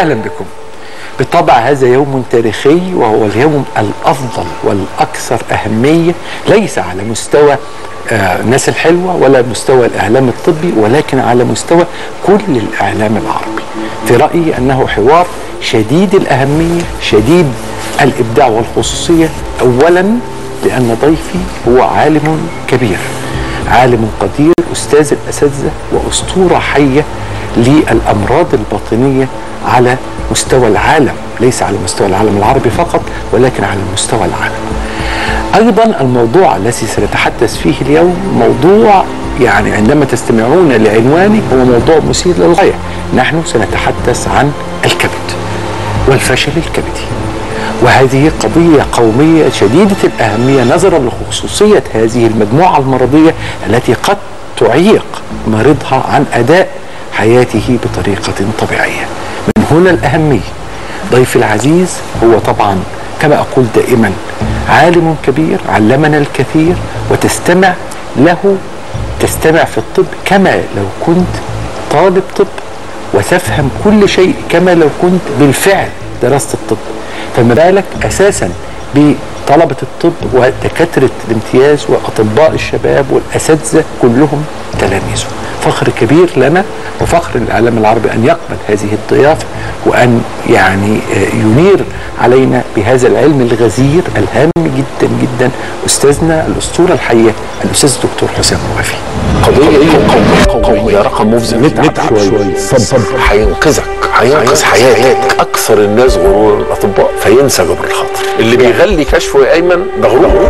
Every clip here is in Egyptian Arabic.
اهلا بكم بالطبع هذا يوم تاريخي وهو اليوم الافضل والاكثر اهميه ليس على مستوى آه، الناس الحلوه ولا مستوى الاعلام الطبي ولكن على مستوى كل الاعلام العربي في رايي انه حوار شديد الاهميه شديد الابداع والخصوصيه اولا لان ضيفي هو عالم كبير عالم قدير استاذ الاساتذه واسطوره حيه للامراض الباطنيه على مستوى العالم ليس على مستوى العالم العربي فقط ولكن على مستوى العالم ايضا الموضوع الذي سنتحدث فيه اليوم موضوع يعني عندما تستمعون لعنوانه هو موضوع مثير للغايه نحن سنتحدث عن الكبد والفشل الكبدي وهذه قضية قومية شديدة الأهمية نظرا لخصوصية هذه المجموعة المرضية التي قد تعيق مريضها عن أداء حياته بطريقة طبيعية من هنا الأهمية ضيفي العزيز هو طبعا كما أقول دائما عالم كبير علمنا الكثير وتستمع له تستمع في الطب كما لو كنت طالب طب وتفهم كل شيء كما لو كنت بالفعل درست الطب فما بالك اساسا بطلبه الطب ودكاتره الامتياز واطباء الشباب والاساتذه كلهم تلاميذه فخر كبير لنا وفخر للاعلام العربي ان يقبل هذه الضيافه وان يعني آه، ينير علينا بهذا العلم الغزير الهام جدا جدا استاذنا الاسطوره الحيه الاستاذ الدكتور حسام موافي قضية قومية رقم مفزع نتعب شوية. صب هينقذك هينقذ حياتك اكثر الناس غرور الاطباء فينسى جبر الخاطر اللي بيغلي كشفه يا ايمن ده غرور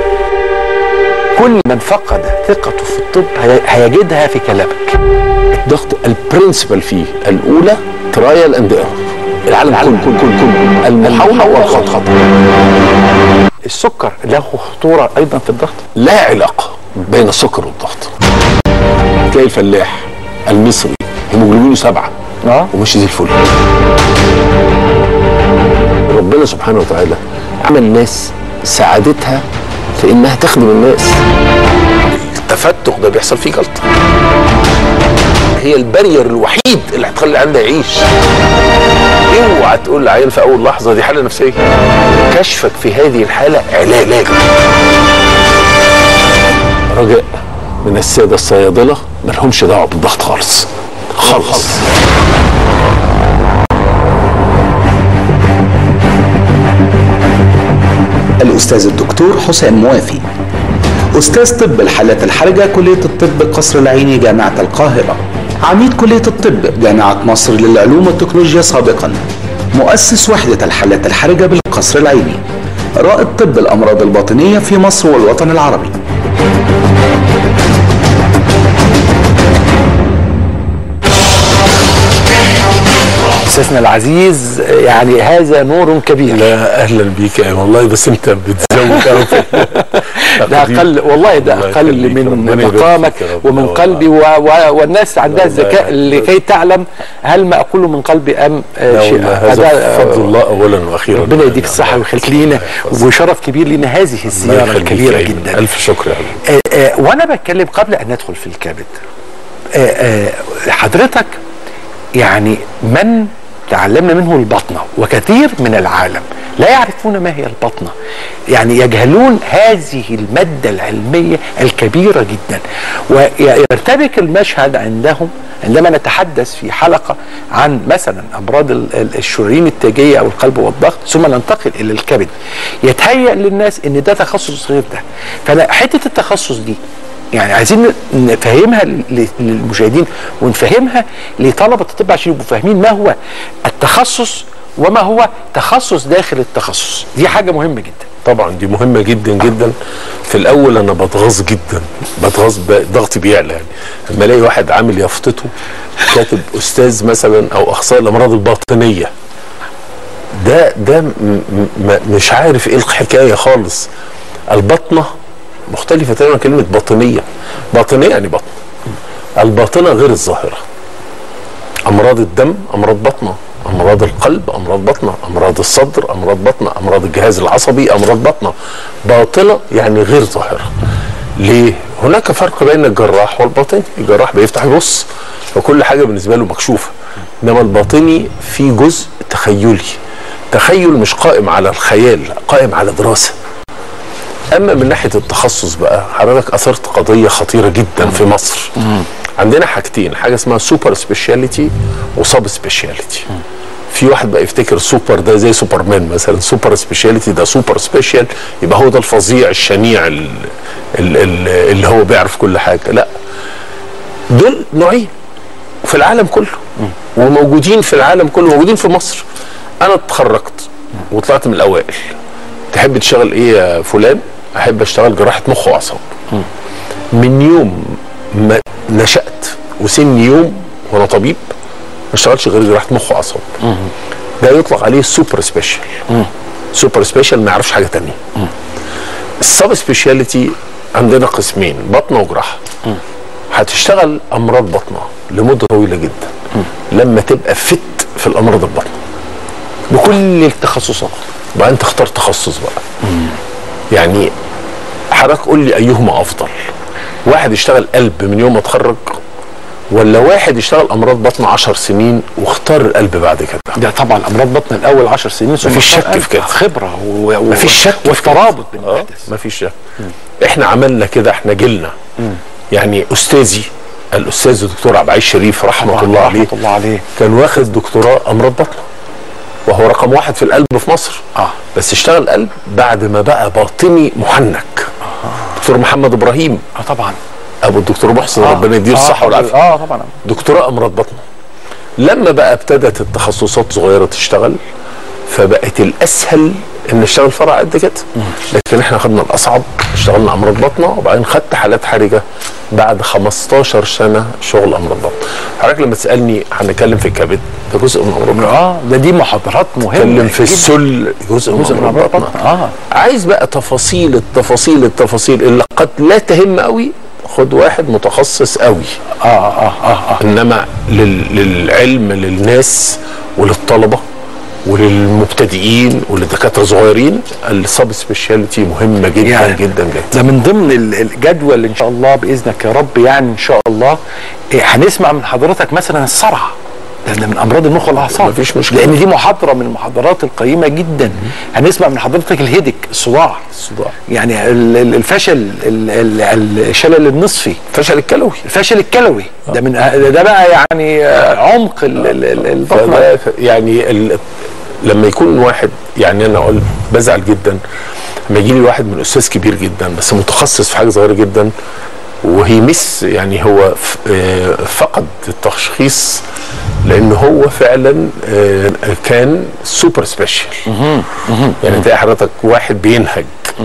كل من فقد ثقته في الطب هي- هيجدها في كلامك الضغط البرنسبل فيه الاولى ترايل اند ايرور العالم كله كل كل كل المحاوله والخطا السكر له خطوره ايضا في الضغط لا علاقه بين السكر والضغط تلاقي الفلاح المصري هيموجلوبينه سبعه اه وماشي زي الفل ربنا سبحانه وتعالى عمل ناس سعادتها في انها تخدم الناس التفتق ده بيحصل فيه جلطه هي البارير الوحيد اللي هتخلي عندها يعيش اوعى تقول لعيان في اول لحظه دي حاله نفسيه كشفك في هذه الحاله علاج رجاء من الساده الصيادله مالهمش دعوه بالضغط خالص خالص الأستاذ الدكتور حسام موافي أستاذ طب الحالات الحرجة كلية الطب قصر العيني جامعة القاهرة عميد كلية الطب جامعة مصر للعلوم والتكنولوجيا سابقا مؤسس وحدة الحالات الحرجة بالقصر العيني رائد طب الأمراض الباطنية في مصر والوطن العربي استاذنا العزيز يعني هذا نور كبير لا اهلا بيك يا والله بس انت بتزود قوي ده اقل والله ده الله اقل يخليك، من ربنا يبارك مقامك فيك يا رب. ومن الله قلبي و... و... والناس عندها الله الذكاء يخليك. لكي تعلم هل ما اقوله من قلبي ام آه، لا شيء والله هذا آه، فضل الله اولا واخيرا ربنا يديك الصحه ويخليك لينا وشرف كبير لينا هذه الله الزياره يخليك الكبيره يا أيمن. جدا الف شكر يا رب آه، آه، وانا بتكلم قبل ان ندخل في الكبد آه، آه، حضرتك يعني من تعلمنا منه البطنه وكثير من العالم لا يعرفون ما هي البطنه يعني يجهلون هذه الماده العلميه الكبيره جدا ويرتبك المشهد عندهم عندما نتحدث في حلقه عن مثلا امراض ال- ال- الشرايين التاجيه او القلب والضغط ثم ننتقل الى الكبد يتهيأ للناس ان ده تخصص غير ده فانا حته التخصص دي يعني عايزين نفهمها لل- للمشاهدين ونفهمها لطلبه الطب عشان يبقوا فاهمين ما هو التخصص وما هو تخصص داخل التخصص دي حاجه مهمه جدا طبعا دي مهمه جدا جدا في الاول انا بتغاظ جدا بتغاظ ب- ضغطي بيعلى يعني لما الاقي واحد عامل يافطته كاتب استاذ مثلا او اخصائي الامراض الباطنيه ده ده م- م- مش عارف ايه الحكايه خالص البطنه مختلفه تماما عن كلمه باطنيه باطنيه يعني بطن الباطنه غير الظاهره امراض الدم امراض بطنه امراض القلب امراض بطنه امراض الصدر امراض بطنه امراض الجهاز العصبي امراض بطنه باطنه يعني غير ظاهره ليه هناك فرق بين الجراح والباطني الجراح بيفتح يبص فكل حاجه بالنسبه له مكشوفه انما الباطني في جزء تخيلي تخيل مش قائم على الخيال لا، قائم على دراسه اما من ناحيه التخصص بقى حضرتك اثرت قضيه خطيره جدا في مصر عندنا حاجتين حاجه اسمها سوبر سبيشاليتي وسب سبيشاليتي في واحد بقى يفتكر سوبر ده زي سوبرمان مثلا سوبر سبيشاليتي ده سوبر سبيشال يبقى هو ده الفظيع الشنيع ال- ال- ال- اللي هو بيعرف كل حاجه لا دول نوعين في العالم كله وموجودين في العالم كله موجودين في مصر انا اتخرجت وطلعت من الاوائل تحب تشتغل ايه يا فلان احب اشتغل جراحه مخ واعصاب من يوم ما نشات وسن يوم وانا طبيب ما اشتغلش غير جراحه مخ واعصاب ده يطلق عليه سوبر سبيشال سوبر سبيشال ما يعرفش حاجه تانية السب سبيشاليتي عندنا قسمين بطنه وجراحه هتشتغل امراض بطنه لمده طويله جدا لما تبقى فت في الامراض البطنه بكل التخصصات وبعدين تختار تخصص بقى يعني حضرتك قول لي ايهما افضل واحد يشتغل قلب من يوم ما اتخرج ولا واحد يشتغل امراض بطن 10 سنين واختار القلب بعد كده ده طبعا امراض بطن الاول 10 سنين ثم مفيش شك اختار في كده. خبره و... و... مفيش شك في كده. والترابط بين اه الاحداث مفيش شك احنا عملنا كده احنا جيلنا يعني استاذي الاستاذ الدكتور عبد العزيز شريف رحمه طبعاً، الله عليه رحمة الله عليه كان واخد دكتوراه امراض بطن وهو رقم واحد في القلب في مصر اه بس اشتغل قلب بعد ما بقى باطني محنك دكتور محمد ابراهيم اه طبعا ابو الدكتور محسن آه. ربنا يديه الصحه آه والعافيه اه طبعا دكتوراه امراض بطن لما بقى ابتدت التخصصات صغيره تشتغل فبقت الاسهل ان اشتغل فرع قد كده لكن احنا خدنا الاصعب اشتغلنا امراض بطنه وبعدين خدت حالات حرجه بعد 15 سنه شغل امراض بطن حضرتك لما تسالني هنتكلم في الكبد ده جزء من امراض بطن اه ده دي محاضرات مهمه نتكلم في جداً. السل جزء من جزء من امراض امراض بطن بطن اه عايز بقى تفاصيل التفاصيل التفاصيل اللي قد لا تهم قوي خد واحد متخصص قوي اه اه اه, آه. انما لل... للعلم للناس وللطلبه وللمبتدئين وللدكاتره الصغيرين السب سبيشاليتي مهمه جدا يعني جدا جدا ده من ضمن ال- الجدول ان شاء الله باذنك يا رب يعني ان شاء الله إيه هنسمع من حضرتك مثلا الصرع ده ده من امراض المخ والاعصاب مفيش مشكلة. لان دي محاضره من المحاضرات القيمه جدا هنسمع من حضرتك الهيدك الصداع الصداع. يعني ال- ال- الفشل ال- ال- الشلل النصفي فشل الكلوي الفشل الكلوي ده من ده ده بقى يعني آه، عمق ال- ال- ال- البطن فده يعني ال... لما يكون واحد يعني انا اقول بزعل جدا لما يجي لي واحد من استاذ كبير جدا بس متخصص في حاجه صغيره جدا وهي مس يعني هو ف- آه، فقد التشخيص لان هو فعلا آه، كان سوبر سبيشال يعني تلاقي حضرتك واحد بينهج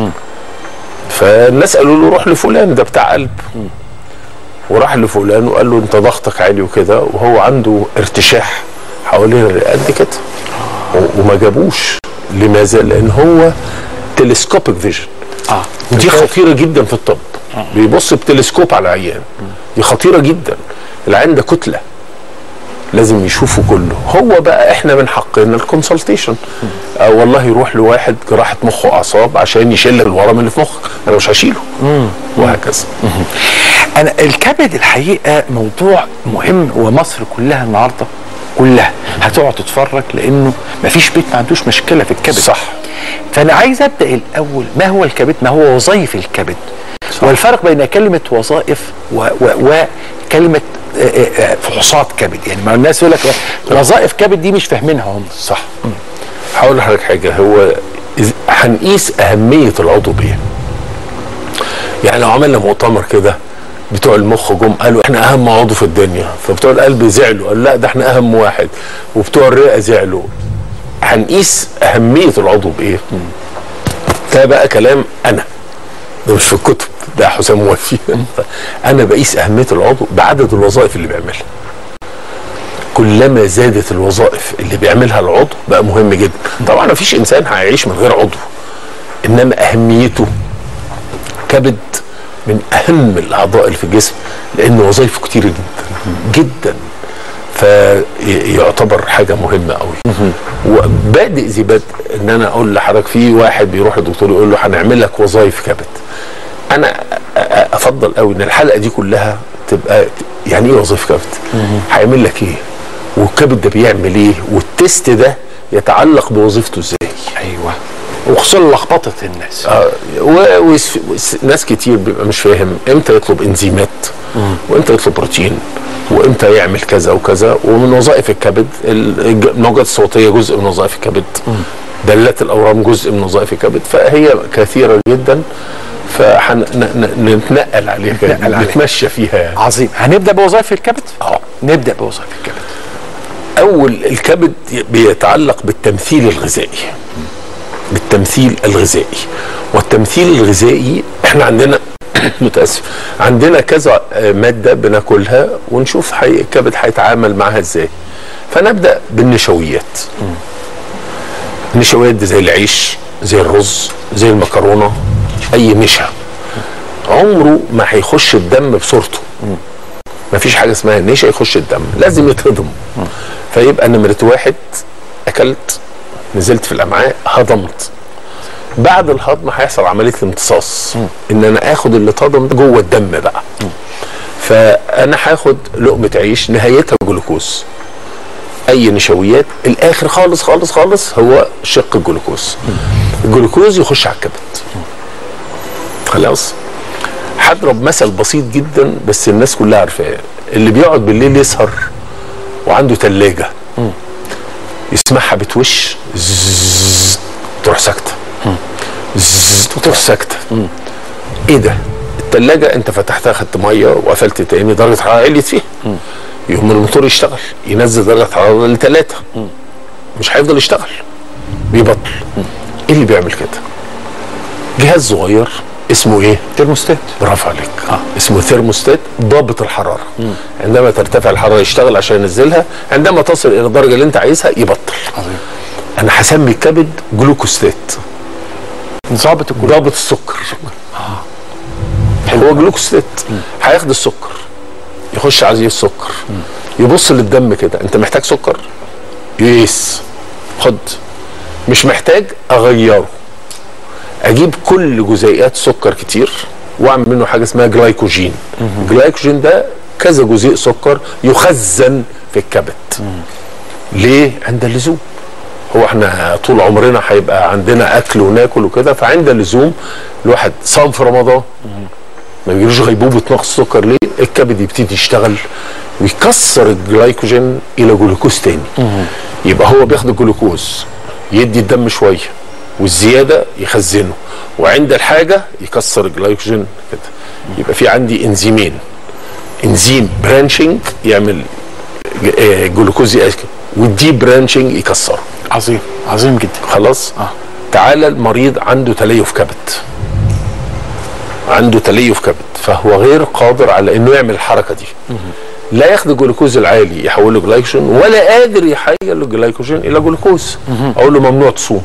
فالناس قالوا له روح لفلان ده بتاع قلب وراح لفلان وقال له انت ضغطك عالي وكده وهو عنده ارتشاح حوالين الرئه قد كده و- وما جابوش لماذا؟ لان هو تلسكوبيك فيجن اه ودي خطيره جدا في الطب بيبص بتلسكوب على العيان دي خطيره جدا العيان ده كتله لازم يشوفه كله هو بقى احنا من حقنا الكونسلتيشن آه والله يروح لواحد جراحه مخ واعصاب عشان يشيل الورم اللي في مخك انا مش هشيله وهكذا انا الكبد الحقيقه موضوع مهم ومصر كلها النهارده كلها هتقعد تتفرج لانه مفيش بيت ما عندوش مشكله في الكبد صح. فانا عايز ابدا الاول ما هو الكبد ما هو وظائف الكبد صح. والفرق بين كلمه وظائف و و وكلمه آه، آه، آه، فحوصات كبد يعني ما الناس يقول لك وظائف كبد دي مش فاهمينها هم صح هقول لحضرتك حاجه هو إز- هنقيس اهميه العضو بايه يعني لو عملنا مؤتمر كده بتوع المخ جم قالوا احنا اهم عضو في الدنيا فبتوع القلب زعلوا قالوا لا ده احنا اهم واحد وبتوع الرئه زعلوا هنقيس اهميه العضو بايه ده بقى كلام انا ده مش في الكتب ده حسام موفي انا بقيس اهميه العضو بعدد الوظائف اللي بيعملها كلما زادت الوظائف اللي بيعملها العضو بقى مهم جدا طبعا ما فيش انسان هيعيش من غير عضو انما اهميته كبد من اهم الاعضاء اللي في الجسم لان وظائفه كتيره جدا جدا فيعتبر حاجه مهمه قوي وبادئ ذي بدء ان انا اقول لحضرتك في واحد بيروح للدكتور يقول له هنعمل لك وظائف كبد انا افضل قوي ان الحلقه دي كلها تبقى يعني ايه وظيفه كبد هيعمل لك ايه والكبد ده بيعمل ايه والتست ده يتعلق بوظيفته ازاي ايوه وخصوصا لخبطه الناس آه، و- وس- وس- ناس كتير بيبقى مش فاهم امتى يطلب انزيمات وامتى يطلب بروتين وامتى يعمل كذا وكذا ومن وظائف الكبد ال- الج- الموجات الصوتيه جزء من وظائف الكبد دلات الاورام جزء من وظائف الكبد فهي كثيره جدا فهنتنقل عليها كده، نتنقل عليها. نتمشى فيها يعني عظيم هنبدا بوظائف الكبد اه نبدا بوظائف الكبد اول الكبد بيتعلق بالتمثيل الغذائي بالتمثيل الغذائي والتمثيل الغذائي احنا عندنا متاسف عندنا كذا آه، ماده بناكلها ونشوف حي... الكبد هيتعامل معاها ازاي فنبدا بالنشويات النشويات دي زي العيش زي الرز زي المكرونه اي نشا عمره ما هيخش الدم بصورته ما فيش حاجه اسمها النشا يخش الدم لازم يتهضم فيبقى نمره واحد اكلت نزلت في الامعاء هضمت بعد الهضم هيحصل عمليه الامتصاص ان انا اخد اللي اتهضم ده جوه الدم بقى فانا هاخد لقمه عيش نهايتها جلوكوز اي نشويات الاخر خالص خالص خالص هو شق الجلوكوز الجلوكوز يخش على الكبد خلاص هضرب مثل بسيط جدا بس الناس كلها عارفاه اللي بيقعد بالليل يسهر وعنده تلاجة يسمعها بتوش زzzz، تروح ساكتة زzzz، وتروح ساكتة ايه ده التلاجة انت فتحتها خدت مية وقفلت تاني درجة حرارة عليت فيها يقوم الموتور يشتغل ينزل درجة حرارة لثلاثة مش هيفضل يشتغل بيبطل ايه اللي بيعمل كده جهاز صغير اسمه ايه ترموستات برافو عليك آه. اسمه ثيرموستات ضابط الحراره مم. عندما ترتفع الحراره يشتغل عشان ينزلها عندما تصل الى الدرجه اللي انت عايزها يبطل عظيم انا هسمي الكبد جلوكوستات ضابط الكل ضابط السكر هو جلوكوستات هياخد السكر يخش عليه السكر يبص للدم كده انت محتاج سكر يقيس خد مش محتاج اغيره اجيب كل جزيئات سكر كتير واعمل منه حاجه اسمها جلايكوجين الجلايكوجين ده كذا جزيء سكر يخزن في الكبد ليه عند اللزوم هو احنا طول عمرنا هيبقى عندنا اكل وناكل وكده فعند اللزوم الواحد صام في رمضان ما بيجيلوش غيبوبه نقص سكر ليه الكبد يبتدي يشتغل ويكسر الجلايكوجين الى جلوكوز تاني يبقى هو بياخد الجلوكوز يدي الدم شويه والزياده يخزنه وعند الحاجه يكسر الجلايكوجين كده يبقى في عندي انزيمين انزيم برانشنج يعمل ج- آه، جلوكوز يأكل والدي برانشنج يكسره عظيم عظيم جدا خلاص آه. تعالى المريض عنده تليف كبد عنده تليف كبد فهو غير قادر على انه يعمل الحركه دي لا ياخد الجلوكوز العالي يحوله جلايكوجين ولا قادر يحول الجلايكوجين الى جلوكوز اقول له ممنوع تصوم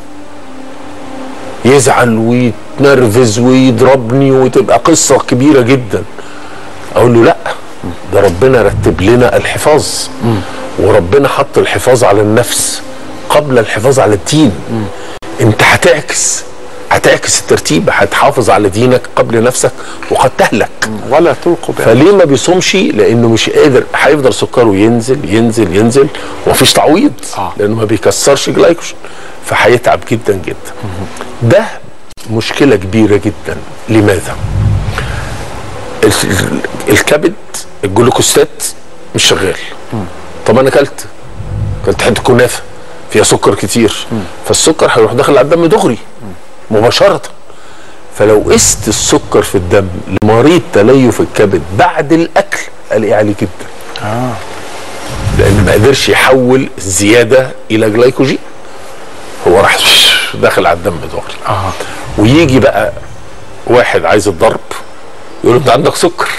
يزعل ويتنرفز ويضربني وتبقى قصه كبيره جدا اقول له لا ده ربنا رتب لنا الحفاظ وربنا حط الحفاظ على النفس قبل الحفاظ على الدين انت هتعكس هتعكس الترتيب هتحافظ على دينك قبل نفسك وقد تهلك ولا تلقوا بها فليه ما بيصومش لانه مش قادر هيفضل سكره ينزل ينزل ينزل ومفيش تعويض آه. لانه ما بيكسرش جلايكوجين فهيتعب جدا جدا ده مشكله كبيره جدا لماذا ال- ال- الكبد الجلوكوستات مش شغال طب انا اكلت اكلت حته كنافه فيها سكر كتير فالسكر هيروح داخل على الدم دغري مباشره فلو قست السكر في الدم لمريض تليف الكبد بعد الاكل الاقيه عالي جدا آه. لان ما قدرش يحول الزياده الى جلايكوجين هو راح داخل على الدم دغري اه ويجي بقى واحد عايز الضرب يقول له انت عندك سكر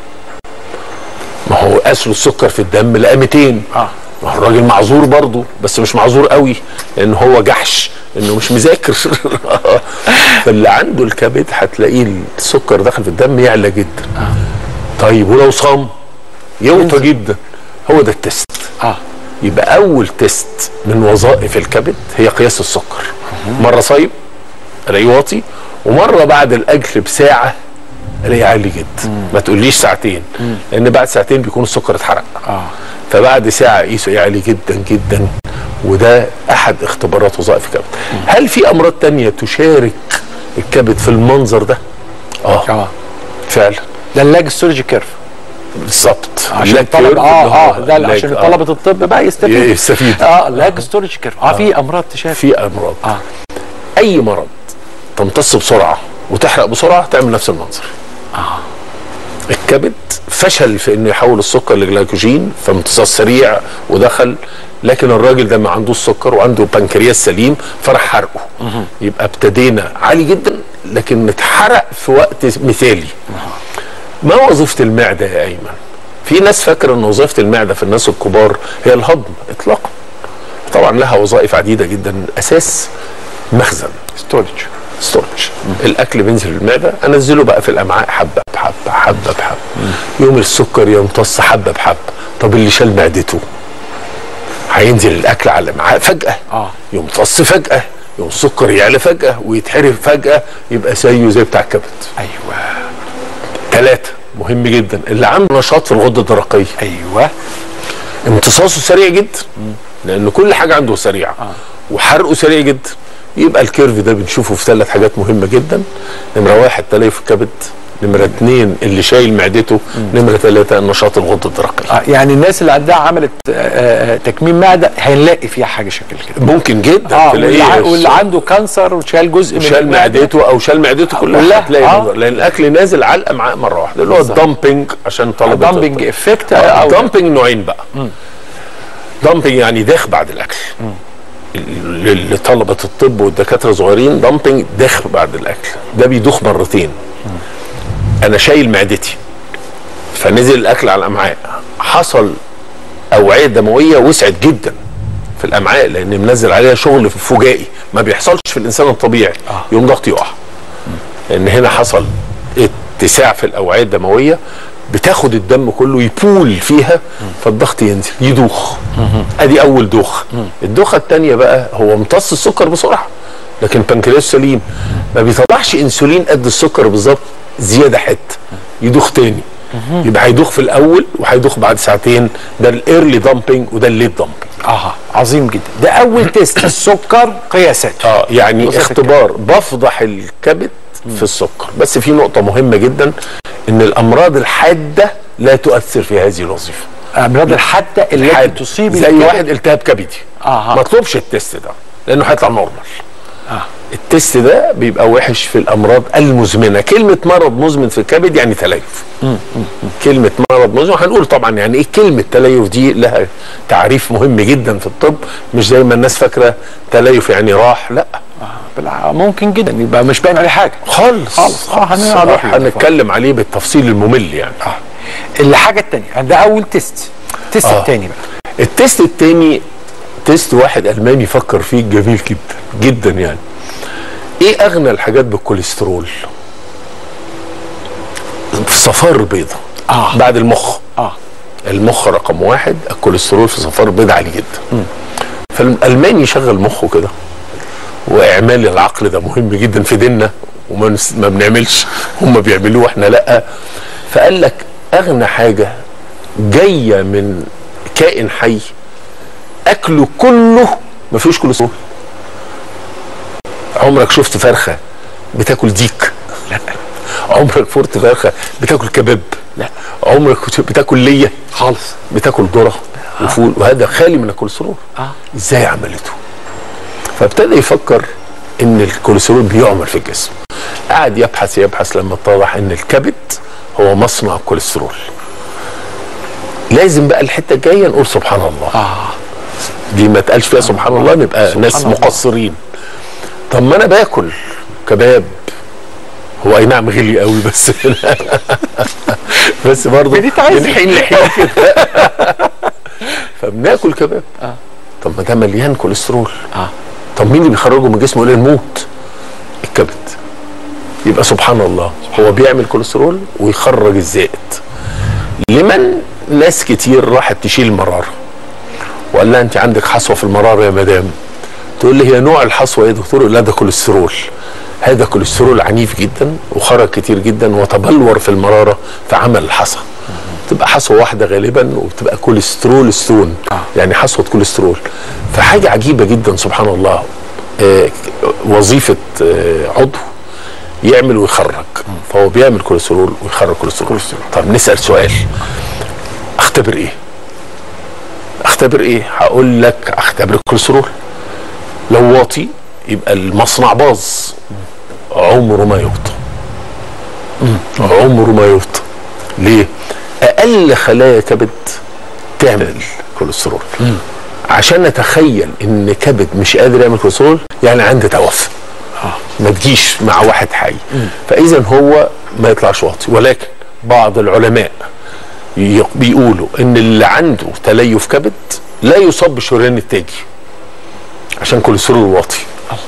ما هو قاس له السكر في الدم لقى 200 اه ما هو الراجل معذور برضه بس مش معذور قوي لان هو جحش انه مش مذاكر فاللي عنده الكبد هتلاقيه السكر داخل في الدم يعلى جدا طيب ولو صام يوطى جدا هو ده التست اه يبقى اول تيست من وظائف الكبد هي قياس السكر مره صايم الاقيه واطي ومره بعد الاكل بساعه الاقيه عالي جدا ما تقوليش ساعتين لان بعد ساعتين بيكون السكر اتحرق اه فبعد ساعه قيسه ايه عالي جدا جدا وده احد اختبارات وظائف الكبد هل في امراض تانية تشارك الكبد في المنظر ده اه اه فعلا ده اللاج ستورج كيرف بالظبط عشان اللاج طلب كيرف اه اللي اه هو ده اللاج، عشان آه. طلبه الطب بقى يستفيد يستفيد. اه اللاج ستورج كيرف اه في امراض تشافي في امراض اه اي مرض تمتص بسرعه وتحرق بسرعه تعمل نفس المنظر الكبد فشل في انه يحول السكر لجلايكوجين فامتصاص سريع ودخل لكن الراجل ده ما عندوش سكر وعنده بنكرياس سليم فراح حرقه يبقى ابتدينا عالي جدا لكن اتحرق في وقت مثالي ما وظيفه المعده يا ايمن في ناس فاكره ان وظيفه المعده في الناس الكبار هي الهضم اطلاقا طبعا لها وظائف عديده جدا اساس مخزن ستورج ستورج الاكل بينزل المعده انزله بقى في الامعاء حبه بحبه حبه بحبه يوم السكر يمتص حبه بحبه طب اللي شال معدته هينزل الاكل على الامعاء فجاه آه. يمتص فجاه يوم السكر يعلى فجاه ويتحرق فجاه يبقى زيه زي بتاع الكبد ايوه ثلاثه مهم جدا اللي عنده نشاط في الغده الدرقيه ايوه امتصاصه سريع جدا لان كل حاجه عنده سريعه وحرقه سريع جدا يبقى الكيرف ده بنشوفه في ثلاث حاجات مهمه جدا نمره واحد تليف الكبد نمره اثنين اللي شايل معدته نمره ثلاثه النشاط الغده الدرقيه آه يعني الناس اللي عندها عملت آه آه تكميم معده هنلاقي فيها حاجه شكل كده ممكن جدا اه واللي, ع- تلاقيه واللي عنده كانسر وشال جزء من شال المعدة. معدته او شال معدته كلها كلها، هتلاقي آه. الموضوع. لان الاكل نازل على الامعاء مره واحده اللي هو الدمبنج عشان طلب دامبنج افكت او دامبنج نوعين بقى دامبنج يعني داخ بعد الاكل ل- لطلبه الطب والدكاتره الصغيرين دامبنج داخ بعد الاكل ده بيدوخ مرتين انا شايل معدتي فنزل الاكل على الامعاء حصل اوعيه دمويه وسعت جدا في الامعاء لان منزل عليها شغل فجائي ما بيحصلش في الانسان الطبيعي يوم ضغط يقع لان هنا حصل اتساع في الاوعيه الدمويه بتاخد الدم كله يبول فيها فالضغط ينزل يدوخ ادي اول دوخ الدوخه الثانيه بقى هو امتص السكر بسرعه لكن البنكرياس سليم ما بيطلعش انسولين قد السكر بالظبط زياده حته يدوخ تاني يبقى هيدوخ في الاول وهيدوخ بعد ساعتين ده الايرلي دامبنج وده الليت دامبنج اه عظيم جدا ده اول تيست السكر قياسات اه يعني وظيفة اختبار بفضح الكبد في السكر بس في نقطه مهمه جدا ان الامراض الحاده لا تؤثر في هذه الوظيفه امراض الحاده التي حاد. تصيب زي الكبد. واحد التهاب كبدي آه. ما اطلبش التست ده لانه هيطلع نورمال آه. التست ده بيبقى وحش في الامراض المزمنه كلمه مرض مزمن في الكبد يعني تليف كلمه مرض مزمن هنقول طبعا يعني ايه كلمه تليف دي لها تعريف مهم جدا في الطب مش زي ما الناس فاكره تليف يعني راح لا بالع- ممكن جدا يبقى مش باين عليه حاجه خالص خالص. آه، هنقعد صراحة واحد. هنتكلم عليه بالتفصيل الممل يعني اه الحاجه الثانيه ده اول تيست التيست آه. الثاني بقى التيست التاني تيست واحد الماني فكر فيه جميل جدا جدا يعني ايه اغنى الحاجات بالكوليسترول صفار البيضة آه. بعد المخ اه المخ رقم واحد الكوليسترول في صفار البيض عالي جدا فالالماني يشغل مخه كده واعمال العقل ده مهم جدا في ديننا وما نس- ما بنعملش هم بيعملوه واحنا لا فقال لك اغنى حاجه جايه من كائن حي اكله كله ما فيهوش كوليسترول عمرك شفت فرخه بتاكل ديك لا عمرك فرت فرخه بتاكل كباب لا. عمرك كنت بتاكل ليه خالص بتاكل ذره وفول وهذا خالي من الكوليسترول اه ازاي عملته فابتدى يفكر ان الكوليسترول بيعمل في الجسم قعد يبحث يبحث لما اتضح ان الكبد هو مصنع الكوليسترول لازم بقى الحته الجايه نقول سبحان الله اه دي ما تقالش فيها سبحان الله نبقى سبحان ناس الله. مقصرين طب ما انا باكل كباب هو اي نعم غلي قوي بس بس برضه بنتعذب. من حين لحين كده فبناكل كباب طب ما ده مليان كوليسترول اه طب مين اللي بيخرجه من جسمه الى الموت الكبد يبقى سبحان الله هو بيعمل كوليسترول ويخرج الزائد لمن ناس كتير راحت تشيل مراره وقال لها انت عندك حصوه في المراره يا مدام تقول لي هي نوع الحصوه ايه يا دكتور يقول لها ده كوليسترول هذا كوليسترول عنيف جدا وخرج كتير جدا وتبلور في المراره فعمل الحصى تبقى حصوه واحده غالبا وبتبقى كوليسترول ستون يعني حصوه كوليسترول فحاجه عجيبه جدا سبحان الله آه وظيفه آه عضو يعمل ويخرج فهو بيعمل كوليسترول ويخرج كوليسترول طب نسال سؤال اختبر ايه اختبر ايه هقول لك اختبر الكوليسترول لو واطي يبقى المصنع باظ عمره ما يوطى عمره ما يوطى ليه اقل خلايا كبد تعمل كوليسترول عشان نتخيل ان كبد مش قادر يعمل كوليسترول يعني عنده توفى ما تجيش مع واحد حي فاذا هو ما يطلعش واطي ولكن بعض العلماء ي- بيقولوا ان اللي عنده تليف كبد لا يصاب بالشريان التاجي عشان كوليسترول واطي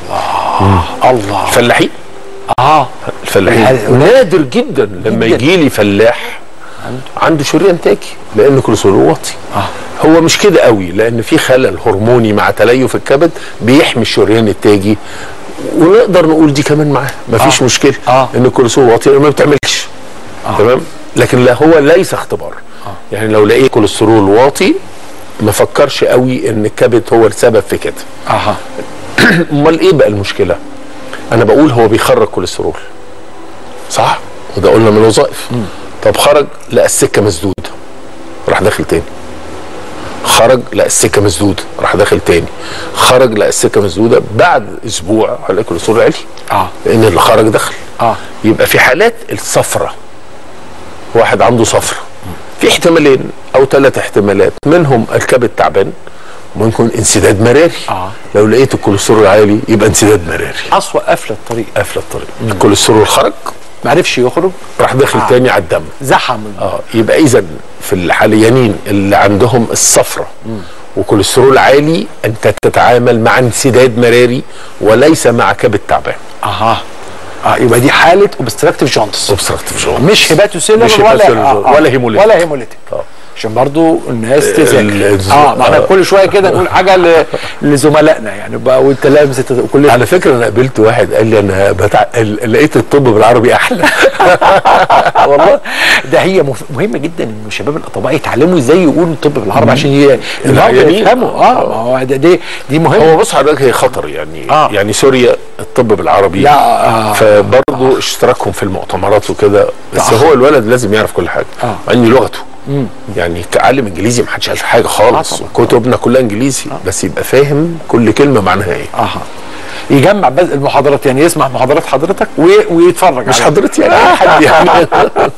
الله فلاحين اه الفلاحين هذا- نادر جدا لما جداً. يجي لي فلاح عنده شريان تاجي لان كوليسترول واطي آه. هو مش كده قوي لان في خلل هرموني مع تليف الكبد بيحمي الشريان التاجي ونقدر نقول دي كمان معاه مفيش آه. مشكله آه. ان الكوليسترول واطي لأنه ما بتعملش تمام لكن لا هو ليس اختبار يعني لو لقيت كوليسترول واطي ما فكرش قوي ان الكبد هو السبب في كده اها امال ايه بقى المشكله انا بقول هو بيخرج كوليسترول صح وده قلنا من الوظائف طب خرج لقى السكه مسدوده راح داخل تاني خرج لقى السكه مسدوده راح داخل تاني خرج لقى السكه مسدوده بعد اسبوع هلاقي الكوليسترول عالي اه لان اللي خرج دخل اه يبقى في حالات الصفرة واحد عنده صفرة في احتمالين او ثلاث احتمالات منهم الكبد تعبان وممكن انسداد مراري آه. لو لقيت الكوليسترول عالي يبقى انسداد مراري اصوى قفله الطريق قافله الطريق الكوليسترول خرج ما عرفش يخرج راح داخل آه. تاني على الدم زحم اه يبقى اذا في الحاليانين اللي عندهم الصفرة وكوليسترول عالي انت تتعامل مع انسداد مراري وليس مع كبد تعبان اها اه يبقى دي حاله اوبستراكتيف جونتس اوبستراكتيف جونز مش هيباتوسيلر مش ولا هيباتوسيلر آه آه ولا هيموليتيك. ولا هيموليتيك آه. عشان برضو الناس تذاكر ال- اه ما احنا آه. كل شويه كده نقول حاجه ل- لزملائنا يعني بقى وانت لامس الت- كل على فكره انا قابلت واحد قال لي انا بتع... ال- لقيت الطب بالعربي احلى والله ده هي مف- مهمه جدا ان شباب الاطباء يتعلموا ازاي يقولوا الطب بالعربي عشان ي- المرضى العيانين. يفهموا اه ما هو ده- دي دي مهمه هو بص حضرتك هي خطر يعني آه. يعني سوريا الطب بالعربي لا، آه. فبرضه اشتراكهم في المؤتمرات وكده بس آه. هو الولد لازم يعرف كل حاجه آه. مع ان لغته يعني كعلم انجليزي ما حدش عارف حاجه خالص آه طبعاً. كتبنا كلها انجليزي بس يبقى فاهم كل كلمه معناها ايه اها يجمع بس المحاضرات يعني يسمع محاضرات حضرتك و- ويتفرج مش عليها. حضرتك يعني أي حد يعني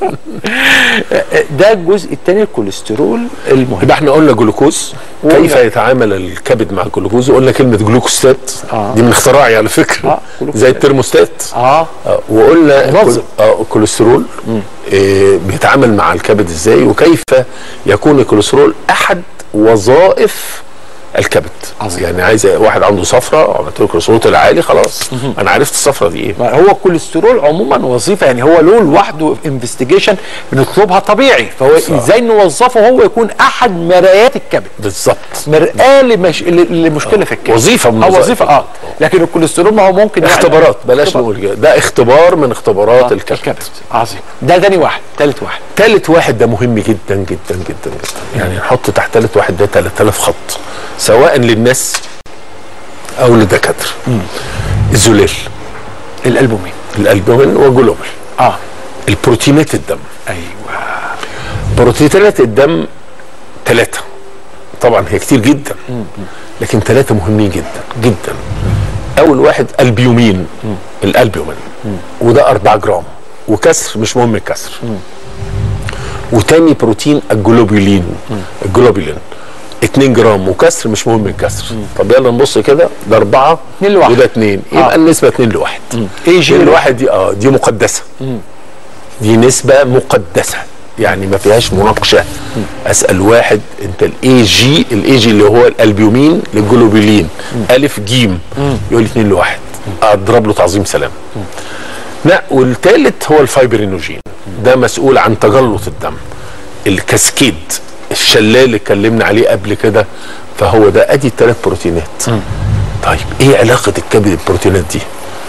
ده الجزء الثاني الكوليسترول المهم يبقى احنا قلنا جلوكوز وقلنا- كيف يتعامل الكبد مع الجلوكوز وقلنا كلمه جلوكوستات آه. دي من اختراعي على فكره آه، جلوكوستات. زي الترموستات اه آه، وقلنا منظم. الكول- اه الكوليسترول آه بيتعامل مع الكبد ازاي وكيف يكون الكوليسترول احد وظائف الكبد عظيم. يعني عايز واحد عنده صفرة عملت له الكوليسترول طلع عالي خلاص انا عرفت الصفرة دي ايه هو الكوليسترول عموما وظيفه يعني هو له لوحده انفستيجيشن بنطلبها طبيعي فهو ازاي نوظفه هو يكون احد مرايات الكبد بالظبط مرآة لمش... ل- لمشكله في الكبد وظيفة من اه وظائف وظيفه اه لكن الكوليسترول ما هو ممكن يعني- اختبارات بلاش اختبار. نقول كده ده اختبار من اختبارات آه، الكبد الكبد عظيم ده تاني واحد تالت واحد تالت واحد ده مهم جدا جدا جدا جدا يعني نحط تحت تالت واحد ده 3000 خط سواء للناس او للدكاتره الزلال الالبومين الالبومين والجلوبال اه البروتينات الدم ايوه بروتينات الدم ثلاثة طبعا هي كتير جدا لكن ثلاثة مهمين جدا جدا أول واحد البيومين الألبيومين وده 4 جرام وكسر مش مهم الكسر وتاني بروتين الجلوبولين الجلوبولين 2 جرام وكسر مش مهم الكسر طب يلا نبص كده ده أربعة اتنين لواحد. وده اتنين يبقى آه. النسبة اتنين لواحد ايه جي اتنين لواحد دي اه دي مقدسة دي نسبة مقدسة يعني ما فيهاش مناقشة اسأل واحد انت الاي جي الاي جي اللي هو الالبيومين للجلوبولين الف جيم يقول لي 2 لواحد اضرب له تعظيم سلام لا والثالث هو الفايبرينوجين ده مسؤول عن تجلط الدم الكاسكيد الشلال اللي اتكلمنا عليه قبل كده فهو ده ادي الثلاث بروتينات طيب ايه علاقه الكبد بالبروتينات دي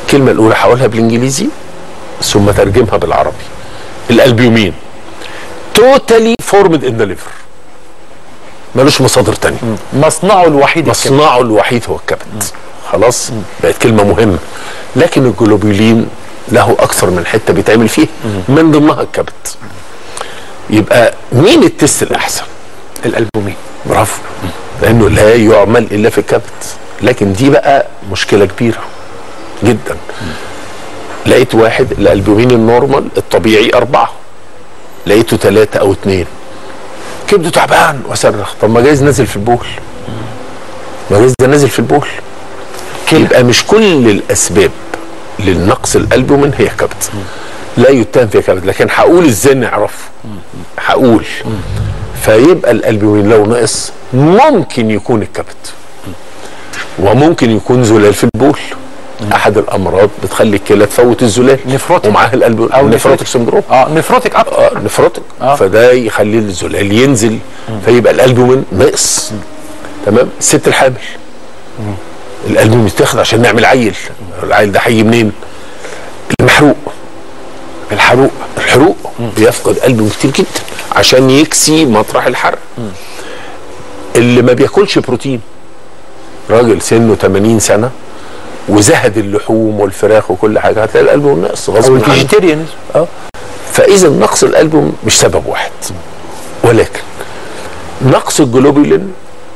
الكلمه الاولى هقولها بالانجليزي ثم ترجمها بالعربي الالبيومين توتالي فورمد ان ذا ليفر ملوش مصادر تانية مصنعه الوحيد الكبد. مصنعه الوحيد هو الكبد خلاص بقت كلمه مهمه لكن الجلوبولين له اكثر من حته بيتعمل فيه من ضمنها الكبد يبقى مين التست الاحسن الالبومين برافو لانه لا يعمل الا في الكبد لكن دي بقى مشكله كبيره جدا لقيت واحد الالبومين النورمال الطبيعي أربعة لقيته ثلاثة أو اثنين كبده تعبان وصرخ طب ما جايز نازل في البول ما جايز ده نازل في البول يبقى مش كل الأسباب للنقص الألبومين هي كبد لا يتهم فيها كبد لكن هقول ازاي نعرفه هقول فيبقى الالبومين لو نقص ممكن يكون الكبد وممكن يكون زلال في البول احد الامراض بتخلي الكلى تفوت الزلال نفروتك. ومعاها الالبومين أو او نفروتك. نفروتك سندروم اه نفروتك اكتر اه نفروتك آه. فده يخلي الزلال ينزل فيبقى الالبومين نقص تمام الست الحامل الالبومين يتاخد عشان نعمل عيل العيل ده هيجي منين المحروق الحروق الحروق بيفقد قلبه كتير جدا عشان يكسي مطرح الحرق اللي ما بياكلش بروتين راجل سنه 80 سنه وزهد اللحوم والفراخ وكل حاجه هتلاقي القلب ناقص او غصب عنه الفيجيتيريان فاذا نقص القلب مش سبب واحد ولكن نقص الجلوبولين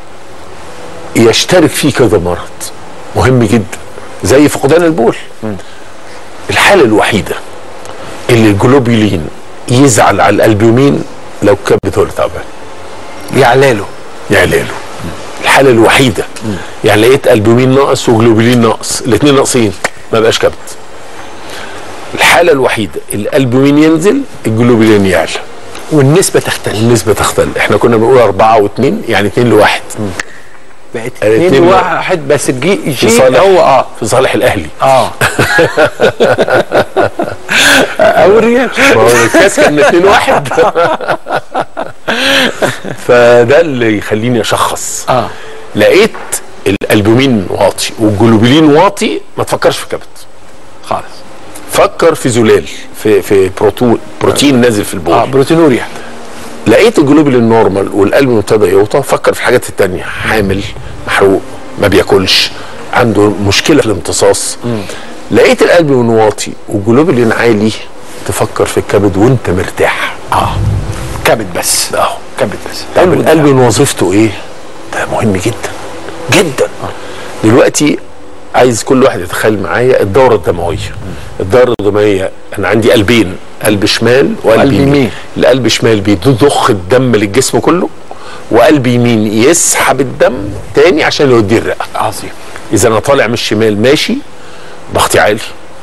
يشترك فيه كذا مرض مهم جدا زي فقدان البول الحاله الوحيده اللي الجلوبولين يزعل على الالبومين لو كبد هو اللي تعبان يعلاله يعلاله الحاله الوحيده يعني لقيت البومين ناقص وجلوبولين ناقص الاثنين ناقصين ما بقاش كبد الحاله الوحيده الالبومين ينزل الجلوبولين يعلى والنسبه تختلف النسبه تختلف احنا كنا بنقول أربعة واثنين يعني اثنين لواحد بقت الاتنين اتنين بقى. واحد بس الجي في جي صالح هو اه في صالح الاهلي اه او الريال ما هو الكاس كان 2 واحد فده اللي يخليني اشخص اه لقيت الالبومين واطي والجلوبولين واطي ما تفكرش في كبد خالص فكر في زلال في في بروتون بروتين نازل في البول اه بروتينوريا لقيت الجلوبولين نورمال والقلب ابتدى يوطى فكر في الحاجات التانية حامل محروق ما بياكلش عنده مشكله في الامتصاص لقيت القلب من واطي والجلوبولين عالي تفكر في الكبد وانت مرتاح اه كبد بس اهو كبد بس طب القلب من وظيفته ايه؟ ده مهم جدا جدا دلوقتي عايز كل واحد يتخيل معايا الدوره الدمويه الدوره الدمويه انا عندي قلبين قلب شمال وقلب وقلب يمين يمين. القلب شمال بيضخ الدم للجسم كله وقلب يمين يسحب الدم تاني عشان يوديه الرئه عظيم اذا انا طالع من الشمال ماشي ضغطي عالي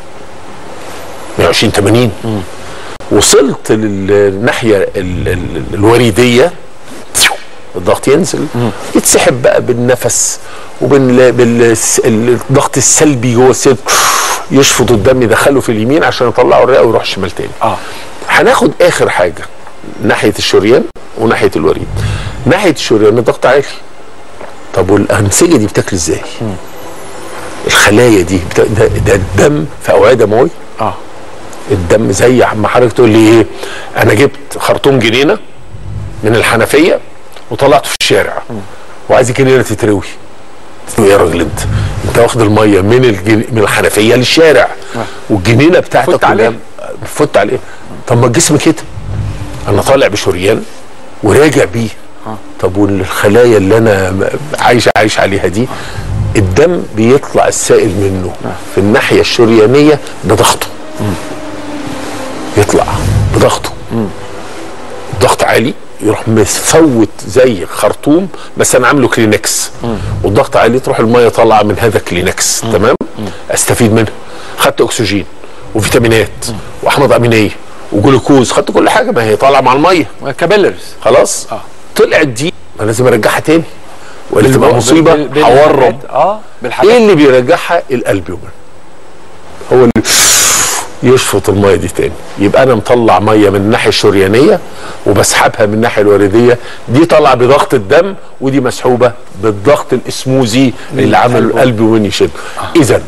120 80 وصلت للناحيه ال- ال- الوريديه الضغط ينزل يتسحب بقى بالنفس وبالضغط السلبي جوه الصدر يشفط الدم يدخله في اليمين عشان يطلعه الرئه ويروح الشمال تاني اه هناخد اخر حاجه ناحيه الشريان وناحيه الوريد ناحيه الشريان الضغط عالي طب والانسجه دي بتاكل ازاي الخلايا دي بتا... ده, ده الدم في اوعيه دمويه اه الدم زي ما حضرتك تقول لي ايه انا جبت خرطوم جنينه من الحنفيه وطلعته في الشارع وعايز الجنينه تتروي تقول إيه يا راجل انت انت واخد الميه من الجن... من الحنفيه للشارع والجنينه بتاعتك فت عليه. كلها فت عليه طب ما الجسم كده انا طالع بشريان وراجع بيه طب والخلايا اللي انا م- عايش عايش عليها دي الدم بيطلع السائل منه في الناحيه الشريانيه بضغطه يطلع بضغطه ضغط عالي يروح مفوت زي خرطوم بس انا عامله كلينكس والضغط عالي تروح الميه طالعه من هذا الكلينكس تمام استفيد منها خدت اكسجين وفيتامينات واحماض امينيه وجلوكوز خدت كل حاجه ما هي طالعه مع الميه كابيلرز خلاص آه. طلعت دي ما لازم ارجعها تاني ولا تبقى بال- مصيبه بال- بال- هورم اه بالحاجات ايه اللي بيرجعها الالبومين هو اللي يشفط الميه دي تاني يبقى انا مطلع ميه من الناحيه الشريانيه وبسحبها من الناحيه الورديه دي طالعه بضغط الدم ودي مسحوبه بالضغط الاسموزي اللي عمله القلب وين يشد اذا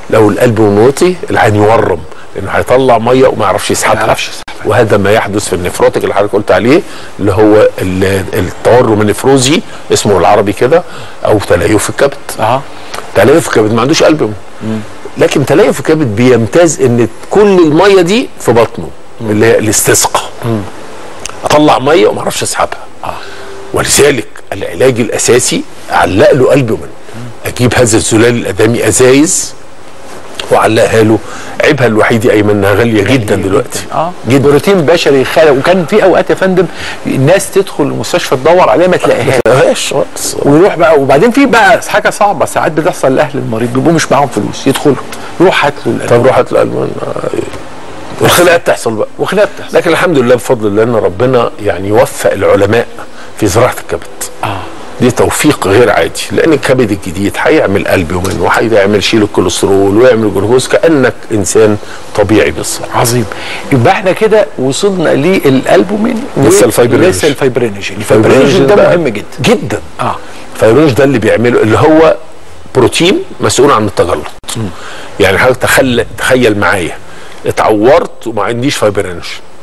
لو القلب منوطي العين يورم لانه هيطلع ميه وما يعرفش يسحبها ما يعرفش يسحبها. وهذا ما يحدث في النفروتيك اللي حضرتك قلت عليه اللي هو ال- التورم النفروزي اسمه العربي كده او تليف الكبد اه تليف الكبد ما عندوش قلب لكن تليف الكبد بيمتاز ان كل الميه دي في بطنه اللي هي الاستسقاء اطلع ميه وما اعرفش اسحبها ولذلك العلاج الاساسي علق له قلبه من اجيب هذا الزلال الادامي ازايز وعلقها له عيبها الوحيد يا ايمن انها غاليه جدا دلوقتي اه جدا بروتين بشري خالق وكان في اوقات يا فندم الناس تدخل المستشفى تدور عليه ما تلاقيهاش مفيهاش خالص ويروح بقى وبعدين في بقى حاجه صعبه ساعات بتحصل لاهل المريض بيبقوا مش معاهم فلوس يدخلوا روح هات له القلب. طب روح هات الالمان والخناقات تحصل بقى وخلاف تحصل لكن الحمد لله بفضل الله ان ربنا يعني وفق العلماء في زراعه الكبد اه دي توفيق غير عادي لان الكبد الجديد هيعمل قلب يومين وهيعمل شيل الكوليسترول ويعمل جلوكوز كانك انسان طبيعي بالظبط عظيم يبقى احنا كده وصلنا للالبومين لسه الفايبرينوجين. لسه الفايبرينوجين الفايبرينوجين ده بقى مهم جدا جدا اه الفيروج ده اللي بيعمله اللي هو بروتين مسؤول عن التجلط يعني حضرتك تخيل تخيل معايا اتعورت وما عنديش فايبرينوجين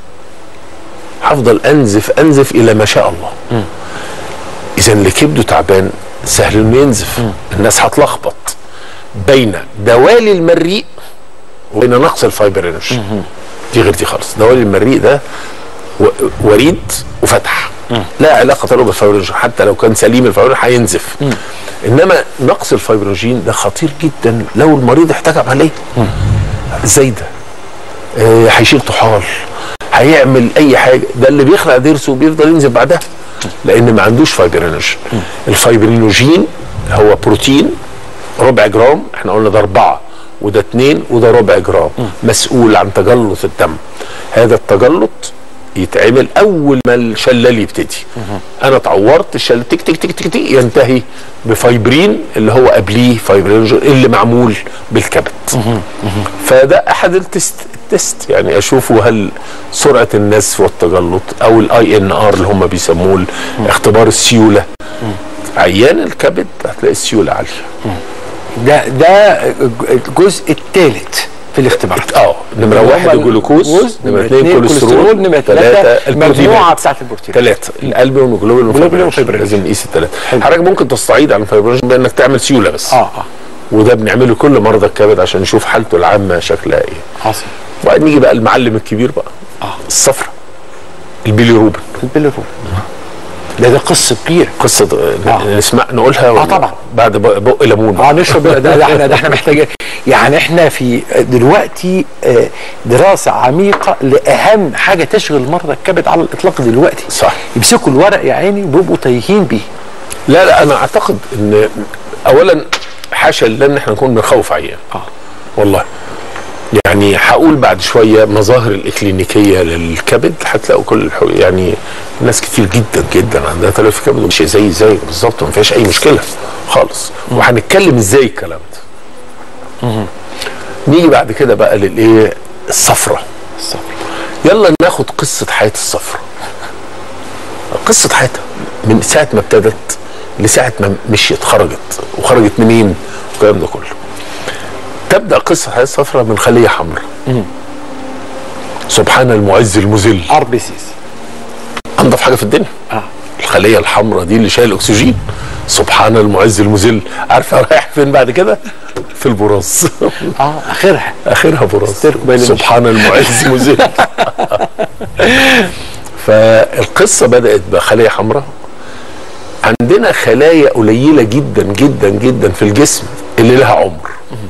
هفضل انزف انزف الى ما شاء الله اذا اللي كبده تعبان سهل انه ينزف الناس هتلخبط بين دوالي المريء وبين نقص الفايبرينوجين دي غير دي خالص دوالي المريء ده و- وريد وفتح لا علاقه له بالفيبروجين حتى لو كان سليم الفيبروجين هينزف انما نقص الفيبروجين ده خطير جدا لو المريض احتاج عليه ازاي ده آه، هيشيل طحال هيعمل اي حاجه ده اللي بيخلع ضرسه وبيفضل ينزل بعدها لان ما عندوش فايبرينوجين الفايبرينوجين هو بروتين ربع جرام احنا قلنا ده اربعه وده اتنين وده ربع جرام مسؤول عن تجلط الدم هذا التجلط يتعمل اول ما الشلال يبتدي انا اتعورت الشلال تك تك تك تك تك ينتهي بفايبرين اللي هو قبليه فايبرينوجين اللي معمول بالكبد فده احد التست التست يعني اشوفه هل سرعه النزف والتجلط او الاي ان ار اللي هم بيسموه اختبار السيوله عيان الكبد هتلاقي السيوله عاليه ده ده الجزء الثالث في الاختبارات اه نمره اللي واحد هم الجلوكوز الجلوكوز، نمره اثنين كوليسترول نمره ثلاثه ثلاثه المجموعه بتاعت البروتين ثلاثه القلب والجلوبين والفيبرين والفيبرين. لازم نقيس الثلاثه حضرتك ممكن تستعيد عن الفيبرين بانك تعمل سيوله بس اه اه وده بنعمله كل مرضى الكبد عشان نشوف حالته العامه شكلها ايه عظيم وبعدين نيجي بقى المعلم الكبير بقى اه الصفرة البيليروبين البيليروبين ده ده قصه كبيره قصه آه. آه. نسمع نقولها ولا طبعا. بعد بق, بق ليمون اه نشرب ده, ده احنا ده احنا محتاجين يعني احنا في دلوقتي آه، دراسه عميقه لاهم حاجه تشغل مرضى الكبد على الاطلاق دلوقتي صح. يمسكوا الورق يا عيني وبيبقوا تايهين بيه لا لا انا اعتقد ان اولا حاشا لله ان احنا نكون بنخوف عيان اه والله يعني هقول بعد شويه مظاهر الاكلينيكيه للكبد هتلاقوا كل الحو... يعني ناس كتير جدا جدا عندها تلف كبد ومش زي زي بالظبط ما فيهاش اي مشكله خالص وهنتكلم ازاي الكلام ده نيجي بعد كده بقى للايه الصفرة الصبر يلا ناخد قصه حياه الصفرة قصه حياتها من ساعه ما ابتدت لساعه ما مشيت خرجت وخرجت منين والكلام ده كله تبدا قصه حياه الصفرة من خليه حمراء سبحان المعز المذل ار بي سيز انضف حاجه في الدنيا اه الخليه الحمراء دي اللي شايل اكسجين سبحان المعز المذل عارفه رايح فين بعد كده في البراز اه اخرها اخرها براز استرقبال سبحان المعز المذل فالقصه بدات بخليه حمراء عندنا خلايا قليله جدا جدا جدا في الجسم اللي لها عمر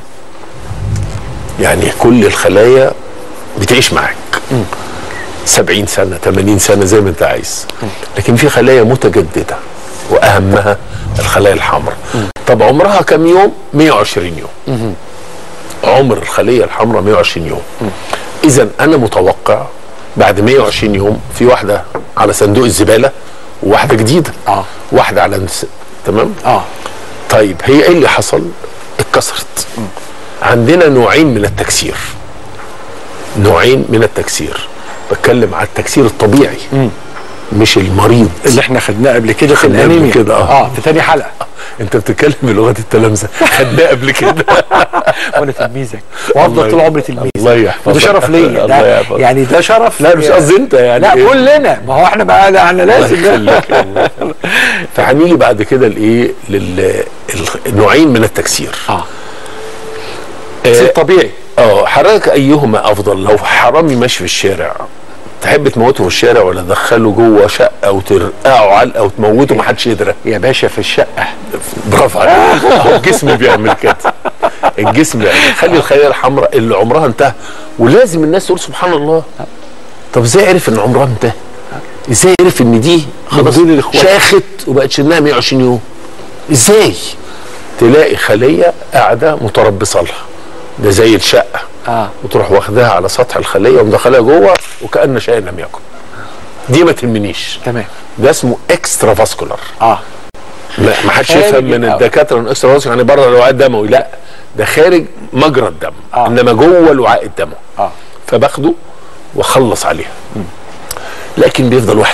يعني كل الخلايا بتعيش معاك 70 سنه 80 سنه زي ما انت عايز لكن في خلايا متجدده واهمها الخلايا الحمراء طب عمرها كم يوم 120 يوم عمر الخليه الحمراء 120 يوم اذا انا متوقع بعد 120 يوم في واحده على صندوق الزباله وواحده جديده اه واحده على نس... تمام اه طيب هي ايه اللي حصل اتكسرت عندنا نوعين من التكسير نوعين من التكسير بتكلم على التكسير الطبيعي مش المريض اللي احنا خدناه قبل كده في خدناه قبل الانيميا كده، آه. اه في تاني حلقه انت بتتكلم بلغه التلامذه خدناه قبل كده وانا تلميذك وافضل الله طول عمري يح- تلميذ الله يحفظك. وده شرف ليا الله ده يحفظك. يعني ده شرف لا مش قصدي انت يعني لا إيه؟ كلنا ما هو احنا بقى احنا لازم الله يخليك. فهنيجي بعد كده لايه للنوعين من التكسير اه آه، تكسير طبيعي اه حضرتك ايهما افضل لو حرامي ماشي في الشارع تحب تموته في الشارع ولا تدخله جوه شقه وترقعه علقه وتموته ما حدش يدرى يا باشا في الشقه برافو عليك هو الجسم بيعمل كده الجسم بيعمل خلي الخلايا الحمراء اللي عمرها انتهى ولازم الناس تقول سبحان الله طب ازاي عرف ان عمرها انتهى ازاي عرف ان دي خلاص دول الإخوات. شاخت وبقت سنها 120 يوم ازاي تلاقي خليه قاعده متربصه لها ده زي الشقه اه وتروح واخداها على سطح الخليه ومدخلها جوه وكان شيء لم يكن دي ما تهمنيش تمام ده اسمه اكسترا فاسكولار اه ما ما حدش خارج يفهم من الأول. الدكاتره ان اكسترا فاسكولار يعني بره الوعاء الدموي لا ده خارج مجرى الدم آه. انما جوه الوعاء الدموي اه فباخده واخلص عليها لكن بيفضل 1%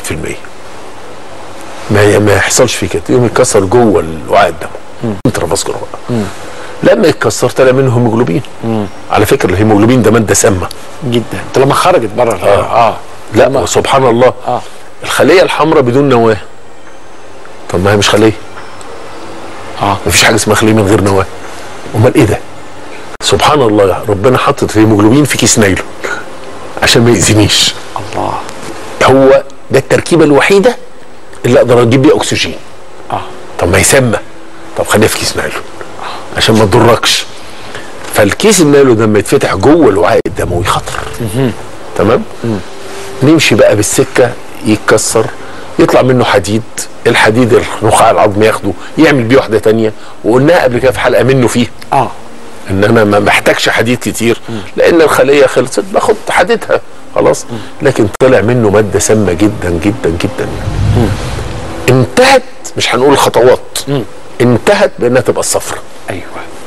ما ما يحصلش فيه كده يقوم يتكسر جوه الوعاء الدموي انترا فاسكولار بقى لما يتكسر طلع منه هيموجلوبين على فكره الهيموجلوبين ده ماده سامه جدا انت لما خرجت بره اه اه لا لما- وسبحان الله اه الخليه الحمراء بدون نواه طب ما هي مش خليه اه مفيش حاجه اسمها خليه من غير نواه امال ايه ده سبحان الله ربنا حطت الهيموجلوبين في كيس نايلون عشان ما يأذينيش الله هو ده التركيبه الوحيده اللي اقدر اجيب بيها اكسجين اه طب ما يسمى طب خليها في كيس نايلون عشان ما تضركش فالكيس النايلون ده لما يتفتح جوه الوعاء الدموي خطر تمام نمشي بقى بالسكه يتكسر يطلع منه حديد الحديد النخاع العظمي ياخده يعمل بيه واحده تانية وقلناها قبل كده في حلقه منه فيه اه ان انا ما محتاجش حديد كتير لان الخليه خلصت باخد حديدها خلاص لكن طلع منه ماده سامه جدا جدا جدا انتهت مش هنقول خطوات انتهت بانها تبقى الصفرة ايوه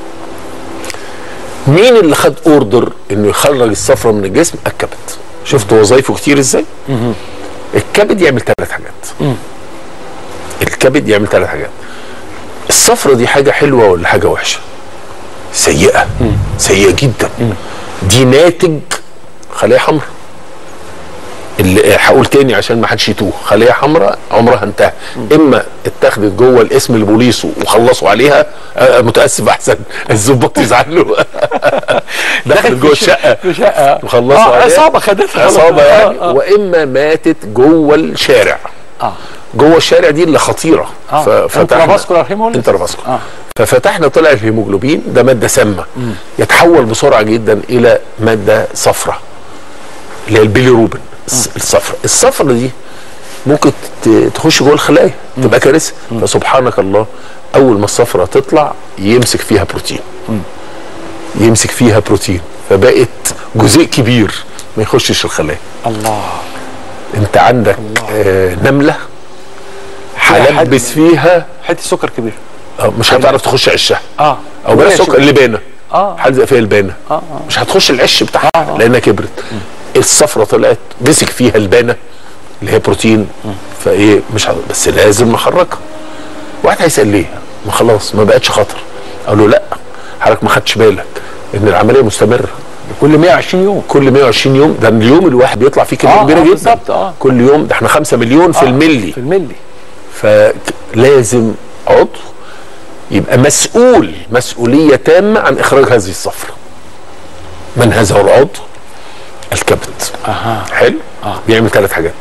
مين اللي خد اوردر انه يخرج الصفرة من الجسم الكبد شفت وظايفه كتير ازاي الكبد يعمل ثلاث حاجات الكبد يعمل ثلاث حاجات الصفرة دي حاجة حلوة ولا حاجة وحشة سيئة سيئة جدا دي ناتج خلايا حمراء اللي هقول تاني عشان ما حدش يتوه خليه حمراء عمرها انتهى اما اتاخدت جوه الاسم البوليس وخلصوا عليها آه متاسف احسن الظباط يزعلوا دخلت جوه الشقه في شقه وخلصوا اه عليها عصابه خدتها عصابه آه، يعني آه. واما ماتت جوه الشارع اه جوه الشارع دي اللي خطيره اه انترافاسكولار هيموليز انترافاسكولار اه ففتحنا طلع الهيموجلوبين ده ماده سامه يتحول بسرعه جدا الى ماده صفراء اللي هي البيليروبين الص- الصفراء الصفراء دي ممكن ت- تخش جوه الخلايا تبقى كارثه فسبحانك الله اول ما الصفراء تطلع يمسك فيها بروتين يمسك فيها بروتين فبقت جزيء كبير ما يخشش الخلايا الله انت عندك آه نمله هلبس فيها حته سكر كبير آه، مش هتعرف تخش عشها اه او بلاش ماشي. سكر اللبانه اه هلزق فيها البانه اه اه مش هتخش العش بتاعها آه، آه. لانها كبرت الصفرة طلعت مسك فيها البانه اللي هي بروتين فايه مش ه... بس لازم نخرجها واحد هيسال ليه ما خلاص ما بقتش خطر اقول له لا حضرتك ما خدتش بالك ان العمليه مستمره كل 120 يوم كل 120 يوم ده اليوم الواحد بيطلع فيه كميه آه، كبيره آه، جدا بالظبط، آه. كل يوم ده احنا 5 مليون في الملي في الملي فلازم عضو يبقى مسؤول مسؤولية تامة عن إخراج هذه الصفرة من هذا هو العضو الكبد اها حلو آه. بيعمل ثلاث حاجات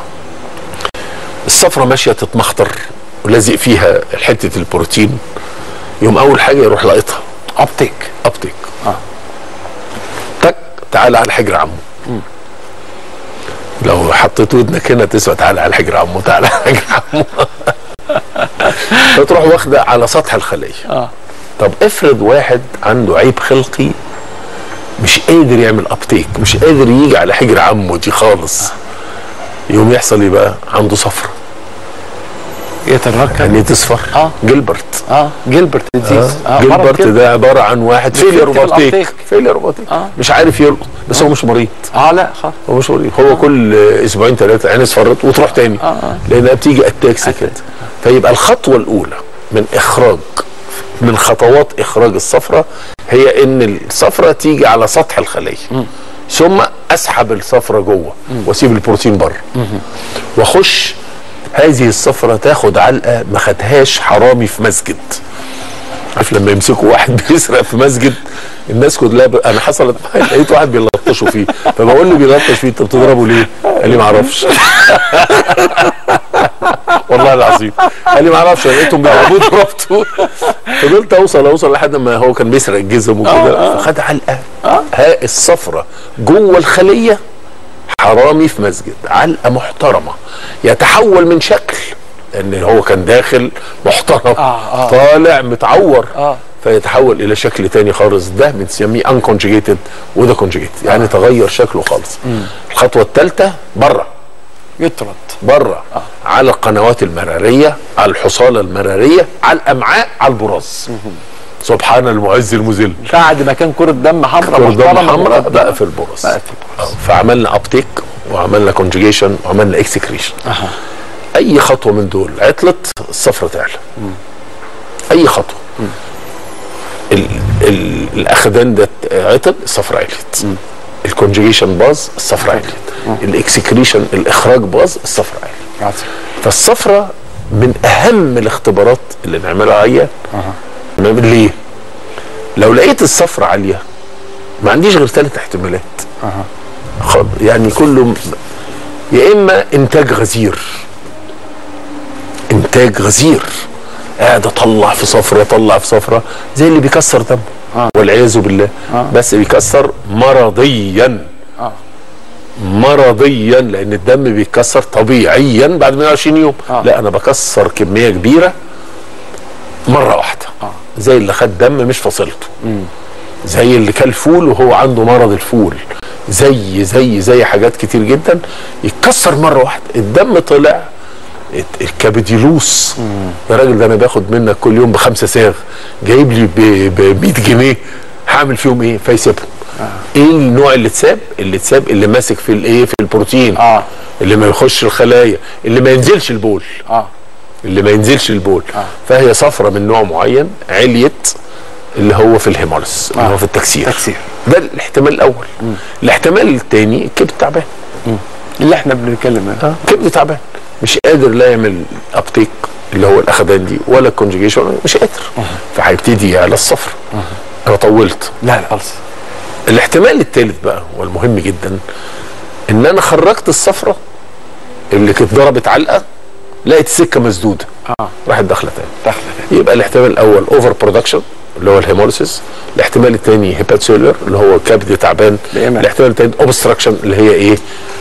الصفرة ماشية تتمخطر ولازق فيها حتة البروتين يوم أول حاجة يروح لاقطها ابتيك أبتك آه. تك تعالى على حجر عمو لو حطيت ودنك هنا تسمع تعالى على حجر عمو تعالى على حجر عمو فتروح واخده على سطح الخليه اه طب افرض واحد عنده عيب خلقي مش قادر يعمل ابتيك مش قادر يجي على حجر عمه دي خالص يوم يحصل ايه بقى عنده صفرة يتراكم يعني تصفر آه. جيلبرت اه جيلبرت ديزيز آه. جيلبرت ده عباره عن واحد فيلير بيكتب روبوتيك الأبتيك. فيلير روبوتيك آه. مش عارف يلقط بس هو مش مريض اه لا خلاص هو مش مريض هو كل اسبوعين ثلاثه عين اصفرت وتروح تاني آه، آه. لانها بتيجي اتاكس كده فيبقى الخطوه الاولى من اخراج من خطوات اخراج الصفرة هي ان الصفرة تيجي على سطح الخليه ثم اسحب الصفرة جوه واسيب البروتين بره واخش هذه الصفرة تاخد علقه ما خدهاش حرامي في مسجد عارف لما يمسكوا واحد بيسرق في مسجد الناس كلها ب... انا حصلت معايا لقيت واحد بيلطشوا فيه فبقول له بيلطش فيه انت بتضربه ليه؟ قال لي ما اعرفش والله العظيم قال لي ما اعرفش أنا لقيتهم بيضربوه ضربته فضلت اوصل اوصل لحد ما هو كان بيسرق الجزم وكده فخد علقه ها الصفرة جوه الخليه حرامي في مسجد علقه محترمه يتحول من شكل ان هو كان داخل محترم آه. طالع متعور آه. فيتحول الى شكل تاني خالص ده بنسميه انكونجيجيتد وده كونجيجيتد يعني تغير شكله خالص الخطوه الثالثه بره يطرد بره على القنوات المراريه على الحصاله المراريه على الامعاء على البراز سبحان المعز المذل بعد ما كان كرة دم حمراء كردون محترمة حمراء كرة بقى دم. في البراز بقى في البراز. آه، فعملنا ابتيك وعملنا كونجيجيشن وعملنا اكسكريشن أها. اي خطوه من دول عطلت الصفرة تعلى اي خطوه ال ال الاخدان ده عطل الصفرة عليت الكونجيجيشن باظ الصفرة عليت الاكسكريشن الاخراج باظ الصفرة عليت عظيم. فالصفرة من اهم الاختبارات اللي نعملها عليها تمام ليه؟ لو لقيت الصفرة عالية ما عنديش غير ثلاث احتمالات خل- يعني كله م- يا اما انتاج غزير انتاج غزير قاعد اطلع في صفرة اطلع في صفرة زي اللي بيكسر دم والعياذ بالله بس بيكسر مرضيا آه. مرضيا لان الدم بيتكسر طبيعيا بعد 120 يوم آه. لا انا بكسر كميه كبيره مره واحده زي اللي خد دم مش فصلته زي اللي كل فول وهو عنده مرض الفول زي زي زي حاجات كتير جدا يتكسر مره واحده الدم طلع الت- الكبد يلوس يا راجل ده انا باخد منك كل يوم بخمسه ساغ جايب لي ب 100 جنيه هعمل فيهم ايه فيسيبهم ايه النوع اللي اتساب اللي اتساب اللي ماسك في الايه في البروتين آه. اللي ما يخش الخلايا اللي ما ينزلش البول اه اللي ما ينزلش البول فهي صفرة من نوع معين عليت اللي هو في الهيموليس اللي هو في التكسير تكسير. ده الاحتمال الاول الاحتمال الثاني الكبد تعبان اللي احنا بنتكلم عنه كبد تعبان مش قادر لا يعمل ابتيك اللي هو الاخدان دي ولا الكونجيجيشن مش قادر فهيبتدي يعلى الصفر انا طولت لا لا خالص الاحتمال الثالث بقى والمهم جدا ان انا خرجت الصفرة اللي كانت ضربت علقه لقيت السكه مسدوده اه راحت داخله تاني داخله تاني. يبقى الاحتمال الاول اوفر برودكشن اللي هو الهيموليسيس الاحتمال الثاني هيباتسيلر اللي هو كبد تعبان بإيمان. الاحتمال الثالث اوبستراكشن اللي هي ايه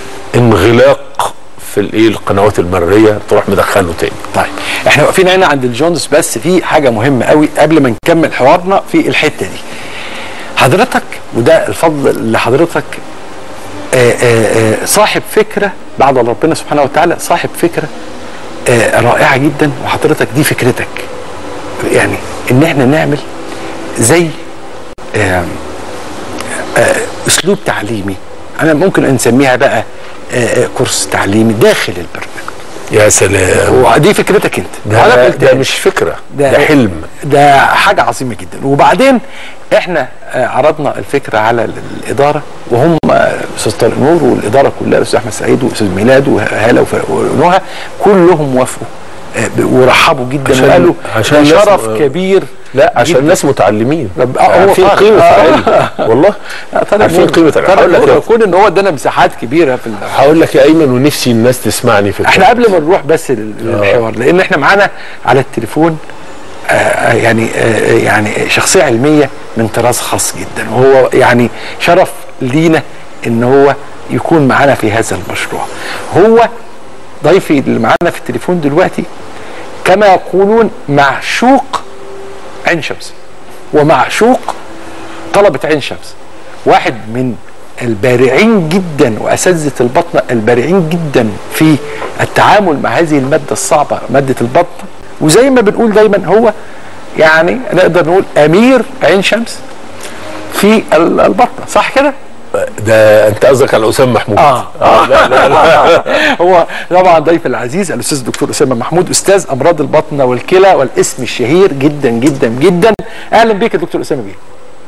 انغلاق في الايه القنوات المراريه تروح مدخله تاني طيب احنا واقفين هنا عند الجونز بس في حاجه مهمه قوي قبل ما نكمل حوارنا في الحته دي حضرتك وده الفضل لحضرتك آآ آآ صاحب فكره بعد ربنا سبحانه وتعالى صاحب فكره آه، رائعه جدا وحضرتك دي فكرتك يعني ان احنا نعمل زي آم، آه، اسلوب تعليمي انا ممكن نسميها بقى آه، آه، كورس تعليمي داخل البرنامج يا سلام ودي فكرتك انت ده, وأنا ده, قلت ده لك. مش فكره ده, ده حلم ده حاجه عظيمه جدا وبعدين احنا آه، عرضنا الفكره على ال- الاداره وهم آه، استاذ طارق نور والاداره كلها الاستاذ احمد سعيد واستاذ ميلاد وهاله وف- ونهى كلهم وافقوا آه، ب- ورحبوا جدا عشان- وقالوا عشان ده الناس- شرف آه، كبير لا عشان جداً. الناس متعلمين رب- آه، هو عارفين فعلا. قيمه آه. العلم والله آه، طارق عارفين نور- قيمه العلم طارق هقول لك نور يا- يكون ان هو ادانا مساحات كبيره في ال- هقول لك يا ايمن ونفسي الناس تسمعني في احنا الكلام. قبل ما نروح بس لل- للحوار لان احنا معانا على التليفون آه، آه، يعني آه، يعني شخصيه علميه من طراز خاص جدا وهو يعني شرف لينا ان هو يكون معانا في هذا المشروع هو ضيفي اللي معانا في التليفون دلوقتي كما يقولون معشوق عين شمس ومعشوق طلبة عين شمس واحد من البارعين جدا واساتذه البطنه البارعين جدا في التعامل مع هذه الماده الصعبه ماده البطنه وزي ما بنقول دايما هو يعني نقدر نقول امير عين شمس في ال- البطنه صح كده؟ ده انت قصدك على اسامه محمود اه, آه لا لا لا هو طبعا ضيف العزيز الاستاذ الدكتور اسامه محمود استاذ امراض البطنه والكلى والاسم الشهير جدا جدا جدا اهلا بيك يا دكتور اسامه بيه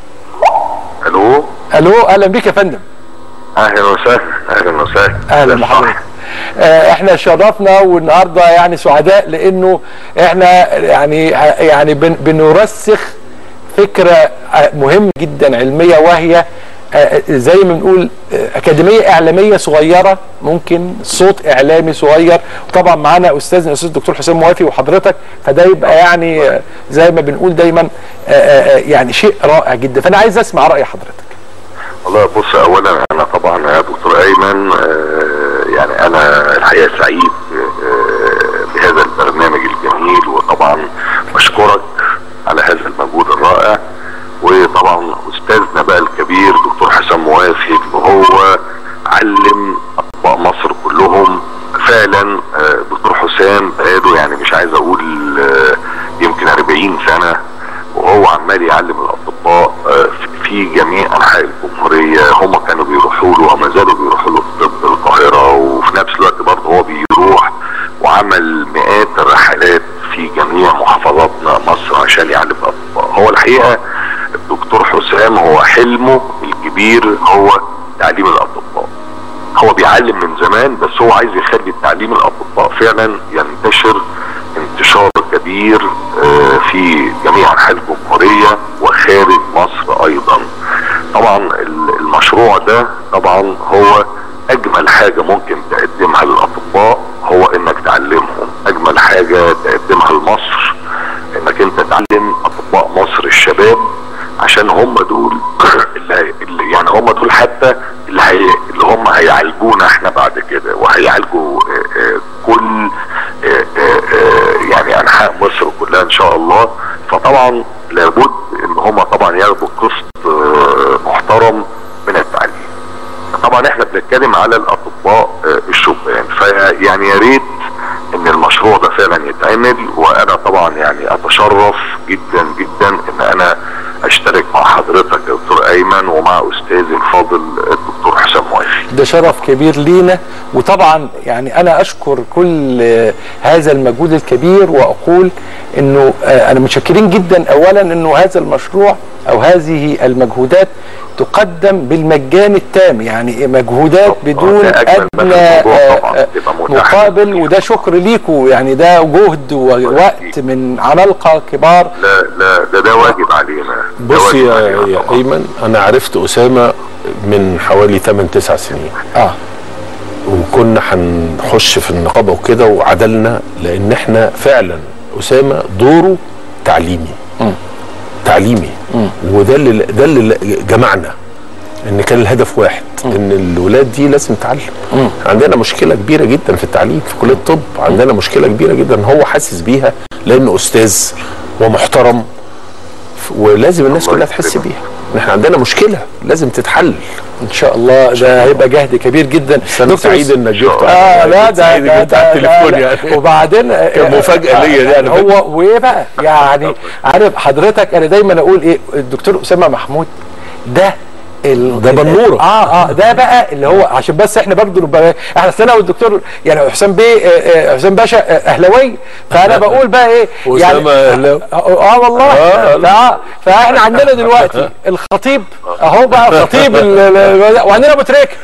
الو الو اهلا بيك يا فندم اهلا وسهلا اهلا وسهلا اهلا بحضرتك آه، احنا شرفنا والنهارده يعني سعداء لانه احنا يعني يعني بن- بنرسخ فكره آه، مهمه جدا علميه وهي آه، زي ما بنقول آه، اكاديميه اعلاميه صغيره ممكن صوت اعلامي صغير وطبعا معانا استاذنا الاستاذ الدكتور حسام موافي وحضرتك فده يبقى يعني آه، زي ما بنقول دايما آه، آه، آه، يعني شيء رائع جدا فانا عايز اسمع راي حضرتك والله بص اولا انا طبعا يا دكتور ايمن آه، يعني انا الحقيقه سعيد آه، بهذا البرنامج الجميل وطبعا بشكرك على هذا المجهود الرائع وطبعا استاذنا بقى الكبير دكتور حسام موافي اللي هو علم اطباء مصر كلهم فعلا آه، دكتور حسام بقاله يعني مش عايز اقول آه، يمكن 40 سنه وهو عمال يعلم الاطباء آه، في- في جميع انحاء الجمهوريه هم كانوا بيروحوا له وما زالوا بيروحوا له في طب القاهره وفي نفس الوقت برضه هو بيروح وعمل مئات الرحلات في جميع محافظاتنا مصر عشان يعلم الاطباء هو الحقيقه الدكتور حسام هو حلمه الكبير هو تعليم الاطباء هو بيعلم من زمان بس هو عايز يخلي تعليم الاطباء فعلا ينتشر انتشار كبير آه، في جميع انحاء الجمهوريه وخارج مصر ايضا طبعا ال- المشروع ده طبعا هو اجمل حاجه ممكن تقدمها للاطباء هو انك تعلمهم اجمل حاجه تقدمها لمصر انك انت تعلم اطباء مصر الشباب عشان هم دول اللي, هي- اللي يعني هم دول حتى اللي, هي اللي هم هيعالجونا احنا بعد كده وهيعالجوا آه، آه، كل آه، آه، آه، يعني انحاء مصر كلها ان شاء الله فطبعا لابد ان هم طبعا ياخدوا قسط آه، محترم من التعليم طبعا احنا بنتكلم على الاطباء آه، الشبان فيعني يا ريت ان المشروع ده فعلا يتعمل وانا طبعا يعني اتشرف جدا جدا ان انا اشترك مع حضرتك يا دكتور ايمن ومع استاذي الفاضل الدكتور حسام موافي ده شرف كبير لينا وطبعا يعني انا اشكر كل آه، هذا المجهود الكبير واقول انه آه، انا متشكرين جدا اولا انه هذا المشروع او هذه المجهودات تقدم بالمجان التام يعني مجهودات بدون ده أجمل ما في ادنى الموضوع آه، طبعاً، آه، تبقى متاحة مقابل للجميع. وده شكر ليكم يعني ده جهد ووقت من عمالقه كبار لا لا ده ده واجب علينا ده بص واجب يا, علينا يا طبعاً. ايمن انا عرفت اسامه من حوالي 8 9 سنين اه وكنا هنخش في النقابه وكده وعدلنا لان احنا فعلا اسامه دوره تعليمي تعليمي وده اللي ده اللي جمعنا ان كان الهدف واحد ان الولاد دي لازم تتعلم عندنا مشكله كبيره جدا في التعليم في كليه الطب عندنا مشكله كبيره جدا هو حاسس بيها لانه استاذ ومحترم ولازم الناس الله كلها تحس يكرمك. بيها ان احنا عندنا مشكله لازم تتحل ان شاء الله ده هيبقى جهد كبير جدا انا سعيد انك جبت اه لا ده سعيد ده, إنك جبت على ده لا التليفون لا يعني وبعدين كان مفاجأة ليا دي على فكرة. هو وايه بقى يعني عارف حضرتك انا دايما اقول ايه الدكتور اسامه محمود ده ال... ده بنورة. اه اه ده بقى اللي هو عشان بس احنا برضه نبقى احنا أصل انا والدكتور يعني حسام بيه آه، آه، حسام باشا آه، اهلاوي فانا بقول بقى ايه أسامة أهلاوي. اه آه والله آه، اه فاحنا عندنا دلوقتي الخطيب اهو بقى خطيب ال- ال- وعندنا ابو تريكه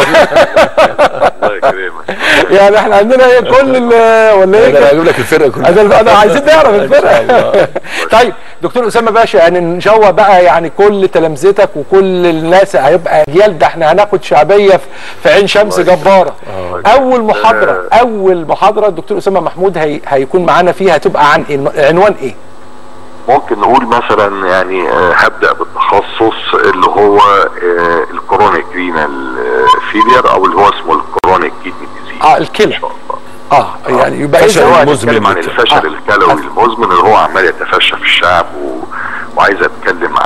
الله يكرمك يعني احنا عندنا ايه كل ال- ولا ايه انا كده؟ هجيب لك الفرقه كلها انا انا عايزين نعرف إن شاء الفرقه الله. طيب دكتور اسامه باشا يعني نشوق بقى يعني كل تلامذتك وكل الناس هيبقى اجيال ده احنا هناخد شعبيه في- في عين شمس جباره اول محاضره اول محاضره الدكتور اسامه محمود هي هيكون معانا فيها هتبقى عن ايه عنوان ايه ممكن نقول مثلا يعني آه، هبدا بالتخصص اللي هو آه، الكرونيك رينال فيلير او اللي هو اسمه الكرونيك كيدني ديزيز اه الكلى ان شاء الله اه يعني يبقى فشل إذا- هو المزمن هنتكلم عن بالكلى. الفشل آه. الكلوي المزمن اللي هو عمال يتفشى في الشعب و... وعايز اتكلم عن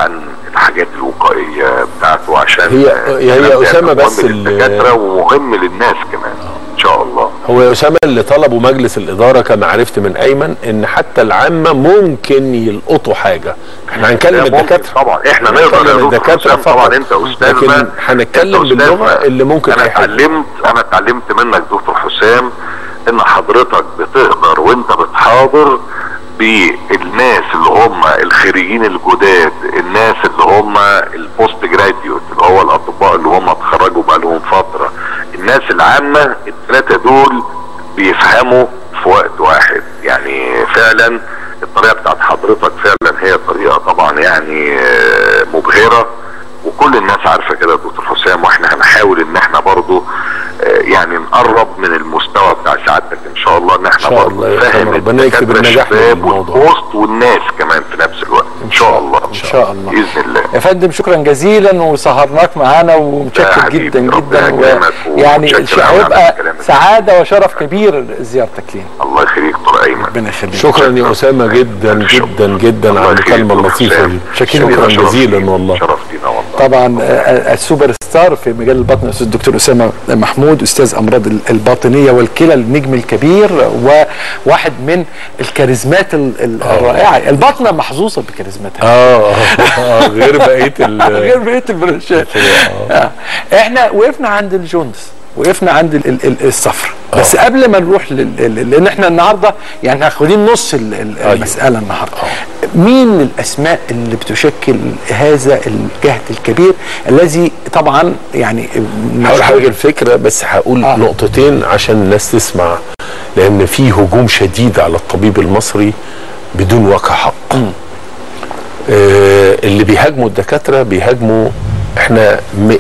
الحاجات الوقائيه بتاعته عشان هي- آه، هي- هي الكلام ده أسامة مهم بس ال- للدكاتره ومهم للناس كمان ان شاء الله هو يا اسامه اللي طلبه مجلس الاداره كما عرفت من ايمن ان حتى العامه ممكن يلقطوا حاجه احنا هنكلم لا، ممكن الدكاتره طبعا احنا هنكلم نقدر يا دكتور الدكاترة حسام طبعا فقط. انت استاذنا لكن هنتكلم أنت أستاذنا. باللغة اللي ممكن انا أي حد. اتعلمت انا اتعلمت منك دكتور حسام ان حضرتك بتقدر وانت بتحاضر بالناس اللي هم الخريجين الجداد الناس اللي هم البوست جراديوت اللي هو الاطباء اللي هم اتخرجوا بقالهم فتره الناس العامه الثلاثه دول بيفهموا في وقت واحد يعني فعلا الطريقه بتاعت حضرتك فعلا هي طريقه طبعا يعني آه، مبهره وكل الناس عارفه كده يا دكتور حسام واحنا هنحاول ان احنا برضو آه، يعني نقرب من المستوى بتاع سعادتك ان شاء الله ان احنا إن شاء برضو الله يا نفهم أسامة، ربنا يكتب الدكاترة النجاح الشباب للموضوع. والبوست والناس كمان في نفس الوقت ان شاء الله ان شاء الله باذن الله يا فندم شكرا جزيلا وسهرناك معانا ومتشكر لا حبيبي، جدا ربنا جدا يكرمك يعني ومتشكر شيء أوي على هيبقى الكلام ده. سعاده وشرف كبير زيارتك لينا الله يخليك دكتور ايمن ربنا يخليك شكرا يا اسامه جدا جدا جدا الله على يخليك المكالمه دكتور اللطيفه حسام. دي شاكرين شكرا شرف جزيلا لينا. والله شرف لينا والله طبعا آه، آه، السوبر ستار في مجال البطن الاستاذ الدكتور اسامه محمود استاذ امراض ال- الباطنيه والكلى النجم الكبير وواحد من الكاريزمات ال- ال- الرائعه البطنه محظوظه بكاريزماتها اه آه، غير بقيه ال- غير بقيه البرانشات آه. احنا وقفنا عند الجوندس وقفنا عند ال- ال- ال- الصفر بس قبل ما نروح لل... لل- لان احنا النهارده يعني واخدين نص ال- ال- المساله النهارده مين الاسماء اللي بتشكل هذا الجهد الكبير الذي طبعا يعني هقول حاجه الفكره بس هقول آه. آه. نقطتين عشان الناس تسمع لان في هجوم شديد على الطبيب المصري بدون وجه حق آه اللي بيهاجموا الدكاتره بيهاجموا احنا م-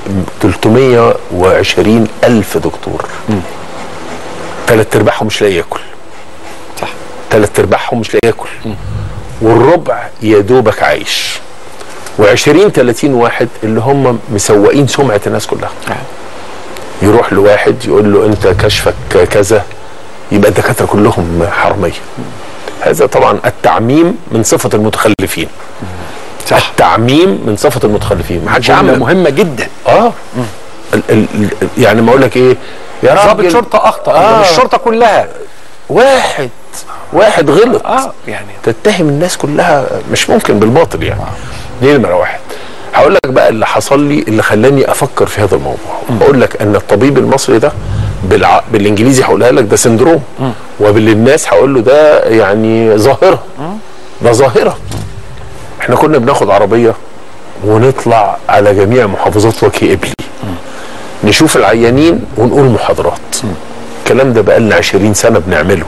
320 الف دكتور ثلاث ارباعهم مش لاقي ياكل صح. ثلاث ارباعهم مش لاقي ياكل والربع يا دوبك عايش و20 30 واحد اللي هم مسوقين سمعه الناس كلها يروح لواحد يقول له انت كشفك كذا يبقى الدكاتره كلهم حراميه هذا طبعا التعميم من صفه المتخلفين صح التعميم من صفه المتخلفين ما حدش جملة عمم مهمه جدا اه ال ال ال يعني ما اقول لك ايه يا ضابط راجل شرطه اخطا آه. آه. مش الشرطه كلها واحد واحد غلط اه يعني تتهم الناس كلها مش ممكن بالباطل يعني دي نمره واحد هقول لك بقى اللي حصل لي اللي خلاني افكر في هذا الموضوع بقول لك ان الطبيب المصري ده بالع... بالانجليزي هقولها لك ده سندروم وبالناس هقول له ده يعني ظاهره ده ظاهره احنا كنا بناخد عربيه ونطلع على جميع محافظات وجه قبلي نشوف العيانين ونقول محاضرات الكلام ده بقالنا 20 سنه بنعمله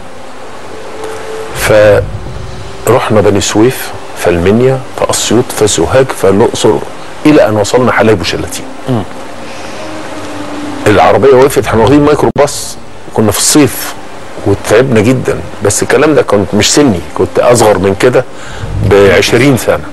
فرحنا بني سويف فالمنيا فاسيوط فسوهاج فالاقصر الى ان وصلنا حلايب وشلاتين العربيه وقفت احنا واخدين ميكروباص كنا في الصيف وتعبنا جدا بس الكلام ده كنت مش سني كنت اصغر من كده ب 20 سنه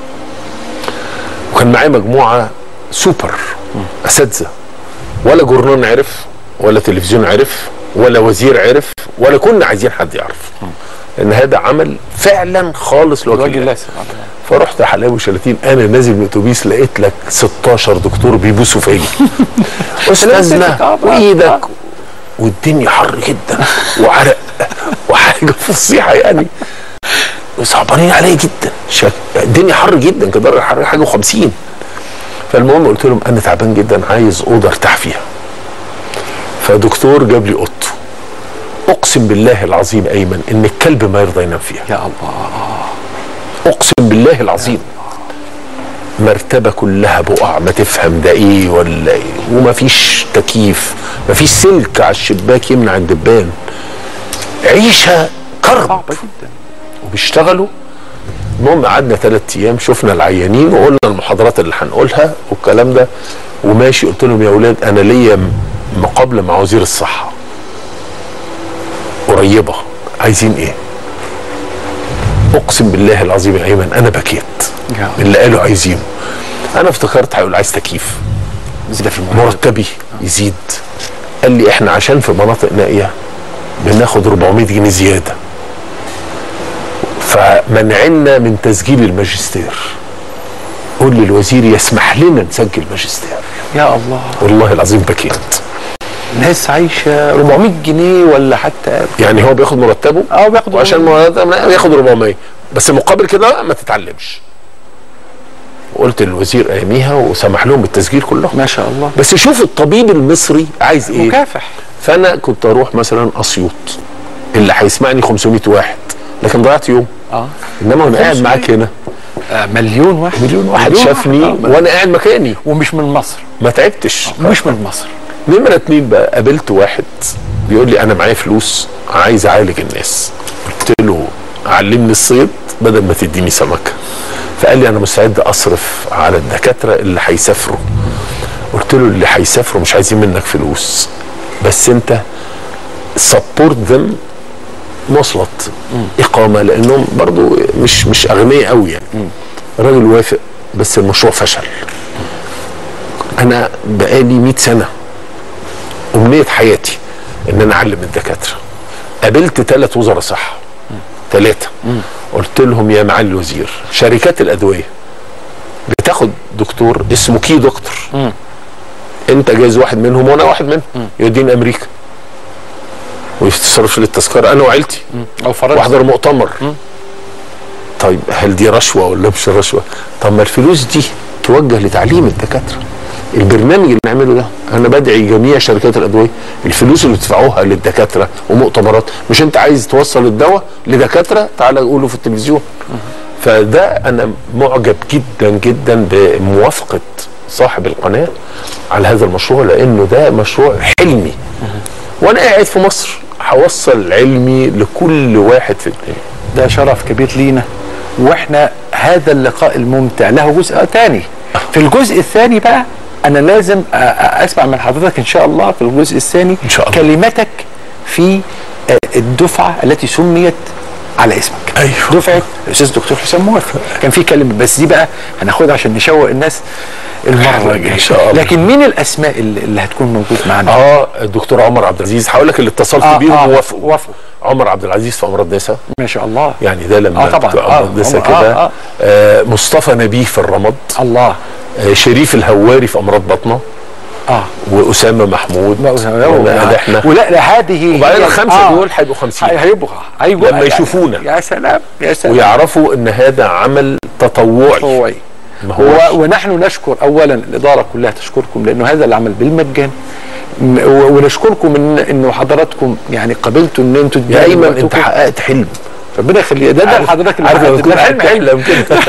وكان معايا مجموعه سوبر اساتذه ولا جورنان عرف ولا تلفزيون عرف ولا وزير عرف ولا كنا عايزين حد يعرف لان هذا عمل فعلا خالص لوجه الوجه الله الله سبحانه وتعالى. فرحت حلاوي وشلاتين انا نازل من الاتوبيس لقيت لك 16 دكتور بيبوسوا فيا استاذنا آه، آه. وايدك والدنيا حر جدا وعرق وحاجه فصيحه يعني وصعبانين عليا جدا شك... الدنيا حر جدا كده درجه حراره حاجه و50 فالمهم قلت لهم انا تعبان جدا عايز اوضه ارتاح فيها فدكتور جاب لي اوضته اقسم بالله العظيم ايمن ان الكلب ما يرضى ينام فيها يا الله اقسم بالله العظيم مرتبة كلها بقع ما تفهم ده ايه ولا ايه ومفيش تكييف مفيش سلك على الشباك يمنع الدبان عيشة كرب صعبه جدا وبيشتغلوا المهم قعدنا ثلاث ايام شفنا العيانين وقلنا المحاضرات اللي هنقولها والكلام ده وماشي قلت لهم يا اولاد انا ليا م- مقابله مع وزير الصحه قريبه عايزين ايه؟ اقسم بالله العظيم يا ايمن انا بكيت يا من اللي قالوا عايزينه انا افتكرت هيقول عايز تكييف زياده في المرتب مرتبي يزيد قال لي احنا عشان في مناطق نائيه بناخد 400 جنيه زياده فمنعنا من تسجيل الماجستير قول للوزير يسمح لنا نسجل ماجستير يا الله والله العظيم بكيت ناس عايشه 400 جنيه ولا حتى يعني هو بياخد مرتبه اه بياخد وعشان مرتبه بياخد 400 بس مقابل كده ما تتعلمش قلت للوزير اياميها وسمح لهم بالتسجيل كلهم ما شاء الله بس شوف الطبيب المصري عايز ايه مكافح فانا كنت اروح مثلا اسيوط اللي هيسمعني 500 واحد لكن ضيعت يوم اه انما وانا قاعد 500. معاك هنا آه، مليون واحد مليون واحد مليون شافني آه، وانا قاعد مكاني ومش من مصر ما تعبتش مش من مصر نمرة اتنين بقى قابلت واحد بيقول لي انا معايا فلوس عايز اعالج الناس قلت له علمني الصيد بدل ما تديني سمكة فقال لي انا مستعد اصرف على الدكاترة اللي هيسافروا قلت له اللي هيسافروا مش عايزين منك فلوس بس انت سبورت ذم مواصلات اقامه لانهم برضو مش مش اغنياء قوي يعني الراجل وافق بس المشروع فشل انا بقالي 100 سنه امنيه حياتي ان انا اعلم الدكاتره قابلت ثلاث وزراء صحه ثلاثه قلت لهم يا معالي الوزير شركات الادويه بتاخد دكتور اسمه كي دكتور انت جايز واحد منهم وانا واحد منهم يوديني امريكا ويتصرف لي التذكره انا وعيلتي او فرنسا واحضر مؤتمر طيب هل دي رشوه ولا مش رشوه طب ما الفلوس دي توجه لتعليم الدكاتره البرنامج اللي بنعمله ده انا بدعي جميع شركات الادويه الفلوس اللي بتدفعوها للدكاتره ومؤتمرات مش انت عايز توصل الدواء لدكاتره تعالى قوله في التلفزيون فده انا معجب جدا جدا بموافقه صاحب القناه على هذا المشروع لانه ده مشروع حلمي وانا قاعد في مصر هوصل علمي لكل واحد في الدنيا ده شرف كبير لينا واحنا هذا اللقاء الممتع له جزء تاني في الجزء الثاني بقى انا لازم أ- أ- اسمع من حضرتك ان شاء الله في الجزء الثاني إن شاء الله. كلمتك في آه، الدفعه التي سميت على اسمك أيوه. دفعه الاستاذ الدكتور حسام موافق كان في كلمه بس دي بقى هناخدها عشان نشوق الناس المره الجايه إن شاء الله. لكن مين الاسماء اللي, اللي هتكون موجود معانا اه الدكتور عمر عبد العزيز هقول لك اللي اتصلت آه، بيهم آه، ووافقوا وافقوا. عمر عبد العزيز في امراض نساء ما شاء الله يعني ده لما آه، طبعاً. تبقى آه، امراض نساء عمر- كده آه، آه. آه مصطفى نبيه في الرمد الله آه شريف الهواري في امراض بطنه اه واسامه محمود وأنا- احنا ولا لا هذه وبعدين هي- الخمسه دول هيبقوا 50 هي- هيبقوا هيبقوا لما يشوفونا. يا سلام يا سلام ويعرفوا ان هذا عمل تطوعي تطوعي ما هوش و- ونحن نشكر اولا الاداره كلها تشكركم لانه هذا العمل بالمجان م- و- ونشكركم ان انه حضراتكم يعني قبلتوا ان انتوا يا ايمن انت وقتكم. حققت حلم ربنا يخليك ده ده عارف- حضرتك اللي عارف لما حققت يكون ده حلم احلم كده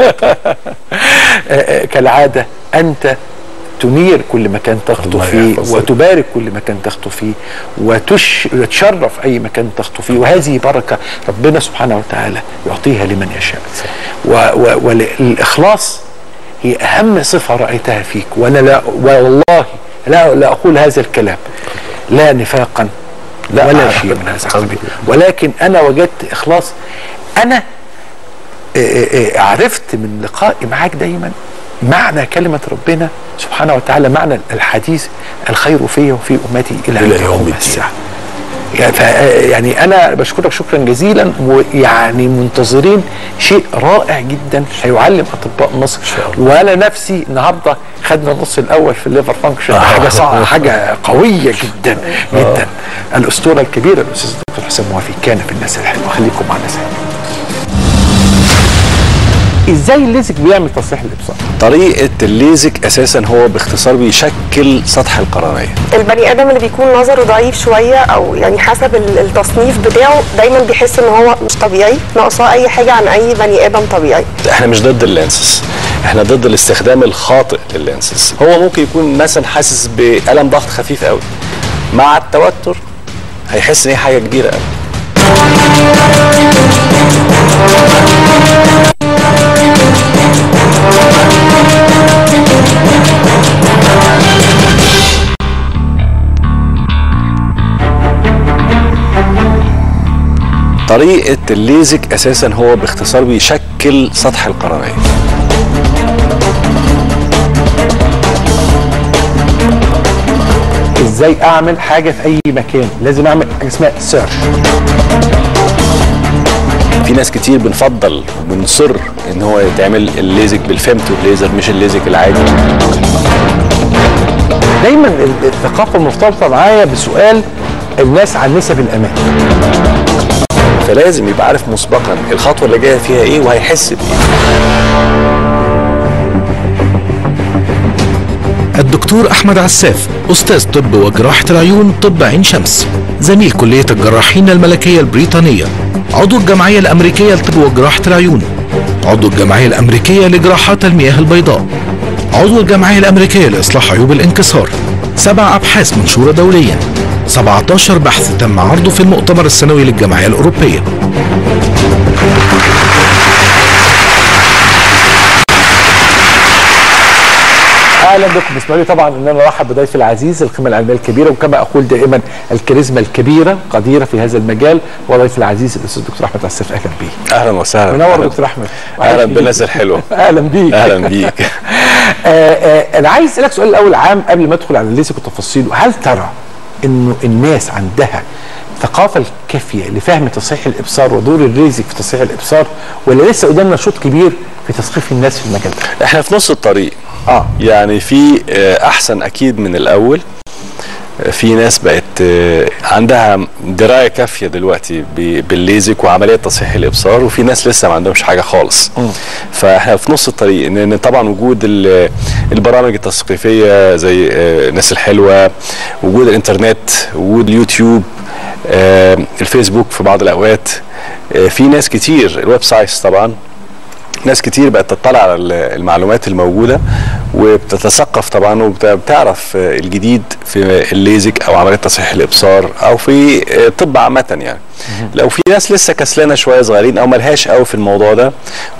آه، آه، كالعادة أنت تنير كل مكان تخطو الله فيه يحفظك. وتبارك كل مكان تخطو فيه وتش... وتشرف أي مكان تخطو فيه وهذه بركة ربنا سبحانه وتعالى يعطيها لمن يشاء و... و... والإخلاص هي أهم صفة رأيتها فيك وأنا لا والله لا, لا أقول هذا الكلام لا نفاقا لا ولا شيء من هذا القبيل ولكن أنا وجدت إخلاص أنا إيه إيه عرفت من لقائي معاك دايما معنى كلمة ربنا سبحانه وتعالى معنى الحديث الخير في وفي أمتي إلى, إلى أن يوم تقوم الدين. الساعة يعني, ف- يعني أنا بشكرك شكرا جزيلا ويعني منتظرين شيء رائع جدا هيعلم أطباء مصر وأنا نفسي النهارده خدنا النص الأول في الليفر فانكشن حاجة صعبة حاجة قوية جدا جدا الأسطورة الكبيرة الأستاذ الدكتور حسام موافي كان في الناس الحلوة خليكم معنا سوا ازاي الليزك بيعمل تصحيح الابصار؟ طريقه الليزك اساسا هو باختصار بيشكل سطح القرنيه البني ادم اللي بيكون نظره ضعيف شويه او يعني حسب ال- التصنيف بتاعه دايما بيحس ان هو مش طبيعي ناقصاه اي حاجه عن اي بني ادم طبيعي احنا مش ضد اللانسز احنا ضد الاستخدام الخاطئ لللانسز هو ممكن يكون مثلا حاسس بالم ضغط خفيف قوي مع التوتر هيحس ان هي حاجه كبيره قوي طريقه الليزك اساسا هو باختصار بيشكل سطح القرنيه ازاي اعمل حاجه في اي مكان لازم اعمل حاجه اسمها سيرش في ناس كتير بنفضل وبنصر ان هو يتعمل الليزك بالفيمتو ليزر مش الليزك العادي دايما ال- الثقافه مرتبطه معايا بسؤال الناس عن نسب الامان فلازم يبقى عارف مسبقا الخطوه اللي جايه فيها ايه وهيحس بايه الدكتور أحمد عساف أستاذ طب وجراحة العيون طب عين شمس زميل كلية الجراحين الملكية البريطانية عضو الجمعية الأمريكية لطب وجراحة العيون عضو الجمعية الأمريكية لجراحات المياه البيضاء عضو الجمعية الأمريكية لإصلاح عيوب الانكسار سبع أبحاث منشورة دوليا 17 بحث تم عرضه في المؤتمر السنوي للجمعية الأوروبية اهلا بكم اسمحوا لي طبعا ان انا ارحب بضيفي العزيز القيمه العلميه الكبيره وكما اقول دائما الكاريزما الكبيره قديره في هذا المجال وضيفي العزيز الاستاذ دكتور احمد عساف اهلا بيه اهلا وسهلا منور أهلاً- دكتور احمد اهلا بالناس الحلوه اهلا بيك اهلا بيك آه آه انا عايز اسالك سؤال الاول عام قبل ما ادخل على الليزك وتفاصيله هل ترى انه الناس عندها الثقافه الكافيه لفهم تصحيح الابصار ودور الليزك في تصحيح الابصار ولا لسه قدامنا شوط كبير في تثقيف الناس في المجال ده؟ احنا في نص الطريق اه يعني في آه، احسن اكيد من الاول آه، في ناس بقت آه، عندها درايه كافيه دلوقتي ب- بالليزك وعمليه تصحيح الابصار وفي ناس لسه ما عندهمش حاجه خالص فاحنا في نص الطريق ان إن طبعا وجود ال- البرامج التثقيفيه زي آه، الناس الحلوه وجود الانترنت وجود اليوتيوب آه، الفيسبوك في بعض الاوقات آه، في ناس كتير الويب سايتس طبعا ناس كتير بقت تطلع على ال- المعلومات الموجوده وبتتثقف طبعا وبتعرف الجديد في الليزك او عمليه تصحيح الابصار او في طب عامه يعني لو في ناس لسه كسلانه شويه صغيرين او ملهاش قوي في الموضوع ده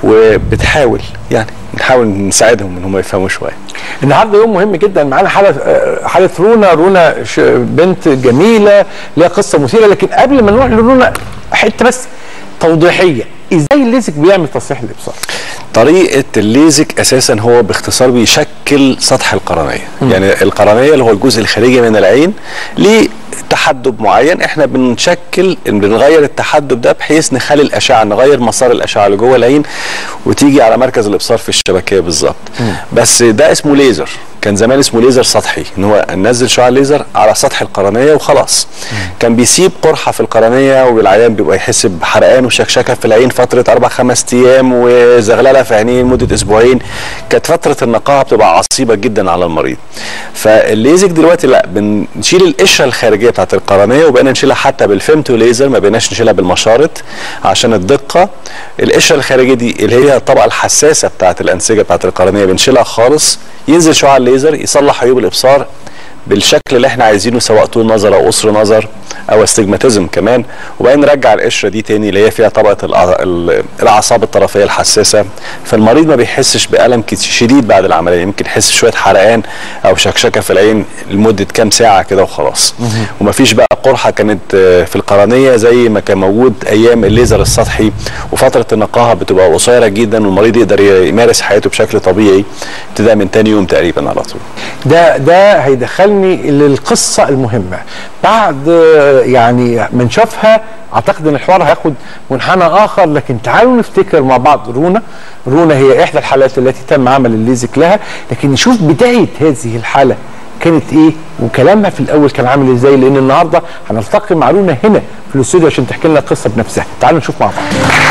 وبتحاول يعني نحاول نساعدهم ان هم يفهموا شويه النهارده يوم مهم جدا معانا حاله آه، حاله رونا رونا ش- بنت جميله ليها قصه مثيره لكن قبل ما نروح لرونا حته بس توضيحيه ازاي الليزك بيعمل تصحيح الابصار؟ طريقه الليزك اساسا هو باختصار بيشكل سطح القرنيه يعني القرنيه اللي هو الجزء الخارجي من العين ليه تحدب معين احنا بنشكل بنغير التحدب ده بحيث نخلي الاشعه نغير مسار الاشعه اللي جوه العين وتيجي على مركز الابصار في الشبكيه بالظبط بس ده اسمه ليزر كان زمان اسمه ليزر سطحي ان هو ننزل شعاع ليزر على سطح القرنيه وخلاص كان بيسيب قرحه في القرنيه والعيان بيبقى يحس بحرقان وشكشكه في العين فتره اربع خمس ايام وزغلله في عينيه لمده اسبوعين كانت فتره النقاهه بتبقى عصيبه جدا على المريض فالليزك دلوقتي لا بنشيل القشره الخارجيه بتاعت القرنيه وبقينا نشيلها حتى بالفيمتو ليزر ما بقيناش نشيلها بالمشارط عشان الدقه القشره الخارجيه دي اللي هي الطبقه الحساسه بتاعت الانسجه بتاعت القرنيه بنشيلها خالص ينزل شعاع الليزر يصلح عيوب الابصار بالشكل اللي احنا عايزينه سواء طول نظر او قصر نظر او استجماتيزم كمان وبعدين نرجع القشره دي تاني اللي هي فيها طبقه الأع- ال- الاعصاب الطرفيه الحساسه فالمريض ما بيحسش بالم كت- شديد بعد العمليه يمكن يحس شويه حرقان او شكشكه في العين لمده كام ساعه كده وخلاص ومفيش بقى قرحه كانت آه، في القرنيه زي ما كان موجود ايام الليزر السطحي وفتره النقاهه بتبقى قصيره جدا والمريض يقدر يمارس حياته بشكل طبيعي ابتداء من تاني يوم تقريبا على طول ده ده هيدخلني للقصه المهمه بعد آه، يعني ما نشوفها اعتقد ان الحوار هياخد منحنى اخر لكن تعالوا نفتكر مع بعض رونا رونا هي احدى الحالات التي تم عمل الليزك لها لكن نشوف بدايه هذه الحاله كانت ايه وكلامها في الاول كان عامل ازاي لان النهارده هنلتقي مع رونا هنا في الاستوديو عشان تحكي لنا القصه بنفسها تعالوا نشوف مع بعض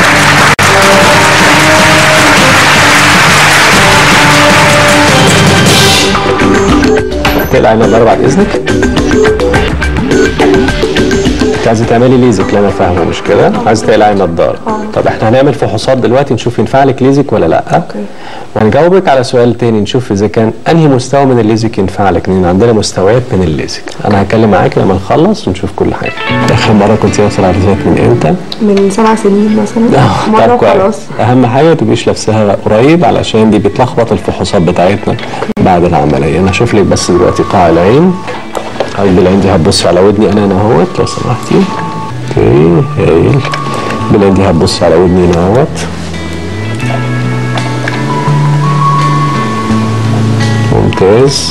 تقلع النضاره بعد اذنك انت عايزه تعملي ليزك اللي انا فاهمه مش كده عايزه تقلعي النضاره طب احنا هنعمل فحوصات دلوقتي نشوف ينفع لك ليزك ولا لا اوكي وهنجاوبك على سؤال تاني نشوف اذا كان انهي مستوى من الليزك ينفع لك لان عندنا مستويات من الليزك انا هتكلم معاك لما نخلص ونشوف كل حاجه اخر مره كنت واصل عدسات من امتى من سبع سنين مثلا مره طب كويس وخلاص اهم حاجه ما تبقيش لابساها قريب علشان دي بتلخبط الفحوصات بتاعتنا بعد العمليه انا هشوف لك بس دلوقتي قاع العين قلب العين دي هتبص على ودني انا هنا اهوت لو سمحتي اوكي هايل بالعين دي هتبص على ودني هنا اهوت ممتاز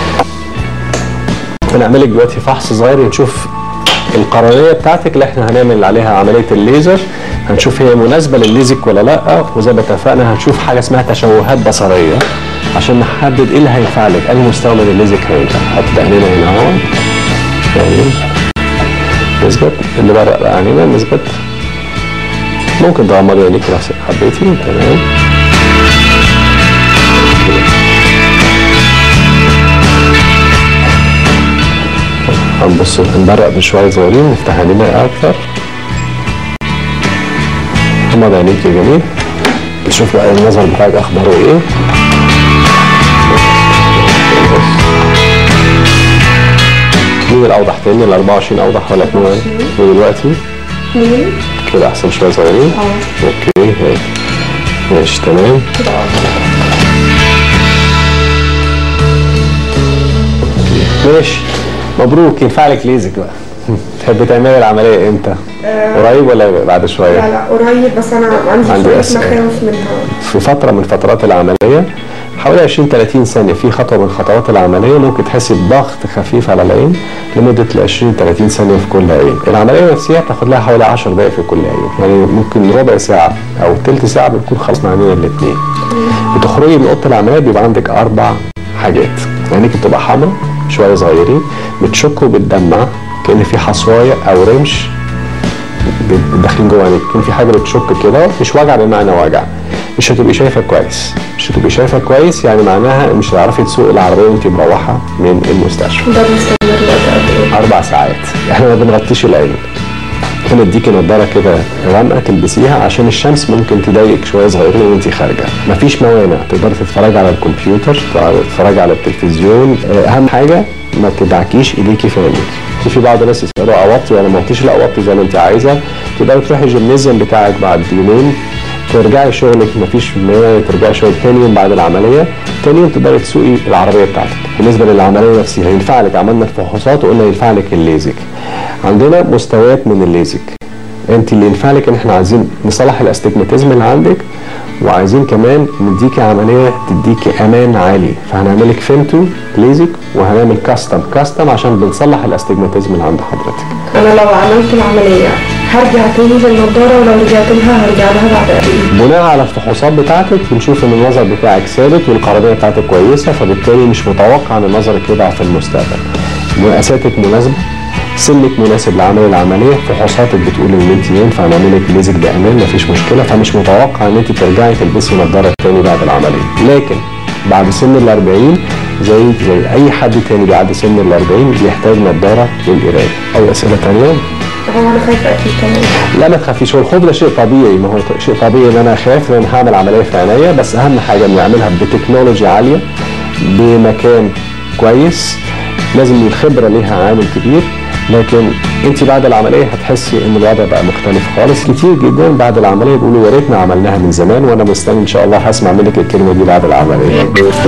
هنعمل لك دلوقتي فحص صغير نشوف القرنيه بتاعتك اللي احنا هنعمل عليها عمليه الليزر هنشوف هي مناسبه للليزك ولا لا وزي ما اتفقنا هنشوف حاجه اسمها تشوهات بصريه عشان نحدد ايه اللي هينفع لك انهي مستوى من الليزك هينفع حط عينينا هنا اهو يعني نثبت اللي برق بقى عينينا نثبت ممكن تغمضي عينيك لو حبيتي تمام هنبص نبرق بشوية صغيرين نفتح عينينا أكتر غمض عينيك يا جميل نشوف بقى النظر بتاعك أخباره إيه مين الأوضح تاني ال 24 أوضح ولا 2 ودلوقتي؟ كده أحسن شوية صغيرين؟ أوكي هاي ماشي تمام ماشي مبروك ينفع لك ليزك بقى تحب تعملي العملية امتى؟ قريب ولا بعد شوية؟ لا لا قريب بس انا عندي عندي شويه أسئلة. مخاوف منها في فترة من فترات العملية حوالي 20 30 ثانية في خطوة من خطوات العملية ممكن تحسي بضغط خفيف على العين لمدة ال 20 30 ثانية في كل عين. العملية نفسها بتاخد لها حوالي 10 دقائق في كل عين، يعني ممكن ربع ساعة أو تلت ساعة بنكون خلصنا عينينا الاثنين. بتخرجي من أوضة العملية بيبقى عندك أربع حاجات، عينيك بتبقى حمراء شوية صغيرين بتشك وبتدمع كأن في حصواية أو رمش داخلين جوه عينيك يكون في حاجه بتشك كده مش وجع بمعنى وجع مش هتبقي شايفه كويس مش هتبقي شايفه كويس يعني معناها مش هتعرفي تسوقي العربيه وانت مروحه من المستشفى ده بيستمر وقت قد ايه؟ اربع ساعات احنا ما بنغطيش العين بنديكي نضاره كده غامقه تلبسيها عشان الشمس ممكن تضايقك شويه صغيرين وانت خارجه مفيش موانع تقدري تتفرجي على الكمبيوتر تتفرجي على التلفزيون آه، اهم حاجه ما تدعكيش ايديكي في عينيك في بعض الناس يسالوا اوطي ولا ما اوطيش لا اوطي زي ما انت عايزه تقدري تروحي الجيمنازيوم بتاعك بعد يومين ترجعي شغلك مفيش مانع ترجعي شغلك تاني يوم بعد العمليه تاني يوم تقدري تسوقي العربيه بتاعتك بالنسبه للعمليه نفسها هينفع لك عملنا الفحوصات وقلنا ينفع لك الليزك عندنا مستويات من الليزك انت اللي ينفع لك ان احنا عايزين نصلح الاستجماتيزم اللي عندك وعايزين كمان نديكي عمليه تديكي امان عالي فهنعمل لك فيمتو ليزك وهنعمل كاستم كاستم عشان بنصلح الاستجماتيزم اللي عند حضرتك انا لو عملت العمليه هرجع تاني للنضاره ولو رجعت لها هرجع لها بعد قد ايه؟ بناء على الفحوصات بتاعتك بنشوف ان النظر بتاعك ثابت والقرنيه بتاعتك كويسه فبالتالي مش متوقع ان نظرك يضعف في المستقبل. مقاساتك مناسبه سنك مناسب لعمل العمليه فحوصاتك بتقول ان انت ينفع نعمل لك ليزك بامان مفيش مشكله فمش متوقع ان انت ترجعي تلبسي نظاره تاني بعد العمليه لكن بعد سن ال 40 زي زي اي حد تاني بيعدي سن ال 40 بيحتاج نظاره للقرايه او اسئله تانيه هو انا خايفه اكيد كمان لا ما تخافيش هو الخوف ده شيء طبيعي ما هو شيء طبيعي ان انا اخاف لان هعمل عمليه في عينيا بس اهم حاجه اني اعملها بتكنولوجيا عاليه بمكان كويس لازم الخبره ليها عامل كبير لكن انت بعد العمليه هتحسي ان الوضع بقى مختلف خالص كتير جدا بعد العمليه بيقولوا يا ريتنا عملناها من زمان وانا مستني ان شاء الله هسمع منك الكلمه دي بعد العمليه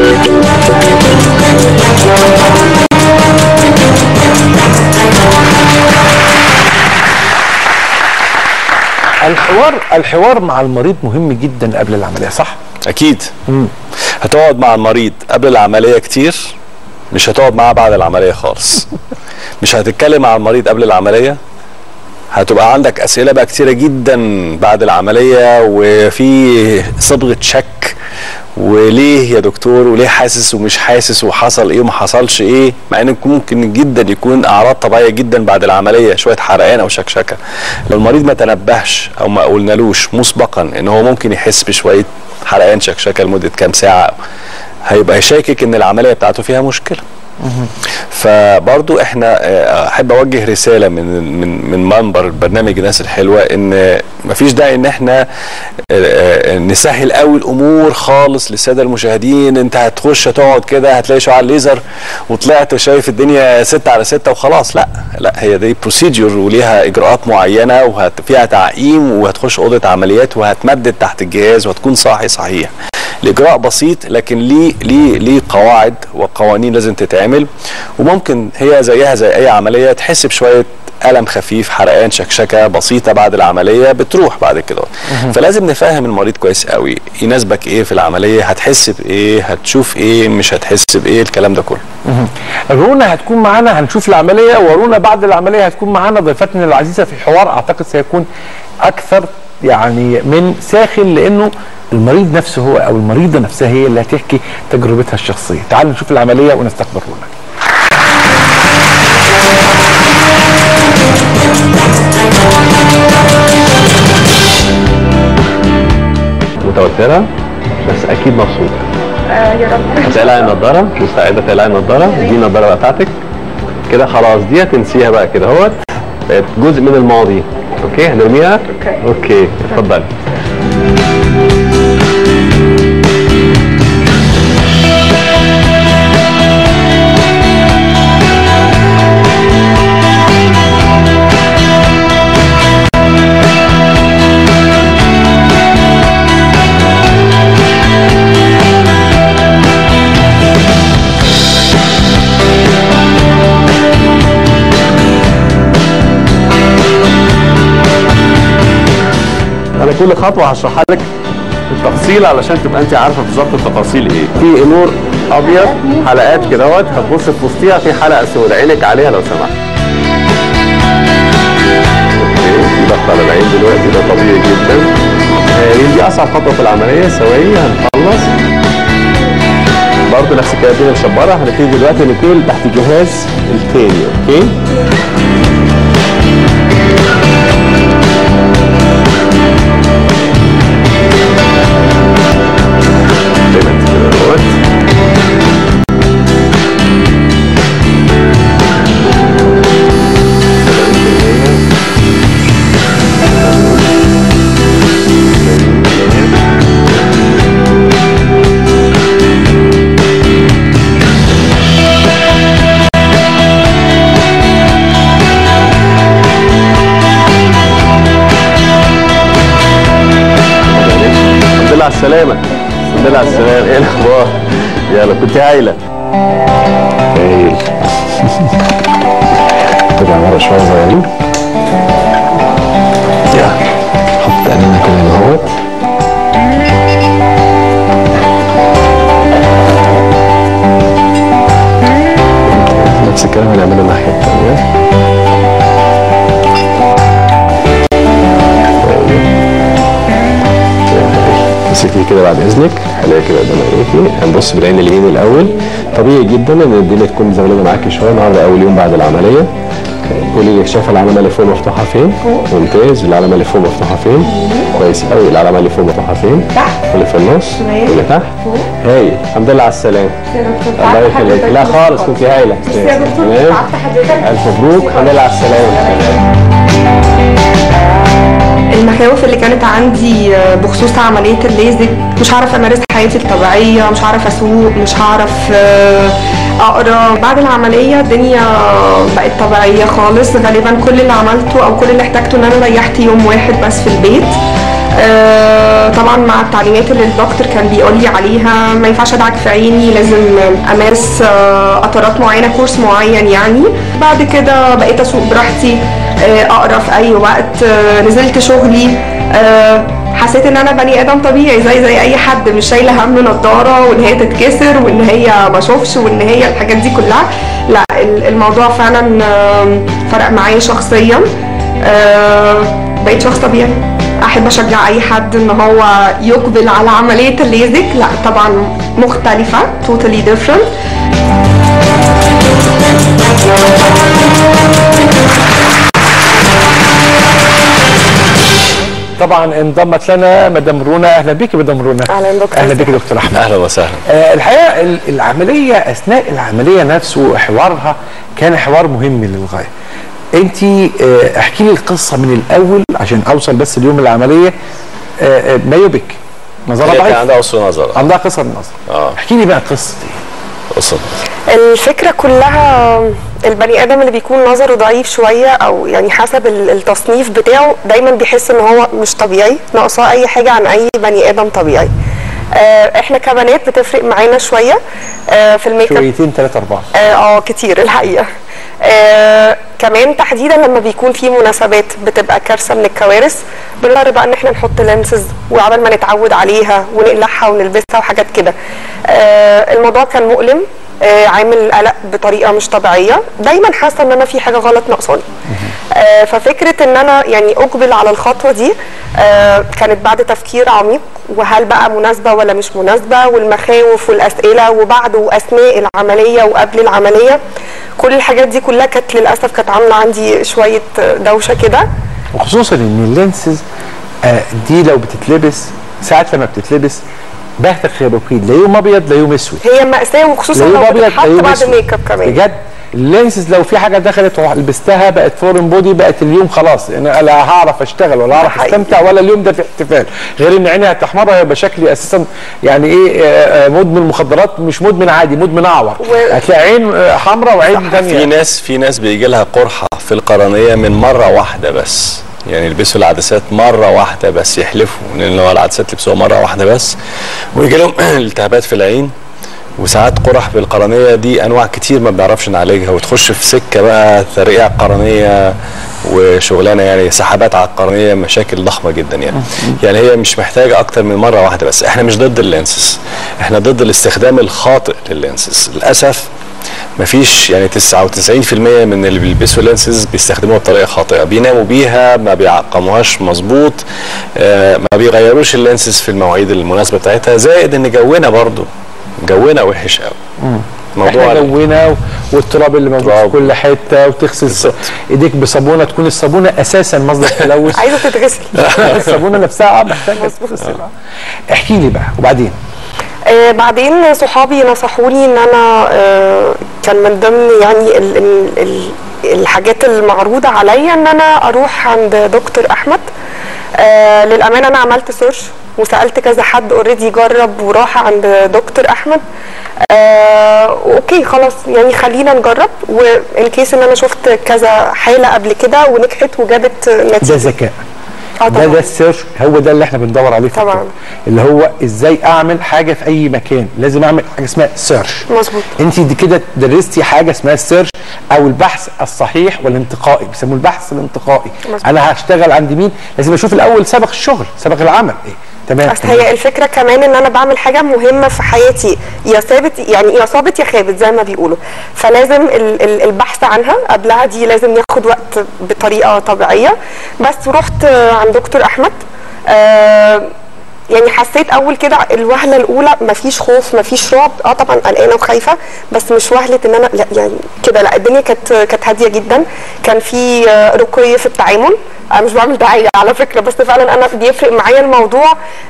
الحوار الحوار مع المريض مهم جدا قبل العمليه صح؟ اكيد هتقعد مع المريض قبل العمليه كتير مش هتقعد معاه بعد العمليه خالص مش هتتكلم مع المريض قبل العمليه هتبقى عندك اسئله بقى كتيره جدا بعد العمليه وفي صبغه شك وليه يا دكتور وليه حاسس ومش حاسس وحصل ايه وما حصلش ايه مع ان ممكن جدا يكون اعراض طبيعيه جدا بعد العمليه شويه حرقان او شكشكه لو المريض ما تنبهش او ما قلنالوش مسبقا ان هو ممكن يحس بشويه حرقان شكشكه لمده كام ساعه هيبقى شاكك ان العمليه بتاعته فيها مشكله فبرضو احنا آه، احب اوجه رساله من من من منبر برنامج الناس الحلوه ان مفيش داعي ان احنا آه، آه، نسهل قوي الامور خالص للساده المشاهدين انت هتخش تقعد كده هتلاقي شعاع الليزر وطلعت شايف الدنيا ستة على ستة وخلاص لا لا هي دي بروسيدجر وليها اجراءات معينه وفيها تعقيم وهتخش اوضه عمليات وهتمدد تحت الجهاز وهتكون صاحي صحيح الاجراء بسيط لكن ليه ليه ليه قواعد وقوانين لازم تتعمل وممكن هي زيها زي اي عمليه تحس بشويه الم خفيف حرقان شكشكه بسيطه بعد العمليه بتروح بعد كده فلازم نفهم المريض كويس قوي يناسبك ايه في العمليه هتحس بايه هتشوف ايه مش هتحس بايه الكلام ده كله رونا هتكون معانا هنشوف العمليه ورونا بعد العمليه هتكون معانا ضيفتنا العزيزه في حوار اعتقد سيكون اكثر يعني من ساخن لانه المريض نفسه هو او المريضه نفسها هي اللي هتحكي تجربتها الشخصيه تعالوا نشوف العمليه ونستقبل رونا متوتره بس اكيد مبسوطه يا رب هتقلعي النضاره مستعده تقلعي النضاره دي النضاره بقى بتاعتك كده خلاص دي هتنسيها بقى كده اهوت بقت جزء من الماضي اوكي هنرميها أوكي. اوكي اتفضلي انا كل خطوه هشرحها لك بالتفصيل علشان تبقى انت عارفه بالظبط التفاصيل ايه في نور ابيض حلقات كده اهوت هتبص في وسطيها في حلقه سوداء عينك عليها لو سمحت اوكي في ضغط على العين دلوقتي ده طبيعي جدا آه، دي اصعب خطوه في العمليه ثواني هنخلص برضه نفس الكلام دي مشبره هنبتدي دلوقتي نتنقل تحت الجهاز التاني اوكي زي ما انت كده اهوت الحمد لله على السلامة الحمد لله على السلامة ايه الاخبار؟ يلا كنت هايلة هايل رجع مرة شوية صغيرين يلا حط عينينا كده هنا اهوت نفس الكلام هنعمله الناحية التانية مسكي كده بعد اذنك خليها كده قدام عينيكي هنبص بالعين اليمين الاول طبيعي جدا ان الدنيا تكون مزغلله معاكي شويه النهارده اول يوم بعد العمليه قولي لي شايفه العلامه اللي فوق مفتوحه فين؟ ممتاز العلامه اللي فوق مفتوحه فين؟ كويس قوي العلامه اللي فوق مفتوحه فين؟ تحت. واللي في النص شمال. واللي تحت هايل الحمد لله على السلامه الله يخليك لا خالص كنت هايله يا دكتور تمام تعبت حضرتك الف مبروك الحمد لله على السلامه المخاوف اللي كانت عندي آه، بخصوص عملية الليزك مش هعرف أمارس حياتي الطبيعية مش هعرف أسوق مش هعرف آه، أقرأ بعد العملية الدنيا بقت طبيعية خالص غالبا كل اللي عملته أو كل اللي احتاجته إن أنا ريحت يوم واحد بس في البيت آه، طبعا مع التعليمات اللي الدكتور كان بيقول لي عليها ما ينفعش ادعك في عيني لازم امارس آه، قطرات معينه كورس معين يعني بعد كده بقيت اسوق براحتي آه، اقرا في اي وقت آه، نزلت شغلي آه، حسيت ان انا بني ادم طبيعي زي زي اي حد مش شايله هم نضاره وان هي تتكسر وان هي ما اشوفش وان هي الحاجات دي كلها لا ال- الموضوع فعلا آم، فرق معايا شخصيا آه، بقيت شخص طبيعي احب اشجع اي حد ان هو يقبل على عمليه الليزك لا طبعا مختلفه totally different طبعا انضمت لنا مدام رونا اهلا بيك يا مدام رونا أهلاً دكتور اهلا أسماء. بيك يا دكتور احمد اهلا وسهلا آه الحقيقه ال- العمليه اثناء العمليه نفسه حوارها كان حوار مهم للغايه انت آه احكي لي القصه من الاول عشان اوصل بس اليوم العمليه آه آه مايوبك نظرها هي كان ضعيف عندها قصر نظر عندها قصر نظر اه احكي لي بقى قصه ايه قصر الفكرة كلها البني آدم اللي بيكون نظره ضعيف شوية أو يعني حسب ال- التصنيف بتاعه دايما بيحس إن هو مش طبيعي ناقصاه أي حاجة عن أي بني آدم طبيعي. آه، احنا كبنات بتفرق معانا شوية آه، في الميك اب شويتين ثلاثه اربعه اه آه، كتير الحقيقه آه كمان تحديدا لما بيكون في مناسبات بتبقى كارثه من الكوارث بنضطر بقى ان احنا نحط لينسز وعبال ما نتعود عليها ونقلعها ونلبسها وحاجات كده آه الموضوع كان مؤلم آه، عامل قلق بطريقه مش طبيعيه دايما حاسه ان انا في حاجه غلط ناقصاني آه، ففكره ان انا يعني اقبل على الخطوه دي آه، كانت بعد تفكير عميق وهل بقى مناسبه ولا مش مناسبه والمخاوف والاسئله وبعد واثناء العمليه وقبل العمليه كل الحاجات دي كلها كانت للاسف كانت عامله عندي شويه دوشه كده وخصوصا ان اللينسز آه دي لو بتتلبس ساعات لما بتتلبس باهتك خيروكيد لا يوم ابيض لا يوم اسود هي مأساة وخصوصا لا يوم لو ابيض لا بتتحط يوم بعد اسود ميك اب كمان بجد اللينسز لو في حاجه دخلت ولبستها بقت فورن بودي بقت اليوم خلاص انا لا هعرف اشتغل ولا هعرف حقيقي. استمتع ولا اليوم ده في احتفال غير ان عيني هتحمر هيبقى شكلي اساسا يعني ايه آه، آه، مدمن مخدرات مش مدمن عادي مدمن اعور و- هتلاقي عين آه، حمراء وعين في ثانيه ناس في ناس بيجي لها قرحه في القرنيه من مره واحده بس يعني يلبسوا العدسات مره واحده بس يحلفوا لان هو العدسات لبسوها مره واحده بس ويجي لهم التهابات في العين وساعات قرح بالقرنيه دي انواع كتير ما بنعرفش نعالجها وتخش في سكه بقى ترقيع قرنيه وشغلانه يعني سحبات على القرنيه مشاكل ضخمه جدا يعني يعني هي مش محتاجه اكتر من مره واحده بس احنا مش ضد اللينسز احنا ضد الاستخدام الخاطئ لللينسز للاسف مفيش يعني 99% من اللي بيلبسوا لينسز بيستخدموها بطريقه خاطئه بيناموا بيها ما بيعقموهاش مظبوط آه ما بيغيروش اللينسز في المواعيد المناسبه بتاعتها زائد ان جونا برضو جونا وحش قوي موضوع احنا ال- جونا و- والتراب اللي موجود في تراب. كل حته وتغسل بالظبط. ايديك بصابونه تكون الصابونه اساسا مصدر تلوث عايزه تتغسل الصابونه نفسها اه محتاجه تغسل آه. احكي لي بقى وبعدين آه بعدين صحابي نصحوني ان انا آه كان من ضمن يعني ال ال ال الحاجات المعروضه عليا ان انا اروح عند دكتور احمد آه للامانه انا عملت سيرش وسالت كذا حد اوريدي جرب وراح عند دكتور احمد آه اوكي خلاص يعني خلينا نجرب وان كيس ان انا شفت كذا حاله قبل كده ونجحت وجابت نتيجه ده ذكاء اه ده ده طبعا السيرش هو ده اللي احنا بندور عليه في طبعاً. الطب. اللي هو ازاي اعمل حاجه في اي مكان لازم اعمل حاجه اسمها سيرش مظبوط انت دي كده درستي حاجه اسمها السيرش او البحث الصحيح والانتقائي بيسموه البحث الانتقائي مظبوط. انا هشتغل عند مين لازم اشوف الاول سبق الشغل سبق العمل ايه تمام اصل هي الفكره كمان ان انا بعمل حاجه مهمه في حياتي يا ثابت يعني يا صابت يا خابت زي ما بيقولوا فلازم ال ال البحث عنها قبلها دي لازم ياخد وقت بطريقه طبيعيه بس رحت آه، عند دكتور احمد آه يعني حسيت اول كده الوهله الاولى مفيش خوف مفيش رعب اه طبعا قلقانه وخايفه بس مش وهله ان انا لا يعني كده لا الدنيا كانت كانت هاديه جدا كان في آه، رقي في التعامل انا مش بعمل دعايه على فكره بس فعلا انا بيفرق معايا الموضوع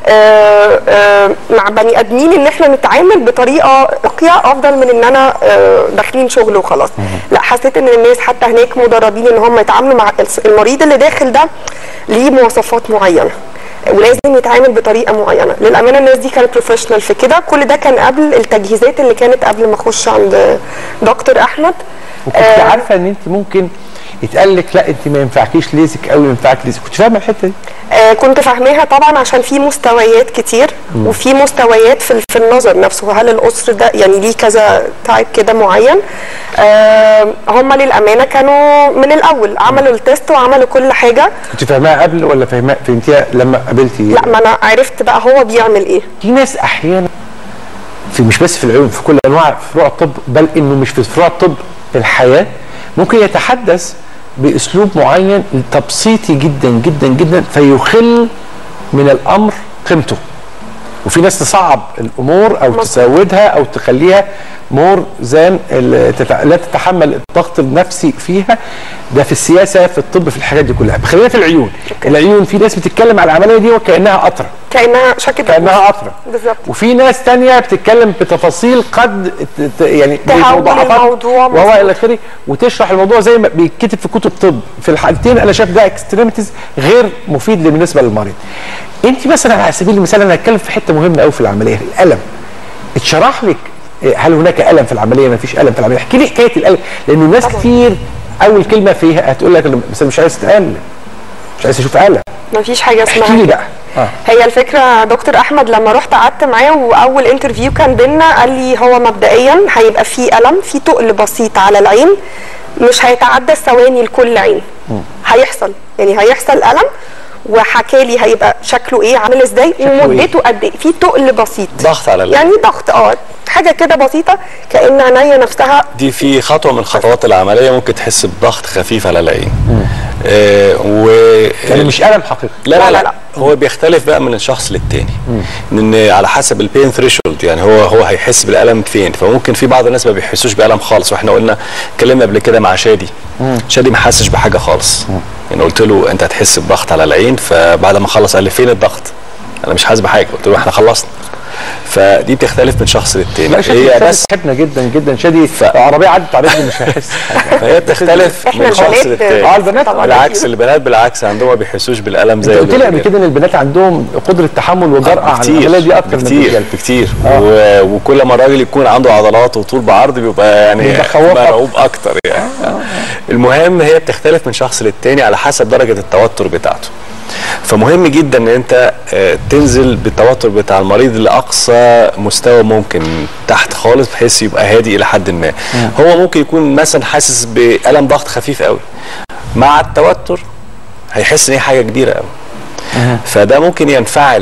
آه، آه، مع بني ادمين ان احنا نتعامل بطريقه راقيه افضل من ان انا آه، داخلين شغل وخلاص لا حسيت ان الناس حتى هناك مدربين ان هم يتعاملوا مع المريض اللي داخل ده ليه مواصفات معينه ولازم يتعامل بطريقه معينه للامانه الناس دي كانت بروفيشنال في كده كل ده كان قبل التجهيزات اللي كانت قبل ما اخش عند دكتور احمد وكنت آه، عارفه ان انت ممكن يتقال لك لا انت ما ينفعكيش ليزك او ينفعك ليزك كنت فاهمه الحته دي آه كنت فاهماها طبعا عشان في مستويات كتير وفي مستويات في, في النظر نفسه هل القصر ده يعني ليه كذا تايب كده معين آه هم للامانه كانوا من الاول عملوا التيست وعملوا كل حاجه كنت فاهماها قبل ولا فاهمها فهمتيها لما قابلتي لا ما انا عرفت بقى هو بيعمل ايه في ناس احيانا في مش بس في العلوم في كل انواع فروع الطب بل انه مش في فروع الطب في الحياه ممكن يتحدث باسلوب معين تبسيطي جدا جدا جدا فيخل من الامر قيمته وفي ناس تصعب الامور او مظبوط. تزودها او تخليها مور زان ال- تتع- لا تتحمل الضغط النفسي فيها ده في السياسه في الطب في الحاجات دي كلها خلينا في العيون العيون في ناس بتتكلم على العمليه دي وكانها قطره كانها شكل كانها قطره بالظبط وفي ناس تانية بتتكلم بتفاصيل قد ت- ت- يعني تهول بمضاعفات الموضوع وهو مظبوط. الى اخره وتشرح الموضوع زي ما بيتكتب في كتب طب في الحالتين انا شايف ده اكستريميتيز غير مفيد بالنسبه للمريض انت مثلا على سبيل المثال انا هتكلم في حته مهمه قوي في العمليه الالم اتشرح لك إيه، هل هناك الم في العمليه ما فيش الم في العمليه احكي لي حكايه الالم لانه ناس كتير اول كلمه فيها هتقول لك أنا بس أنا مش عايز اتالم مش عايز اشوف الم مفيش حاجه احكي لي اسمها بقى اه هي الفكره دكتور احمد لما رحت قعدت معاه واول انترفيو كان بينا قال لي هو مبدئيا هيبقى في الم في تقل بسيط على العين مش هيتعدى الثواني لكل عين هيحصل يعني هيحصل الم وحكى لي هيبقى شكله ايه عامل ازاي ومدته قد ايه في تقل بسيط ضغط على العين يعني ضغط اه حاجه كده بسيطه كان عينيا نفسها دي في خطوه من خطوات العمليه ممكن تحس بضغط خفيف على العين آه و يعني مش الم حقيقي لا لا, لا، لا, لا، لا. هو بيختلف بقى من شخص للتاني ان على حسب البين ثريشولد يعني هو هو هيحس بالالم فين فممكن في بعض الناس ما بيحسوش بالم خالص واحنا قلنا اتكلمنا قبل كده مع شادي شادي ما حسش بحاجه خالص يعني قلت له انت هتحس بضغط على العين فبعد ما خلص قال لي فين الضغط انا مش حاسس بحاجه قلت له احنا خلصنا فدي بتختلف من شخص للتاني لا شادي هي شادي بس صاحبنا جدا جدا شادي لو عربيه عدت على رجله مش هيحس حاجه فهي بتختلف احنا من شخص البنات للتاني اه البنات طبعاً. بالعكس البنات بالعكس عندهم ما بيحسوش بالالم زي انت قلت لي قبل الرجالة. كده ان البنات عندهم قدره تحمل وجرأه على العمليه دي اكتر من بكتير الرجال بكتير و... وكل ما الراجل يكون عنده عضلات وطول بعرض بيبقى يعني بيبقى خواف مرعوب اكتر يعني المهم هي بتختلف من شخص للتاني على حسب درجه التوتر بتاعته فمهم جدا ان انت آه، تنزل بالتوتر بتاع المريض لاقصى مستوى ممكن تحت خالص بحيث يبقى هادي الى حد ما هو ممكن يكون مثلا حاسس بالم ضغط خفيف قوي مع التوتر هيحس ان هي حاجه كبيره قوي فده ممكن ينفعل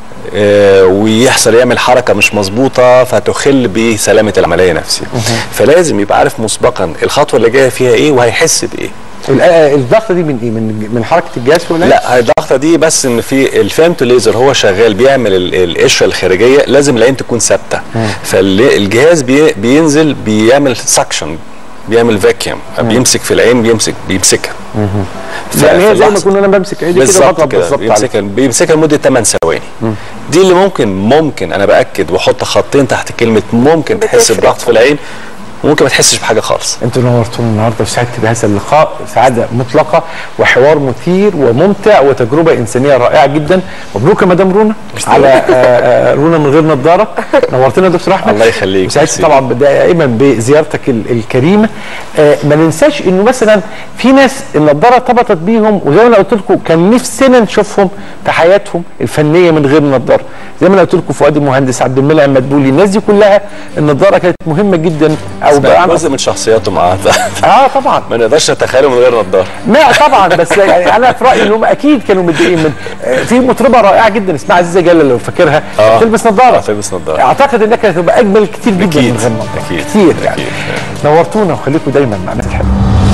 آه، ويحصل يعمل حركه مش مظبوطه فتخل بسلامه العمليه نفسها فلازم يبقى عارف مسبقا الخطوه اللي جايه فيها ايه وهيحس بايه ال- آه، الضغط دي من ايه من من حركه الجهاز ولا لا الضغطه دي بس ان في الفيمتو ليزر هو شغال بيعمل ال- القشره الخارجيه لازم العين تكون ثابته فالجهاز بي بينزل بيعمل سكشن بيعمل فاكيوم بيمسك في العين بيمسك بيمسكها ف- يعني هي في زي ما اللحظة- كنا انا بمسك عيني كده بالظبط بضغط كده بالظبط عليها. بيمسكها بيمسكها لمده 8 ثواني دي اللي ممكن ممكن انا باكد واحط خطين تحت كلمه ممكن تحس بتفرق. بضغط في العين ممكن ما تحسش بحاجه خالص انتوا نورتونا النهارده وسعدت بهذا اللقاء سعاده مطلقه وحوار مثير وممتع وتجربه انسانيه رائعه جدا مبروك يا مدام رونا على آه، آه، رونا من غير نظاره نورتنا يا دكتور احمد الله يخليك. وسعدت ميرسي. طبعا دائما بزيارتك ال- الكريمه آه، ما ننساش انه مثلا في ناس النظاره ارتبطت بيهم وزي ما انا قلت لكم كان نفسنا نشوفهم في حياتهم الفنيه من غير نظاره زي ما انا قلت لكم فؤاد المهندس عبد المنعم مدبولي الناس دي كلها النظاره كانت مهمه جدا او بقى بقى- جزء من شخصياته معاه اه طبعا ما نقدرش نتخيله من غير نظاره ما طبعا بس يعني انا في رايي انهم اكيد كانوا متضايقين من آه، في مطربه رائعه جدا اسمها عزيزه جلال لو فاكرها آه. تلبس نظاره آه، تلبس نظارة. اعتقد انها كانت هتبقى اجمل كتير جدا أكيد، من غير نظاره أكيد، كتير يعني أكيد. نورتونا وخليكم دايما معنا الحلو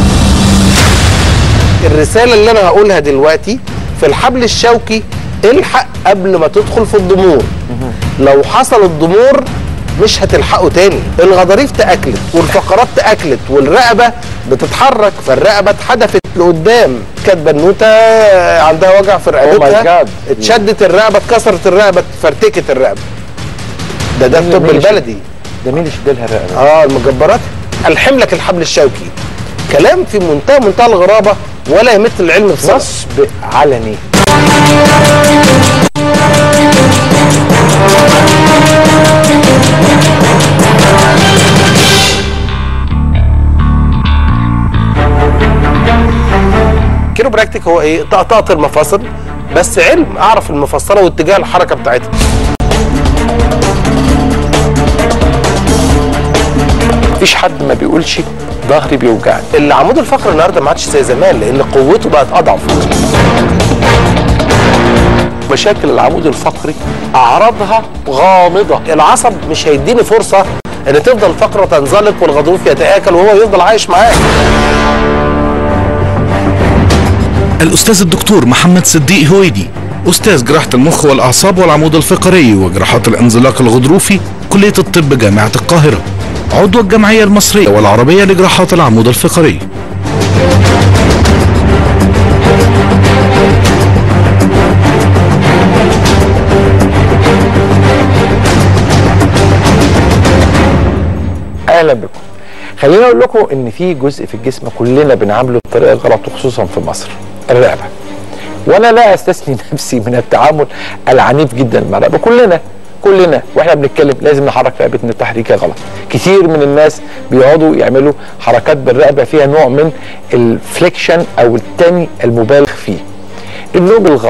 الرسالة اللي أنا هقولها دلوقتي في الحبل الشوكي الحق قبل ما تدخل في الضمور لو حصل الضمور مش هتلحقه تاني الغضاريف تأكلت والفقرات تأكلت والرقبة بتتحرك فالرقبة اتحدفت لقدام كانت بنوتة عندها وجع في رقبتها God. اتشدت الرقبة اتكسرت الرقبة اتفرتكت الرقبة ده ده الطب مين اللي البلدي ده مين اللي شدلها الرقبه؟ اه المجبرات الحم لك الحبل الشوكي كلام في منتهى منتهى الغرابه ولا يمت العلم بصله نصب علني كيروبراكتيك هو ايه طقطقه المفاصل بس علم اعرف المفصله واتجاه الحركه بتاعتها مفيش حد ما بيقولش ظهري بيوجعني اللي عمود الفقر النهارده ما عادش زي زمان لان قوته بقت اضعف مشاكل العمود الفقري اعراضها غامضه العصب مش هيديني فرصه ان تفضل الفقره تنزلق والغضروف يتاكل وهو يفضل عايش معاك الأستاذ الدكتور محمد صديق هويدي أستاذ جراحة المخ والأعصاب والعمود الفقري وجراحات الانزلاق الغضروفي كلية الطب جامعة القاهرة عضو الجمعية المصرية والعربية لجراحات العمود الفقري اهلا بكم خليني اقول لكم ان في جزء في الجسم كلنا بنعامله بطريقه غلط وخصوصا في مصر الرقبه وانا لا استثني نفسي من التعامل العنيف جدا مع الرقبه كلنا كلنا واحنا بنتكلم لازم نحرك رقبتنا تحريكه غلط كتير من الناس بيقعدوا يعملوا حركات بالرقبه فيها نوع من الفليكشن او التاني المبالغ فيه النوم الغلط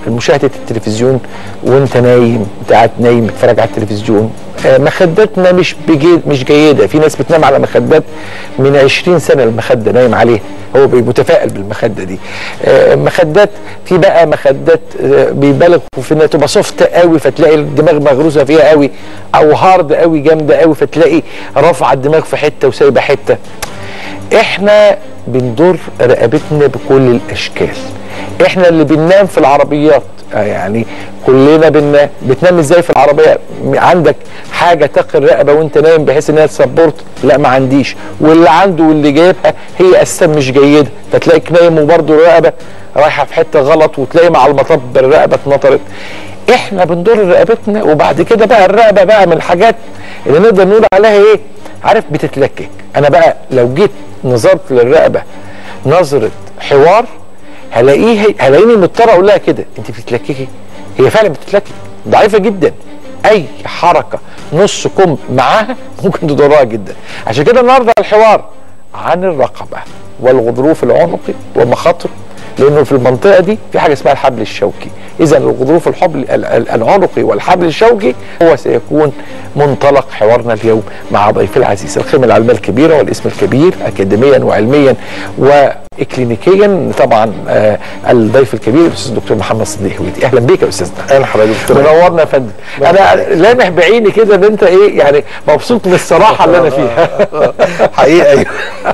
مشاهده التلفزيون وانت نايم انت قاعد نايم بتتفرج على التلفزيون آه، مخداتنا مش بجيد مش جيده في ناس بتنام على مخدات من 20 سنه المخده نايم عليها هو بي- متفائل بالمخده دي آه، مخدات في بقى مخدات آه، بيبالغوا في انها تبقى سوفت قوي فتلاقي الدماغ مغروسه فيها قوي او هارد قوي جامده قوي فتلاقي رافعه الدماغ في حته وسايبه حته احنا بنضر رقبتنا بكل الاشكال احنا اللي بننام في العربيات آه يعني كلنا بننام بتنام ازاي في العربيه م- عندك حاجه تقي الرقبه وانت نايم بحيث انها تسبورت لا ما عنديش واللي عنده واللي جايبها هي اساسا مش جيده فتلاقيك نايم وبرده الرقبه رايحه في حته غلط وتلاقي مع المطب الرقبه اتنطرت احنا بنضر رقبتنا وبعد كده بقى الرقبه بقى من الحاجات اللي نقدر نقول عليها ايه عارف بتتلكك انا بقى لو جيت نظرت للرقبه نظره حوار هلاقيه هلاقيني مضطر اقول لها كده انت بتتلككي هي فعلا بتتلكك ضعيفه جدا اي حركه نص كم معاها ممكن تضرها جدا عشان كده النهارده الحوار عن الرقبه والغضروف العنقي ومخاطره لانه في المنطقه دي في حاجه اسمها الحبل الشوكي اذا الغضروف الحبل ال- ال- العنقي والحبل الشوكي هو سيكون منطلق حوارنا اليوم مع ضيفي العزيز القيمه العلميه الكبيره والاسم الكبير اكاديميا وعلميا واكلينيكيا طبعا آه الضيف الكبير الاستاذ الدكتور محمد صديق هويدي اهلا بيك يا استاذنا اهلا حضرتك دكتور منورنا يا فندم انا لامح بعيني كده ان انت ايه يعني مبسوط من الصراحه اللي انا فيها حقيقه ايوه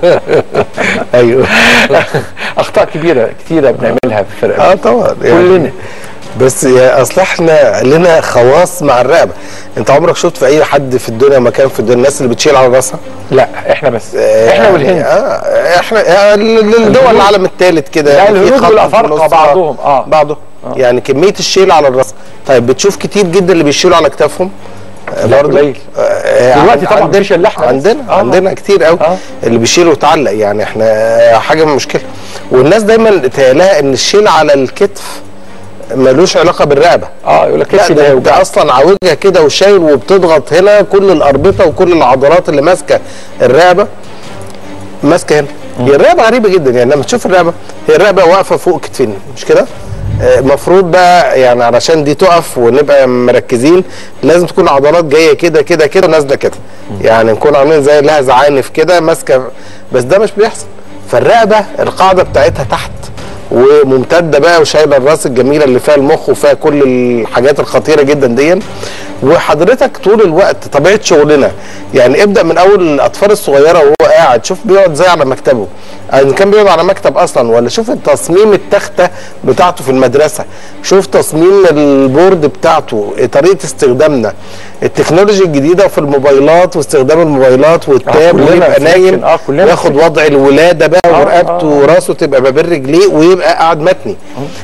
ايوه اخطاء كبيره كتيره بنعملها في الفرقه اه طبعا يعني كلنا بس يا اصل احنا لنا خواص مع الرقبه انت عمرك شفت في اي حد في الدنيا مكان في الدنيا الناس اللي بتشيل على راسها لا احنا بس آه، احنا يعني والهند اه احنا الدول العالم الثالث كده لا، يعني في الهنود خط في والأفارقة النص، بعضهم، آه. بعضهم يعني كميه الشيل على الراس طيب بتشوف كتير جدا اللي بيشيلوا على اكتافهم آه، لا، برضه قليل. آه، دلوقتي طبعا عندنا مفيش إلا إحنا بس. عندنا آه. عندنا كتير قوي آه. اللي بيشيلوا وتعلق يعني احنا آه، حاجه من مشكله والناس دايما تهيألها ان الشيل على الكتف ملوش علاقه بالرقبه اه يقول لك لا كتفي ده, ده ده اصلا عوجها كده وشايل وبتضغط هنا كل الاربطه وكل العضلات اللي ماسكه الرقبه ماسكه هنا هي الرقبه غريبه جدا يعني لما تشوف الرقبه هي الرقبه واقفه فوق كتفين مش كده؟ المفروض بقى يعني علشان دي تقف ونبقى مركزين لازم تكون العضلات جايه كده كده كده ونازله كده يعني نكون عاملين زي لها زعانف كده ماسكه بس ده مش بيحصل فالرقبه القاعده بتاعتها تحت وممتده بقى وشايله الراس الجميله اللي فيها المخ وفيها كل الحاجات الخطيره جدا دي وحضرتك طول الوقت طبيعه شغلنا يعني ابدا من اول الاطفال الصغيره وهو قاعد شوف بيقعد زي على مكتبه ان كان بيقعد على مكتب اصلا ولا شوف تصميم التخته بتاعته في المدرسه شوف تصميم البورد بتاعته طريقه استخدامنا التكنولوجيا الجديده في الموبايلات واستخدام الموبايلات والتاب كلنا ويبقى في نايم أكشن. آه، كلنا ياخد في وضع الولاده بقى آه، ورقبته آه. وراسه تبقى ما بين رجليه ويبقى قاعد متني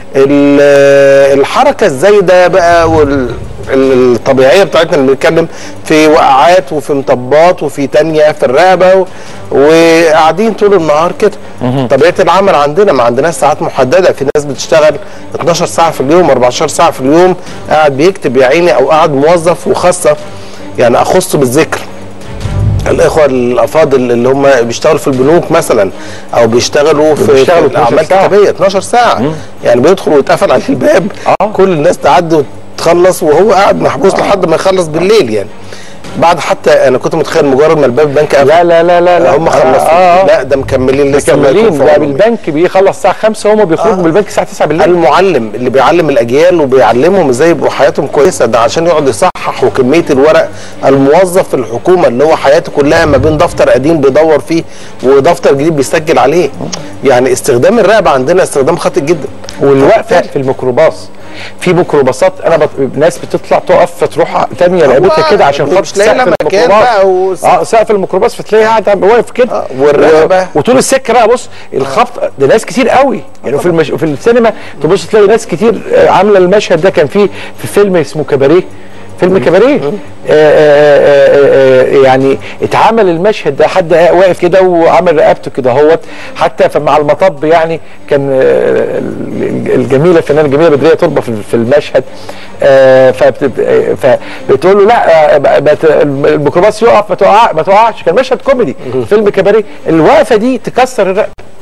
ال- الحركه الزايده بقى وال ال- الطبيعيه بتاعتنا اللي بنتكلم في وقعات وفي مطبات وفي تانية في الرقبه و- وقاعدين طول النهار كده طبيعه العمل عندنا ما عندناش ساعات محدده في ناس بتشتغل 12 ساعه في اليوم 14 ساعه في اليوم قاعد بيكتب يا عيني او قاعد موظف وخاصه يعني اخص بالذكر الاخوه الافاضل اللي هم بيشتغلوا في البنوك مثلا او بيشتغلوا في, بيشتغلوا في الاعمال 12 ساعة. الكتابيه 12 ساعه يعني بيدخل ويتقفل عليه الباب آه. كل الناس تعدي وتخلص وهو قاعد محبوس لحد ما يخلص بالليل يعني بعد حتى انا كنت متخيل مجرد ما الباب البنك قفل لا لا لا لا لا هم خلصوا آه، آه. لا ده مكملين لسه ما يكون مكملين في ده عمرهم. بالبنك بيخلص الساعه 5 هم بيخرجوا من البنك الساعه 9 بالليل المعلم اللي بيعلم الاجيال وبيعلمهم ازاي يبقوا حياتهم كويسه ده عشان يقعد يصحح وكميه الورق الموظف في الحكومه اللي هو حياته كلها ما بين دفتر قديم بيدور فيه ودفتر جديد بيسجل عليه يعني استخدام الرقبه عندنا استخدام خاطئ جدا والوقفه في الميكروباص في ميكروباصات انا بط... ناس بتطلع تقف فتروح تانية رقبتها كده عشان خاطر مش لاقي لها سقف مكان الميكروباص بقى وس- اه سقف الميكروباص فتلاقيه قاعد واقف كده آه، والرقبة. و... وطول السكه بقى بص الخبط ده ناس كتير قوي يعني في المش... في السينما تبص تلاقي ناس كتير آه، عامله المشهد ده كان في في فيلم اسمه كباريه فيلم كباريه آه، آه، آه، آه، يعني اتعمل المشهد ده حد واقف كده وعمل رقبته كده اهوت حتى مع المطب يعني كان آه، الجميله الفنانه الجميله بدريه تربه في في المشهد آه، فبت- آه، فبتقول له لا آه، ما ت- الميكروباص يقف ما تقع ما تقعش كان مشهد كوميدي فيلم كباريه الوقفه دي تكسر الرقبه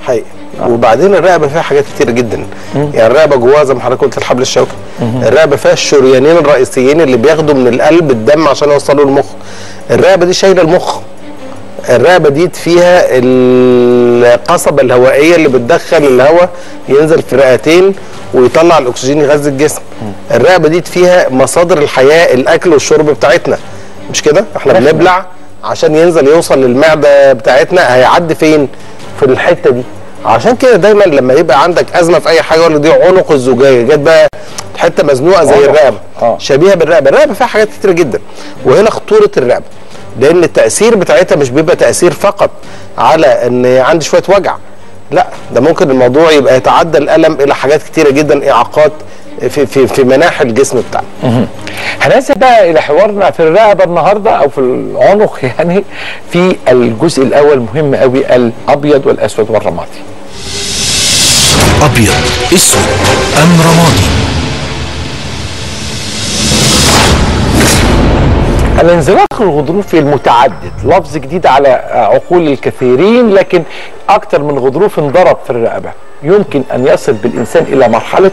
حقيقي وبعدين الرقبه فيها حاجات كتير جدا يعني الرقبه جواها زي ما حضرتك قلت الحبل الشوكي الرقبه فيها الشريانين الرئيسيين اللي بياخدوا من القلب الدم عشان يوصلوا المخ الرقبه دي شايله المخ الرقبه دي فيها القصبه الهوائيه اللي بتدخل الهواء ينزل في رئتين ويطلع الاكسجين يغذي الجسم الرقبه دي فيها مصادر الحياه الاكل والشرب بتاعتنا مش كده احنا بنبلع عشان ينزل يوصل للمعده بتاعتنا هيعدي فين في الحته دي عشان كده دايما لما يبقى عندك ازمه في اي حاجه ولا دي عنق الزجاجه جت بقى حته مزنوقه زي عنق. الرقبه آه. شبيهه بالرقبه الرقبه فيها حاجات كتير جدا وهنا خطوره الرقبه لان التاثير بتاعتها مش بيبقى تاثير فقط على ان عندي شويه وجع لا ده ممكن الموضوع يبقى يتعدى الالم الى حاجات كتيره جدا اعاقات في في في مناحي الجسم بتاعنا هنذهب بقى الى حوارنا في الرقبه النهارده او في العنق يعني في الجزء الاول مهم قوي الابيض والاسود والرمادي أبيض أسود أم رمادي الانزلاق الغضروفي المتعدد لفظ جديد على عقول الكثيرين لكن اكثر من غضروف انضرب في الرقبه يمكن ان يصل بالانسان الى مرحله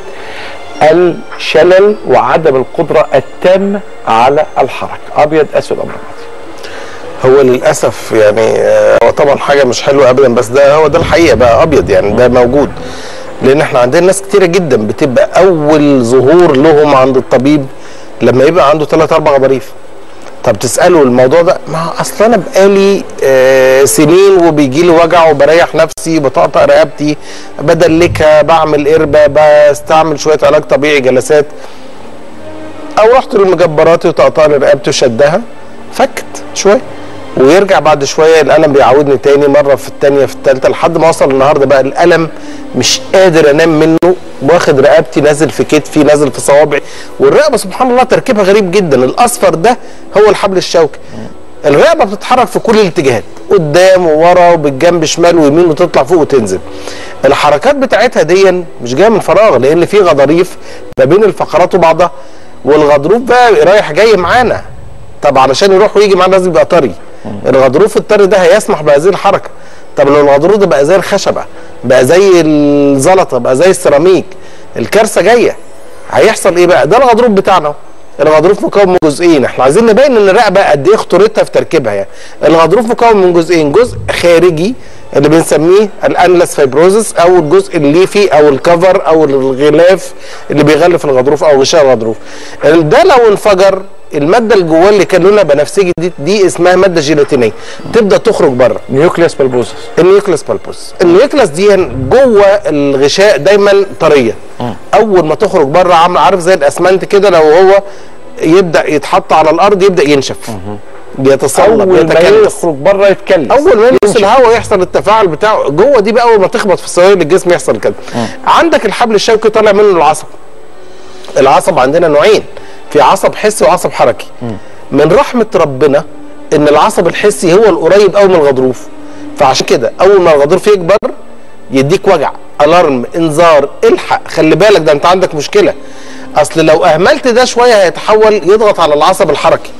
الشلل وعدم القدره التامه على الحركه ابيض اسود ام رمادي هو للاسف يعني آه، هو طبعا حاجه مش حلوه ابدا بس ده هو ده الحقيقه بقى ابيض يعني ده موجود لان احنا عندنا ناس كتيره جدا بتبقى اول ظهور لهم عند الطبيب لما يبقى عنده ثلاث اربع غضاريف طب تساله الموضوع ده ما اصل انا بقالي آه سنين وبيجي لي وجع وبريح نفسي بطقطق رقبتي بدلكها بعمل قربه بستعمل شويه علاج طبيعي جلسات او رحت للمجبرات وطقطق لي رقبتي وشدها فكت شويه ويرجع بعد شويه الالم بيعودني تاني مره في الثانيه في الثالثه لحد ما وصل النهارده بقى الالم مش قادر انام منه واخد رقبتي نازل في كتفي نازل في صوابعي والرقبه سبحان الله تركيبها غريب جدا الاصفر ده هو الحبل الشوكي الرقبه بتتحرك في كل الاتجاهات قدام وورا وبالجنب شمال ويمين وتطلع فوق وتنزل الحركات بتاعتها دي مش جايه من فراغ لان في غضاريف ما بين الفقرات وبعضها والغضروف بقى رايح جاي معانا طب علشان يروح ويجي معانا لازم يبقى طري الغضروف الطري ده هيسمح بهذه الحركه طب لو الغضروف ده بقى زي الخشبه بقى زي الزلطه بقى زي السيراميك الكارثه جايه هيحصل ايه بقى ده الغضروف بتاعنا الغضروف مكون من جزئين احنا عايزين نبين ان الرقبه قد ايه خطورتها في تركيبها يعني الغضروف مكون من جزئين جزء خارجي اللي بنسميه الانلس فايبروزس او الجزء الليفي او الكفر او الغلاف اللي بيغلف الغضروف او غشاء الغضروف ده لو انفجر الماده اللي جواه اللي كان لونها بنفسجي دي, دي اسمها ماده جيلاتينيه تبدا تخرج بره نيوكليوس بالبوزس النيوكليس بالبوس النيوكليس دي جوه الغشاء دايما طريه اول ما تخرج بره عامل عارف زي الاسمنت كده لو هو يبدا يتحط على الارض يبدا ينشف بيتصلب اول ما يتكلس يخرج بره يتكلم اول ما يلمس الهواء يحصل التفاعل بتاعه جوه دي بقى اول ما تخبط في سوائل الجسم يحصل كده عندك الحبل الشوكي طالع منه العصب العصب عندنا نوعين في عصب حسي وعصب حركي من رحمه ربنا ان العصب الحسي هو القريب قوي من الغضروف فعشان كده اول ما الغضروف يكبر يديك وجع الارم انذار الحق خلي بالك ده انت عندك مشكله اصل لو اهملت ده شويه هيتحول يضغط على العصب الحركي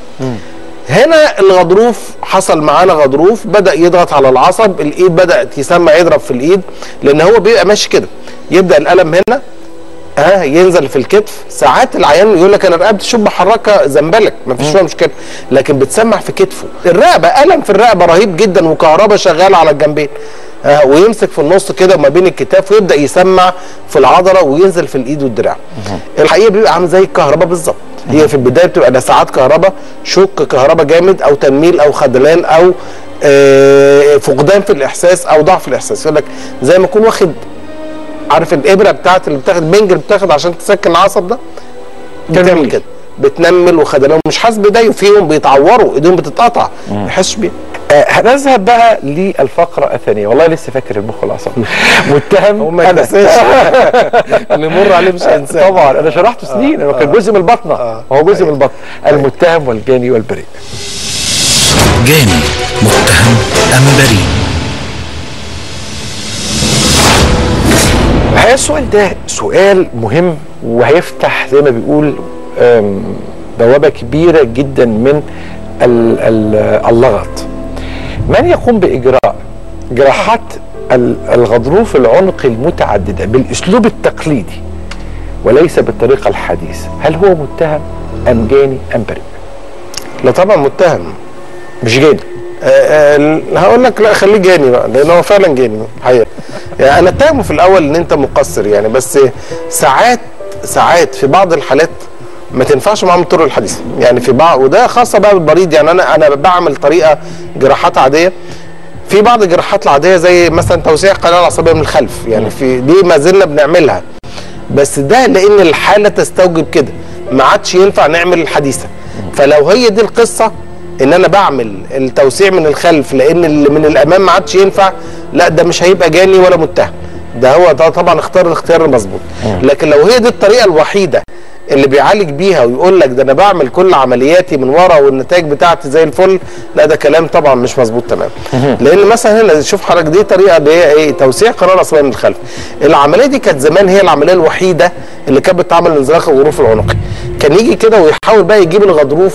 هنا الغضروف حصل معانا غضروف بدا يضغط على العصب الايد بدات يسمع يضرب في الايد لان هو بيبقى ماشي كده يبدا الالم هنا ها ينزل في الكتف ساعات العيان يقول لك انا رقبتي شوف بحركها زنبلك ما فيش فيها مشكله لكن بتسمع في كتفه الرقبه الم في الرقبه رهيب جدا وكهرباء شغاله على الجنبين آه ويمسك في النص كده وما بين الكتاف ويبدا يسمع في العضله وينزل في الايد والدراع الحقيقه بيبقى عامل زي الكهرباء بالظبط هي في البدايه بتبقى لساعات كهرباء شوك كهرباء جامد او تنميل او خذلان او آه فقدان في الاحساس او ضعف الاحساس يقول لك زي ما يكون واخد عارف الابره بتاعت اللي بتاخد بنج اللي بتاخد عشان تسكن العصب ده بتعمل كده بتنمل وخدلان مش حاسس بايديه وفيهم بيتعوروا ايديهم بتتقطع ما يحسش بيها آه، هنذهب بقى للفقرة الثانية والله لسه فاكر المخ والأعصاب متهم هو ما أنا. ينساش اللي يمر عليه مش هينساه طبعا أنا شرحته سنين أنا كان جزء من البطنة هو جزء من البطن المتهم والجاني والبريء جاني متهم أم بريء الحقيقة السؤال ده سؤال مهم وهيفتح زي ما بيقول آم، بوابة كبيرة جدا من ال- ال- اللغط من يقوم بإجراء جراحات ال- الغضروف العنقي المتعدده بالاسلوب التقليدي وليس بالطريقه الحديثه هل هو متهم ام جاني ام بريء لا طبعا متهم مش جاني آه، آه، هقول لك لا خليه جاني بقى لان هو فعلا جاني حقيقه يعني انا اتهمه في الاول ان انت مقصر يعني بس ساعات ساعات في بعض الحالات ما تنفعش معاهم الطرق الحديثه يعني في بعض وده خاصه بقى بالبريد يعني انا انا بعمل طريقه جراحات عاديه في بعض الجراحات العاديه زي مثلا توسيع القناه العصبيه من الخلف يعني في دي ما زلنا بنعملها بس ده لان الحاله تستوجب كده ما عادش ينفع نعمل الحديثه فلو هي دي القصه ان انا بعمل التوسيع من الخلف لان اللي من الامام ما عادش ينفع لا ده مش هيبقى جاني ولا متهم ده هو ده طبعا اختار الاختيار المظبوط لكن لو هي دي الطريقه الوحيده اللي بيعالج بيها ويقول لك ده انا بعمل كل عملياتي من ورا والنتائج بتاعتي زي الفل لا ده كلام طبعا مش مظبوط تمام لان مثلا هنا شوف حضرتك دي طريقه اللي هي ايه توسيع قناه العصبيه من الخلف العمليه دي كانت زمان هي العمليه الوحيده اللي كانت بتعمل انزلاق الغضروف العنقي كان يجي كده ويحاول بقى يجيب الغضروف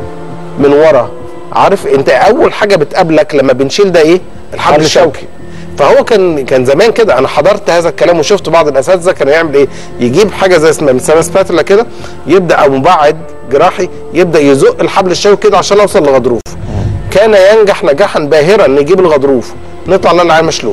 من ورا عارف انت اول حاجه بتقابلك لما بنشيل ده ايه الحبل الشوكي فهو كان كان زمان كده انا حضرت هذا الكلام وشفت بعض الاساتذه كانوا يعمل ايه يجيب حاجه زي اسمها مثلا سباتولا كده يبدا او مبعد جراحي يبدا يزق الحبل الشوكي كده عشان اوصل لغضروف كان ينجح نجاحا باهرا نجيب الغضروف نطلع لنا العيان مشلول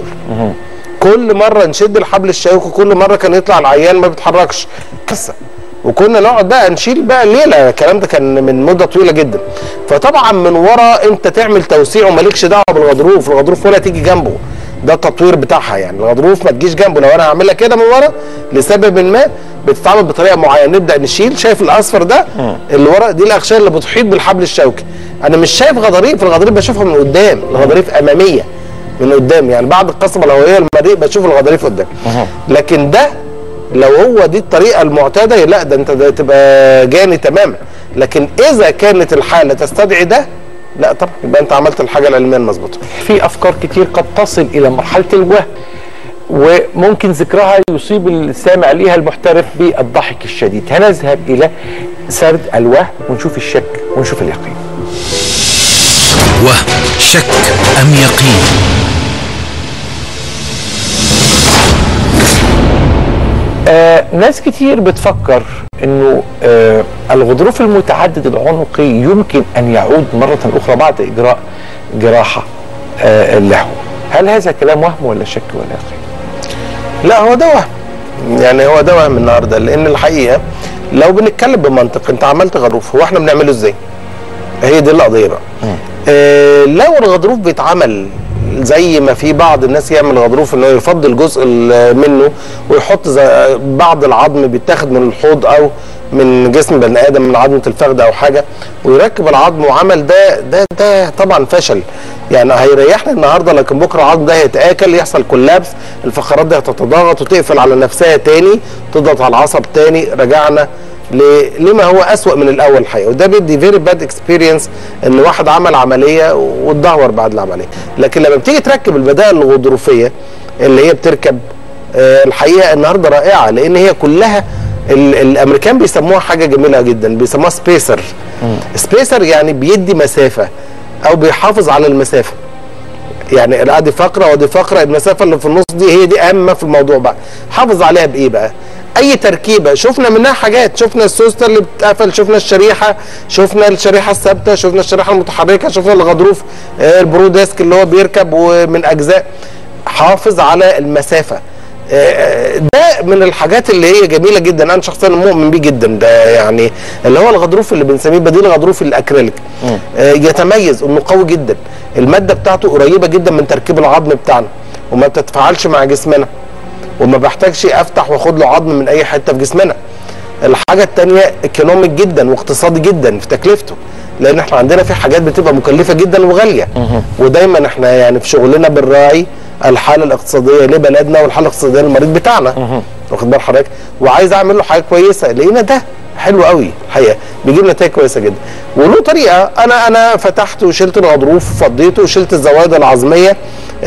كل مره نشد الحبل الشوكي كل مره كان يطلع العيان ما بيتحركش قصه وكنا نقعد بقى نشيل بقى ليله الكلام ده كان من مده طويله جدا فطبعا من ورا انت تعمل توسيع ومالكش دعوه بالغضروف الغضروف ولا تيجي جنبه ده التطوير بتاعها يعني الغضروف ما تجيش جنبه لو انا هعملها كده من ورا لسبب ما بتتعمل بطريقه معينه نبدا نشيل شايف الاصفر ده اللي ورا دي الاغشيه اللي بتحيط بالحبل الشوكي انا مش شايف غضاريف الغضاريف بشوفها من قدام الغضاريف اماميه من قدام يعني بعد القصبه الهوائيه المريء بشوف الغضاريف قدام لكن ده لو هو دي الطريقه المعتاده لا ده انت ده تبقى جاني تماما لكن اذا كانت الحاله تستدعي ده لا طبعا يبقى انت عملت الحاجه العلميه المظبوطه في افكار كتير قد تصل الى مرحله الوهم وممكن ذكرها يصيب السامع ليها المحترف بالضحك الشديد هنذهب الى سرد الوهم ونشوف الشك ونشوف اليقين وهم شك أم يقين آه ناس كتير بتفكر انه آه الغضروف المتعدد العنقي يمكن ان يعود مرة اخرى بعد اجراء جراحة آه له هل هذا كلام وهم ولا شك ولا يقين لا هو ده وهم يعني هو ده وهم النهارده لان الحقيقه لو بنتكلم بمنطق انت عملت غضروف هو احنا بنعمله ازاي؟ هي دي القضيه بقى. آه لو الغضروف بيتعمل زي ما في بعض الناس يعمل غضروف انه يفضل جزء ال- منه ويحط زي- بعض العظم بيتاخد من الحوض او من جسم بني ادم من عظمه الفخذ او حاجه ويركب العظم وعمل ده ده ده طبعا فشل يعني هيريحنا النهارده لكن بكره العظم ده هيتاكل يحصل كولابس الفقرات دي هتتضاغط وتقفل على نفسها تاني تضغط على العصب تاني رجعنا ل- لما هو اسوأ من الاول الحقيقه وده بيدي فيري باد اكسبيرينس ان واحد عمل عمليه واتدهور بعد العمليه لكن لما بتيجي تركب البدائل الغضروفيه اللي هي بتركب آه، الحقيقه النهارده رائعه لان هي كلها ال- الامريكان بيسموها حاجه جميله جدا بيسموها سبيسر سبيسر يعني بيدي مسافه او بيحافظ على المسافه يعني لا دي فقره ودي فقره المسافه اللي في النص دي هي دي اهم في الموضوع بقى حافظ عليها بايه بقى اي تركيبه شفنا منها حاجات شفنا السوستر اللي بتتقفل شفنا الشريحه شفنا الشريحه الثابته شفنا الشريحه المتحركه شفنا الغضروف آه، البرو ديسك اللي هو بيركب ومن اجزاء حافظ على المسافه آه، ده من الحاجات اللي هي جميله جدا انا شخصيا مؤمن بيه جدا ده يعني اللي هو الغضروف اللي بنسميه بديل غضروف الاكريليك آه، يتميز انه قوي جدا الماده بتاعته قريبه جدا من تركيب العظم بتاعنا وما بتتفاعلش مع جسمنا وما بحتاجش افتح واخد له عظم من اي حته في جسمنا الحاجه الثانيه ايكونوميك جدا واقتصادي جدا في تكلفته لان احنا عندنا في حاجات بتبقى مكلفه جدا وغاليه ودايما احنا يعني في شغلنا بنراعي الحاله الاقتصاديه لبلدنا والحاله الاقتصاديه للمريض بتاعنا واخد بال حضرتك وعايز اعمل له حاجه كويسه لقينا ده حلو قوي الحقيقه بيجيب نتائج كويسه جدا وله طريقه انا انا فتحت وشلت الغضروف فضيته وشلت الزوائد العظميه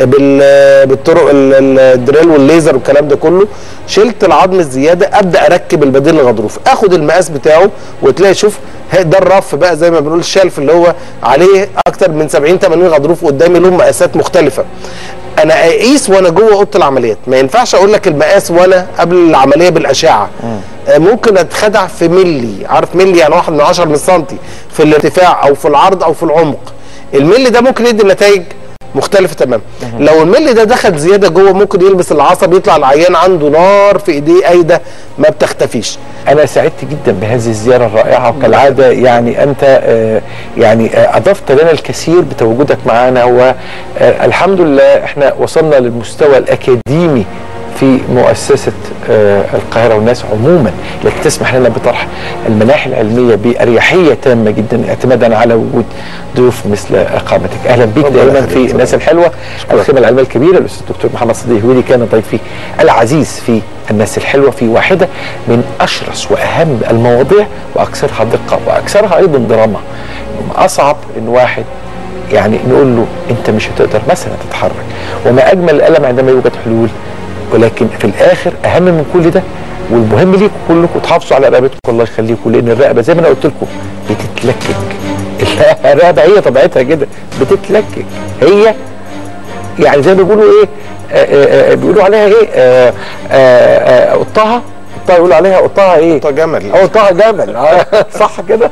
بال- بالطرق ال- ال- الدريل والليزر والكلام ده كله شلت العظم الزياده ابدا اركب البديل للغضروف اخد المقاس بتاعه وتلاقي شوف ه- ده الرف بقى زي ما بنقول الشلف اللي هو عليه اكتر من 70 80 غضروف قدامي لهم مقاسات مختلفه انا اقيس وانا جوه اوضه العمليات ما ينفعش اقول لك المقاس وانا قبل العمليه بالاشعه آه، ممكن اتخدع في ملي عارف ملي يعني واحد من عشر من سنتي في الارتفاع او في العرض او في العمق الملي ده ممكن يدي نتائج مختلفه تماما لو الملي ده دخل زياده جوه ممكن يلبس العصب يطلع العيان عنده نار في ايديه ايده ما بتختفيش انا سعدت جدا بهذه الزياره الرائعه وكالعاده يعني انت آه، يعني آه، اضفت لنا الكثير بتواجدك معنا والحمد لله احنا وصلنا للمستوى الاكاديمي في مؤسسة آه، القاهرة والناس عموما التي تسمح لنا بطرح المناحي العلمية بأريحية تامة جدا اعتمادا على وجود ضيوف مثل قامتك أهلا بك دائما في الناس الحلوة الخدمة العلمية الكبيرة الأستاذ الدكتور محمد صديق هويدي كان ضيفي العزيز في الناس الحلوة في واحدة من أشرس وأهم المواضيع وأكثرها دقة وأكثرها أيضا دراما أصعب إن واحد يعني نقول له انت مش هتقدر مثلا تتحرك وما اجمل الالم عندما يوجد حلول ولكن في الاخر اهم من كل ده والمهم ليكم كلكم تحافظوا على رقبتكم الله يخليكم لان الرقبه زي ما انا قلت لكم بتتلكك الرقبه هي طبيعتها كده بتتلكك هي يعني زي ما بيقولوا ايه آه، آه، آه، بيقولوا عليها ايه آه، آه، آه، قطها قطها يقولوا عليها قطها ايه قطة جمل. اه قطها جمل آه، صح كده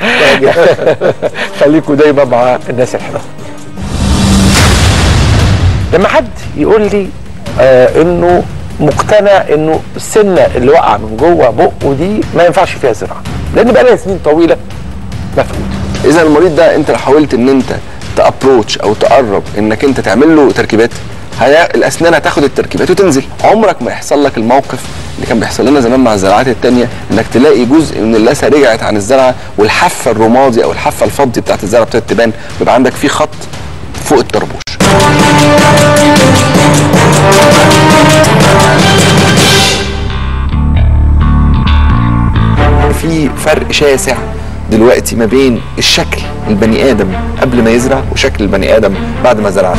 خليكم دايما مع الناس الحلوه لما حد يقول لي آه انه مقتنع انه السنه اللي وقع من جوه بقه دي ما ينفعش فيها زراعه لان بقى لها سنين طويله مفقود اذا المريض ده انت لو حاولت ان انت تابروتش او تقرب انك انت تعمل له تركيبات هي الاسنان هتاخد التركيبات وتنزل عمرك ما يحصل لك الموقف اللي كان بيحصل لنا زمان مع الزراعات التانية انك تلاقي جزء من اللثه رجعت عن الزرعه والحافه الرمادي او الحافه الفضي بتاعت الزرعه ابتدت تبان بيبقى عندك في خط فوق الطربوش في فرق شاسع دلوقتي ما بين الشكل البني ادم قبل ما يزرع وشكل البني ادم بعد ما زرع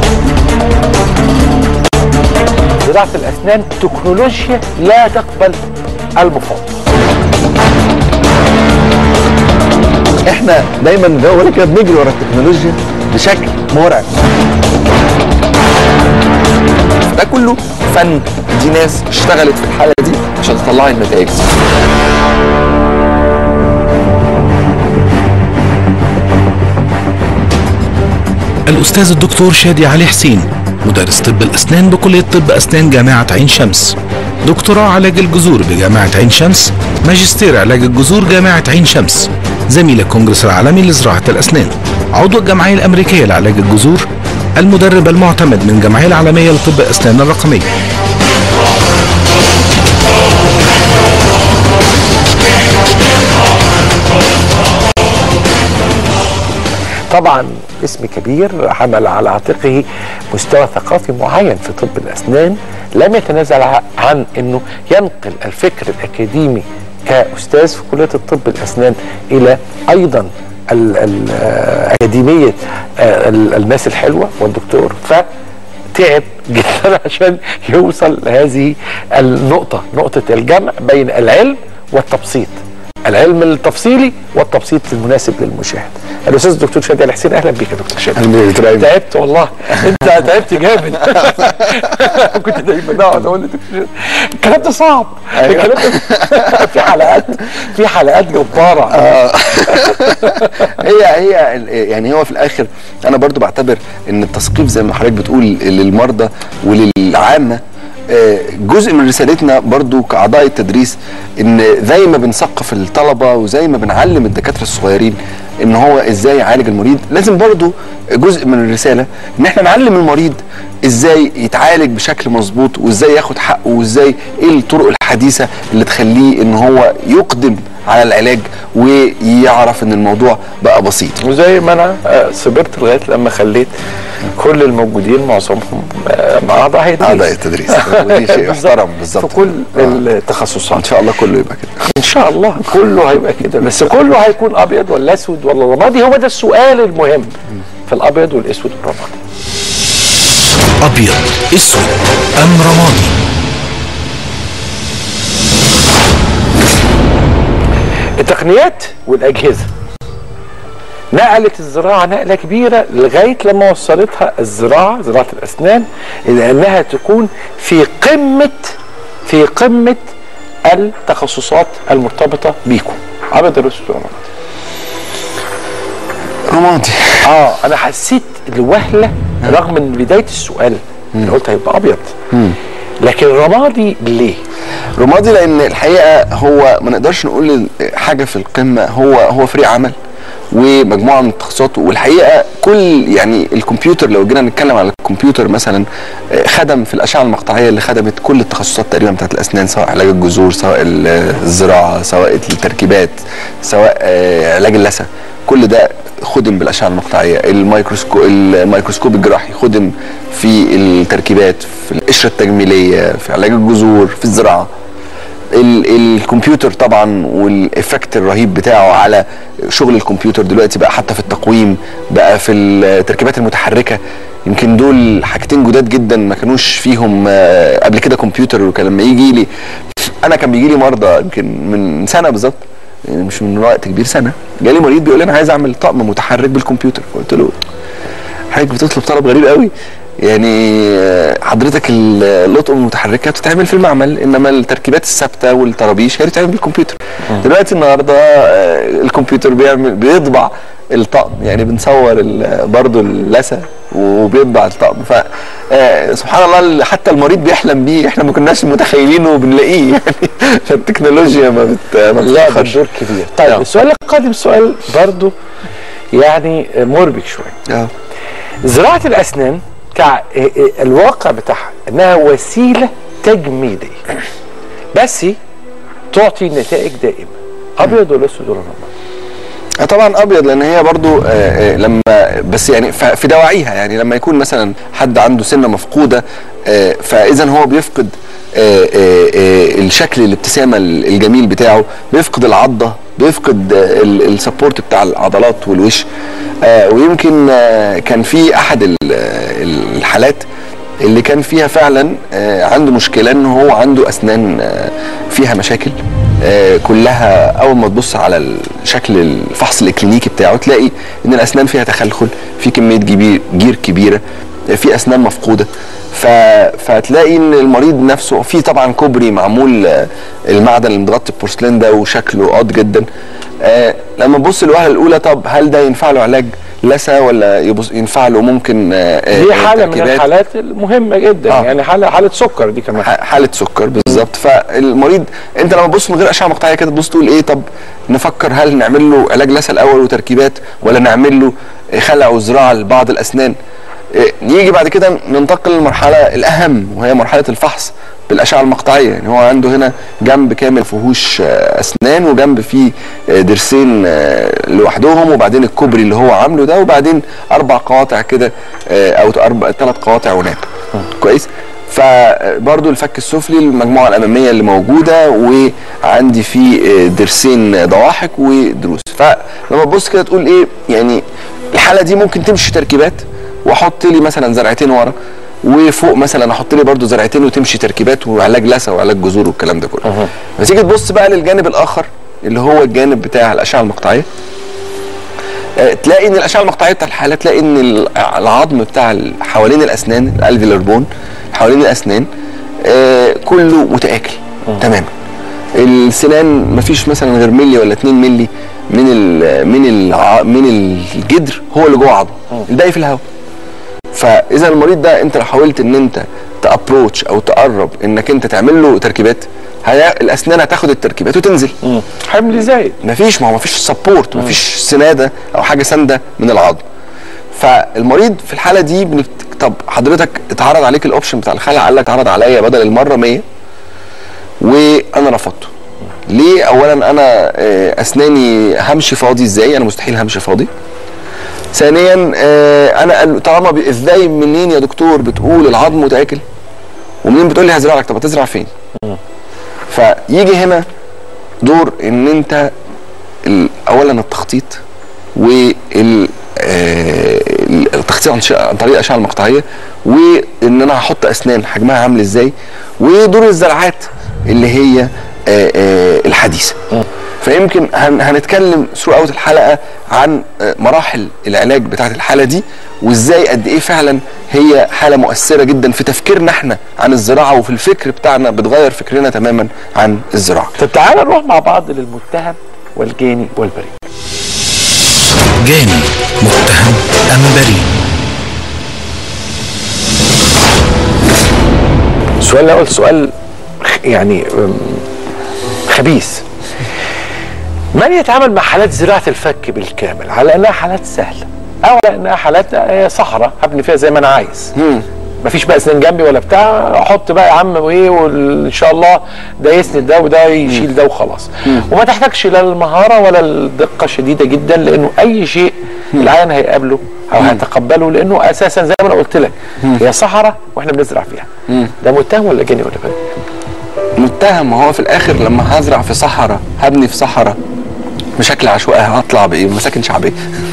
زراعه الاسنان تكنولوجيا لا تقبل المفاوضه احنا دايما زي ما بقول كده بنجري ورا التكنولوجيا بشكل مرعب ده كله فن دي ناس اشتغلت في الحاله دي عشان تطلع النتائج الأستاذ الدكتور شادي علي حسين مدرس طب الأسنان بكلية طب أسنان جامعة عين شمس دكتوراه علاج الجذور بجامعة عين شمس ماجستير علاج الجذور جامعة عين شمس زميل الكونجرس العالمي لزراعة الأسنان عضو الجمعية الأمريكية لعلاج الجذور المدرب المعتمد من الجمعية العالمية لطب الأسنان الرقمية طبعا اسم كبير حمل على عاتقه مستوى ثقافي معين في طب الاسنان لم يتنازل ع- عن انه ينقل الفكر الاكاديمي كاستاذ في كليه الطب الاسنان الى ايضا ال- ال- آه، اكاديميه آه، ال- الناس الحلوه والدكتور فتعب جدا عشان يوصل لهذه النقطه نقطه الجمع بين العلم والتبسيط العلم التفصيلي والتبسيط المناسب للمشاهد الاستاذ الدكتور شادي علي حسين اهلا بك يا دكتور شادي أهلا بك يا دكتور أيمن. تعبت والله انت تعبت جامد كنت دايما اقعد اقول لدكتور شادي الكلام ده صعب الكلام ده في حلقات في حلقات جباره هي هي ال- يعني هو في الاخر انا برضو بعتبر ان التثقيف زي ما حضرتك بتقول للمرضى وللعامه آه، جزء من رسالتنا برضو كاعضاء التدريس ان زي ما بنثقف الطلبه وزي ما بنعلم الدكاتره الصغيرين ان هو ازاي يعالج المريض لازم برضو جزء من الرساله ان احنا نعلم المريض ازاي يتعالج بشكل مظبوط وازاي ياخد حقه وازاي ايه الطرق الحديثه اللي تخليه ان هو يقدم على العلاج ويعرف ان الموضوع بقى بسيط وزي ما انا آه، صبرت لغايه لما خليت كل الموجودين معظمهم آه، مع اعضاء هيئه اعضاء التدريس ودي شيء يحترم بالظبط في كل التخصصات ان شاء الله كله يبقى كده ان شاء الله كله هيبقى كده بس كله هيكون ابيض ولا اسود ولا رمادي هو ده السؤال المهم في الابيض والاسود والرمادي أبيض أسود أم رمادي التقنيات والاجهزه نقلت الزراعه نقله كبيره لغايه لما وصلتها الزراعه زراعه الاسنان الى انها تكون في قمه في قمه التخصصات المرتبطه بيكم ابيض الاسود ولا رمادي؟ رمادي اه انا حسيت الوهله رغم ان بدايه السؤال انا قلت هيبقى ابيض لكن رمادي ليه؟ رمادي لان الحقيقه هو ما نقدرش نقول حاجه في القمه هو هو فريق عمل ومجموعه من التخصصات والحقيقه كل يعني الكمبيوتر لو جينا نتكلم على الكمبيوتر مثلا آه، خدم في الاشعه المقطعيه اللي خدمت كل التخصصات تقريبا بتاعت الاسنان سواء علاج الجذور سواء ال- الزراعه سواء التركيبات سواء آه، علاج اللثه كل ده خدم بالاشعه المقطعيه الميكروسكوب الميكروسكوب الجراحي خدم في التركيبات في القشره التجميليه في علاج الجذور في الزراعه ال- الكمبيوتر طبعا والافكت الرهيب بتاعه على شغل الكمبيوتر دلوقتي بقى حتى في التقويم بقى في التركيبات المتحركه يمكن دول حاجتين جداد جدا ما كانوش فيهم آه، قبل كده كمبيوتر وكان لما يجي لي انا كان بيجي لي مرضى يمكن من سنه بالظبط يعني مش من وقت كبير سنه جالي مريض بيقول لي انا عايز اعمل طقم متحرك بالكمبيوتر قلت له حضرتك بتطلب طلب غريب قوي يعني آه، حضرتك ال- اللطقم المتحركه بتتعمل في المعمل انما التركيبات الثابته والطرابيش هي بتتعمل بالكمبيوتر دلوقتي النهارده آه، الكمبيوتر بيعمل بيطبع الطقم يعني بنصور ال- برضو اللثه وبيطبع الطقم ف آه، سبحان الله ال- حتى المريض بيحلم بيه احنا ما كناش متخيلينه وبنلاقيه يعني فالتكنولوجيا ما بت ما لعبت بتتأخرش. دور كبير طيب السؤال القادم سؤال برضو يعني مربك شويه اه زراعه الاسنان كع... الواقع بتاعها انها وسيله تجميليه بس تعطي نتائج دائمه ابيض ولا اسود ولا رمادي آه طبعا ابيض لان هي برضو آه، آه، لما بس يعني ف- في دواعيها يعني لما يكون مثلا حد عنده سنه مفقوده آه، فاذا هو بيفقد آه، آه، آه، الشكل الابتسامه الجميل بتاعه بيفقد العضه بيفقد آه، ال- السبورت بتاع العضلات والوش آه، ويمكن آه، كان في احد ال- آه، الحالات اللي كان فيها فعلا آه، عنده مشكله ان هو عنده اسنان آه، فيها مشاكل آه، كلها اول ما تبص على شكل الفحص الاكلينيكي بتاعه تلاقي ان الاسنان فيها تخلخل في كميه جبير جير كبيره آه، في اسنان مفقوده ف... فتلاقي ان المريض نفسه في طبعا كوبري معمول آه، المعدن اللي متغطي ببورسلين ده وشكله قاض جدا آه، لما تبص الوهله الاولى طب هل ده ينفع له علاج لثه ولا يبص ينفع له ممكن آه، آه، دي حاله من تركيبات؟ الحالات المهمه جدا آه. يعني حاله حاله سكر دي كمان ح- حاله سكر بالظبط فالمريض انت لما تبص من غير اشعه مقطعيه كده تبص تقول ايه طب نفكر هل نعمل له علاج لثه الاول وتركيبات ولا نعمل له خلع وزراعه لبعض الاسنان إيه، يجي بعد كده ننتقل للمرحله الاهم وهي مرحله الفحص بالاشعه المقطعيه يعني هو عنده هنا جنب كامل فيهوش آه، اسنان وجنب فيه آه، ضرسين آه، لوحدهم وبعدين الكوبري اللي هو عامله ده وبعدين اربع قواطع كده آه، او اربع ثلاث قواطع وناب كويس فبرضو الفك السفلي المجموعه الاماميه اللي موجوده وعندي فيه آه، ضرسين ضواحك ودروس فلما تبص كده تقول ايه يعني الحاله دي ممكن تمشي تركيبات واحط لي مثلا زرعتين ورا وفوق مثلا احط لي برضو زرعتين وتمشي تركيبات وعلاج لثه وعلاج جذور والكلام ده كله بس تيجي تبص بقى للجانب الاخر اللي هو الجانب بتاع الاشعه المقطعيه آه، تلاقي ان الاشعه المقطعيه بتاع الحاله تلاقي ان ال- العظم بتاع ال- حوالين الاسنان الالفيلر بون حوالين الاسنان آه، كله متاكل تماما السنان مفيش مثلا غير ملي ولا 2 ملي من ال من ال من الجدر هو اللي جوه عظم الباقي في الهواء فاذا المريض ده انت لو حاولت ان انت تابروتش او تقرب انك انت تعمل له تركيبات هي الاسنان هتاخد التركيبات وتنزل حمل زايد مفيش ما هو مفيش سبورت مفيش سناده او حاجه سانده من العظم فالمريض في الحاله دي بنكت... طب حضرتك اتعرض عليك الاوبشن بتاع الخلع قال لك اتعرض عليا بدل المره 100 وانا رفضته ليه اولا انا آه، اسناني همشي فاضي ازاي انا مستحيل همشي فاضي ثانيا آه، انا قال- طالما بي- ازاي منين يا دكتور بتقول العظم متاكل ومنين بتقول لي هزرع لك طب هتزرع فين فيجي هنا دور ان انت ال- اولا التخطيط وال آه، التخطيط عن ش- عن طريق الاشعه المقطعيه وان انا هحط اسنان حجمها عامل ازاي ودور الزرعات اللي هي آه، آه، الحديثه فيمكن هن هنتكلم ثرو اوت الحلقه عن آه، مراحل العلاج بتاعت الحاله دي وازاي قد ايه فعلا هي حاله مؤثره جدا في تفكيرنا احنا عن الزراعه وفي الفكر بتاعنا بتغير فكرنا تماما عن الزراعه طب تعالى نروح مع بعض للمتهم والجاني والبريء جاني متهم أم بريء السؤال الاول سؤال خ- يعني أم، خبيث من يتعامل مع حالات زراعه الفك بالكامل على انها حالات سهله او على انها حالات آه، صحراء هبني فيها زي ما انا عايز مفيش بقى اسنان جنبي ولا بتاع احط بقى يا عم وايه وان شاء الله ده يسند ده وده يشيل ده وخلاص وما تحتاجش لا المهاره ولا الدقه شديده جدا لانه اي شيء العيان هيقابله او هيتقبله لانه اساسا زي ما انا قلت لك هي صحراء واحنا بنزرع فيها ده متهم ولا جاني ولا بريء؟ متهم هو في الاخر لما هزرع في صحراء هبني في صحراء بشكل عشوائي هطلع بايه مساكن شعبيه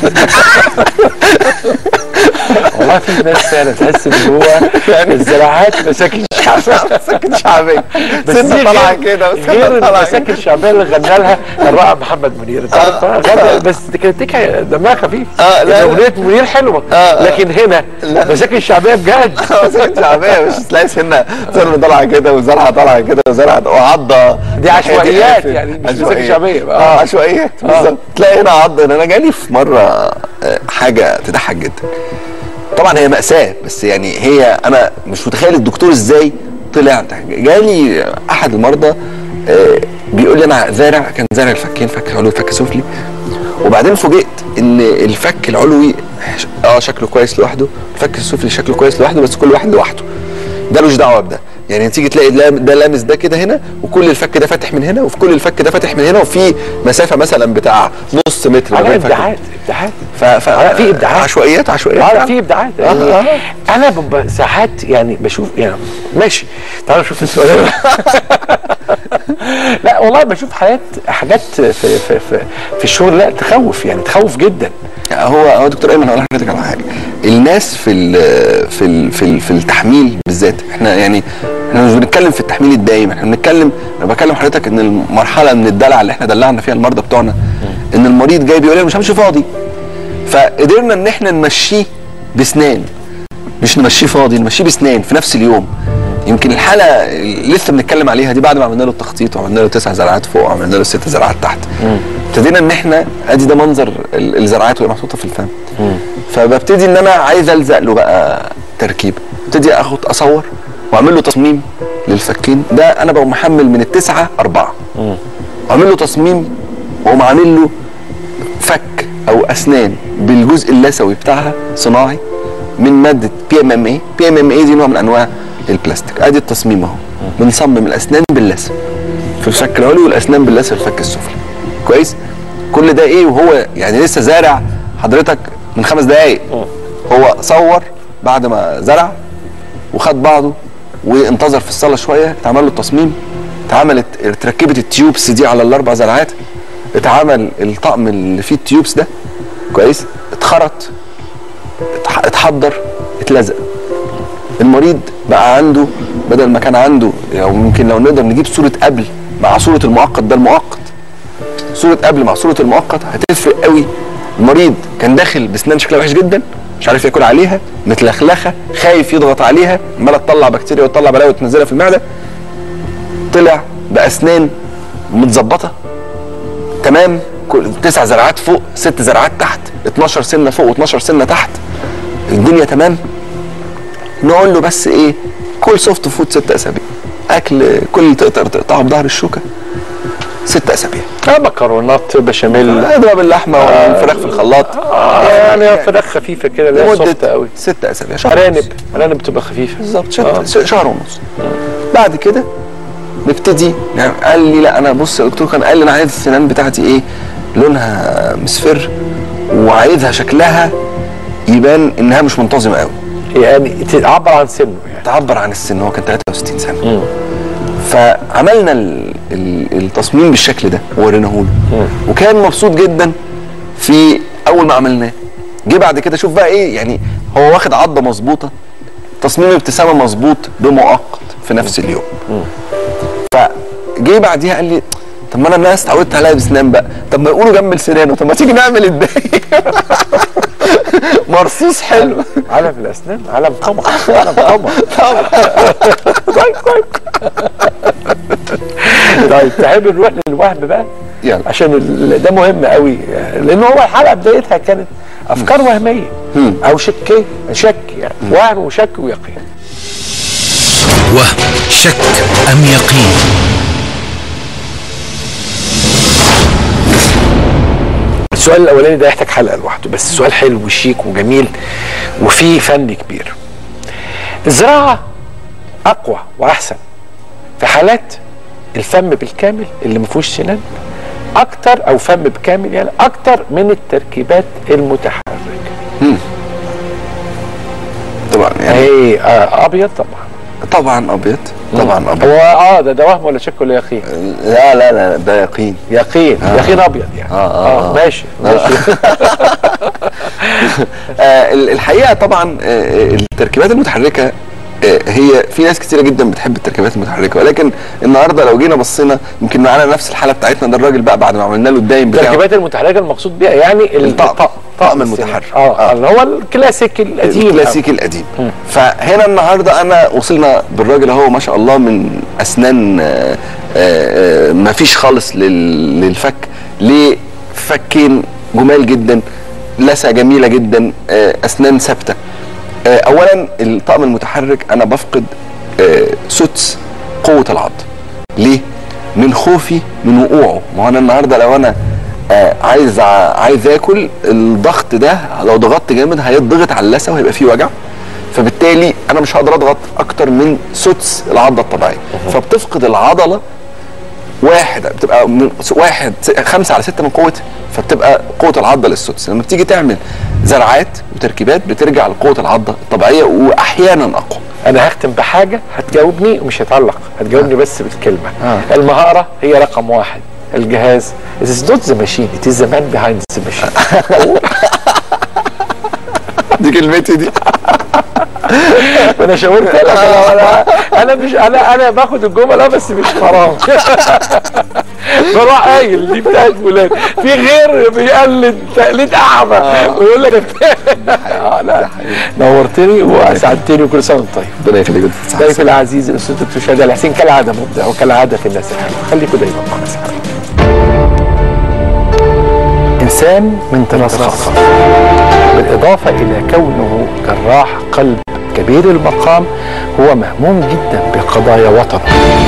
والله في ناس فعلا تحس ان هو الزراعات مساكن شعبيه مساكن شعبيه بس سنة دي طالعة غير- كده وسنة غير طالعة المساكن الشعبيه اللي غنى لها الرائع محمد منير انت عارف غنى بس دي كانت تكه دمها خفيف آه، لا، لا. اغنيه منير حلوه آه. لكن هنا مساكن شعبيه بجد مساكن شعبيه مش تلاقي سنه سنه طالعه كده وزرعه طالعه كده وزرعه وعضه دي عشوائيات ناحية يعني مش عشوائيات. مساكن شعبيه اه اه عشوائيات بالظبط تلاقي هنا عض انا جالي في مره آه، حاجه تضحك جدا طبعا هي مأساة بس يعني هي انا مش متخيل الدكتور ازاي طلع جالي احد المرضى آه، بيقول لي انا زارع كان زارع الفكين فك علوي فك سفلي وبعدين فوجئت ان الفك العلوي اه شكله كويس لوحده الفك السفلي شكله كويس لوحده بس كل واحد لوحده ده ملوش دعوه بده يعني تيجي تلاقي لام- ده لامس ده كده هنا وكل الفك ده فاتح من هنا وفي كل الفك ده فاتح من هنا وفي مسافه مثلا بتاع نص متر ما على بين فك- ابداعات ابداعات ف... ف... على- في ابداعات عشوائيات عشوائيات اه فعلا. في ابداعات آه، يعني آه. انا ببقى ساعات يعني بشوف يعني ماشي تعالوا نشوف السؤال لا والله بشوف حاجات حاجات في في في, في الشغل لا تخوف يعني تخوف جدا هو هو دكتور ايمن هقول لحضرتك على حاجه الناس في ال في ال في, ال في التحميل بالذات احنا يعني احنا مش بنتكلم في التحميل الدايم احنا بنتكلم انا بكلم حضرتك ان المرحله من الدلع اللي احنا دلعنا فيها المرضى بتوعنا ان المريض جاي بيقول لي أنا مش همشي فاضي فقدرنا ان احنا نمشيه بسنان مش نمشيه فاضي نمشيه بسنان في نفس اليوم يمكن الحاله اللي لسه بنتكلم عليها دي بعد ما عملنا له التخطيط وعملنا له تسع زرعات فوق وعملنا له ست زرعات تحت ابتدينا ان احنا ادي ده منظر ال- الزرعات وهي محطوطه في الفم فببتدي ان انا عايز الزق له بقى تركيب ابتدي اخد اصور واعمل له تصميم للفكين ده انا بقوم محمل من التسعه اربعه واعمل له تصميم واقوم عامل له فك او اسنان بالجزء اللثوي بتاعها صناعي من ماده بي ام ام اي بي ام ام اي دي نوع من انواع البلاستيك ادي التصميم اهو بنصمم الاسنان باللثه في الفك العلوي والاسنان باللثه في الفك السفلي كويس كل ده ايه وهو يعني لسه زارع حضرتك من خمس دقايق هو صور بعد ما زرع وخد بعضه وانتظر في الصاله شويه اتعمل له التصميم اتعملت اتركبت التيوبس دي على الاربع زرعات اتعمل الطقم اللي فيه التيوبس ده كويس اتخرط اتح- اتحضر اتلزق المريض بقى عنده بدل ما كان عنده او ممكن لو نقدر نجيب صوره قبل مع صوره المؤقت ده المؤقت صوره قبل مع صوره المؤقت هتفرق قوي المريض كان داخل بسنان شكلها وحش جدا مش عارف ياكل عليها متلخلخه خايف يضغط عليها عماله تطلع بكتيريا وتطلع بلاوي وتنزلها في المعده طلع باسنان متظبطه تمام كل تسع زرعات فوق ست زرعات تحت 12 سنه فوق و12 سنه تحت الدنيا تمام نقول له بس ايه كل سوفت فود ست اسابيع اكل كل اللي تقدر تقطعه بظهر الشوكه ست اسابيع آه مكرونات بشاميل اضرب اللحمه والفراخ في الخلاط يعني فراخ خفيفه كده اللي هي سوفت قوي ست اسابيع شهر ارانب ارانب بتبقى خفيفه بالظبط شهر, شهر ونص بعد كده نبتدي يعني قال لي لا انا بص يا دكتور كان قال لي انا عايز السنان بتاعتي ايه لونها مصفر وعايزها شكلها يبان انها مش منتظمه قوي يعني تعبر عن سنه يعني تعبر عن السن هو كان 63 سنه فعملنا ال- ال- التصميم بالشكل ده ووريناه له وكان مبسوط جدا في اول ما عملناه جه بعد كده شوف بقى ايه يعني هو واخد عضه مظبوطه تصميم ابتسامه مظبوط بمؤقت في نفس اليوم فجه بعديها قال لي طب ما انا الناس اتعودت عليها بسنان بقى طب ما يقولوا جنب السنان طب ما تيجي نعمل الدايره مرصوص حلو علم الاسنان علم قمر علم قمر طيب كويس طيب تحب نروح للوهم بقى يلا عشان ال- ده مهم قوي لان هو الحلقه بدايتها كانت افكار وهميه او شكيه شك يعني وهم وشك ويقين وهم شك أم يقين السؤال الاولاني ده يحتاج حلقه لوحده بس السؤال حلو وشيك وجميل وفيه فن كبير الزراعه اقوى واحسن في حالات الفم بالكامل اللي ما فيهوش سنان اكتر او فم بكامل يعني اكتر من التركيبات المتحركه طبعا يعني ايه آه ابيض طبعا طبعا ابيض طبعا ابيض هو اه ده ده وهم ولا شك ولا يقين لا لا لا ده يقين يقين آه. يقين ابيض يعني آه، آه، آه. ماشي ماشي آه ال- الحقيقه طبعا آه التركيبات المتحركه آه هي في ناس كتيره جدا بتحب التركيبات المتحركه ولكن النهارده لو جينا بصينا يمكن معانا نفس الحاله بتاعتنا ده الراجل بقى بعد ما عملنا له الدايم بتاعه التركيبات المتحركه المقصود بيها يعني الطقم طقم السنان. المتحرك اه اللي هو الكلاسيك القديم الكلاسيكي القديم فهنا النهارده انا وصلنا بالراجل اهو ما شاء الله من اسنان آه، آه، ما فيش خالص لل- للفك لفكين جمال جدا لثه جميله جدا آه، اسنان ثابته آه، اولا الطقم المتحرك انا بفقد آه، سدس قوه العض ليه من خوفي من وقوعه ما هو انا النهارده لو انا آه عايز ع- عايز اكل الضغط ده لو ضغطت جامد هيضغط على اللثه وهيبقى فيه وجع فبالتالي انا مش هقدر اضغط اكتر من سدس العضله الطبيعيه فبتفقد العضله واحد بتبقى من واحد س- خمسة على ستة من قوتها فبتبقى قوة العضة للسدس لما بتيجي تعمل زرعات وتركيبات بترجع لقوة العضة الطبيعية وأحيانا أقوى انا هختم بحاجه هتجاوبني ومش هتعلق هتجاوبني بس بالكلمه آه. المهاره هي رقم واحد الجهاز It is not the machine it is the man behind the machine دي كلمتي دي انا شاورت لك انا انا انا مش انا انا باخد الجمله بس مش حرام بروح قايل دي بتاعت فلان في غير بيقلد تقليد اعمى ويقول لك آه، لا نورتني واسعدتني وكل سنه وانت طيب ربنا يخليك ضيفي العزيز الاستاذ دكتور شادي الحسين كالعاده مبدع وكالعاده في الناس الحلوه خليكم دايما مع الناس الحلوه انسان من طراز خاص بالاضافه الى كونه جراح قلب كبير المقام هو مهموم جدا بقضايا وطنه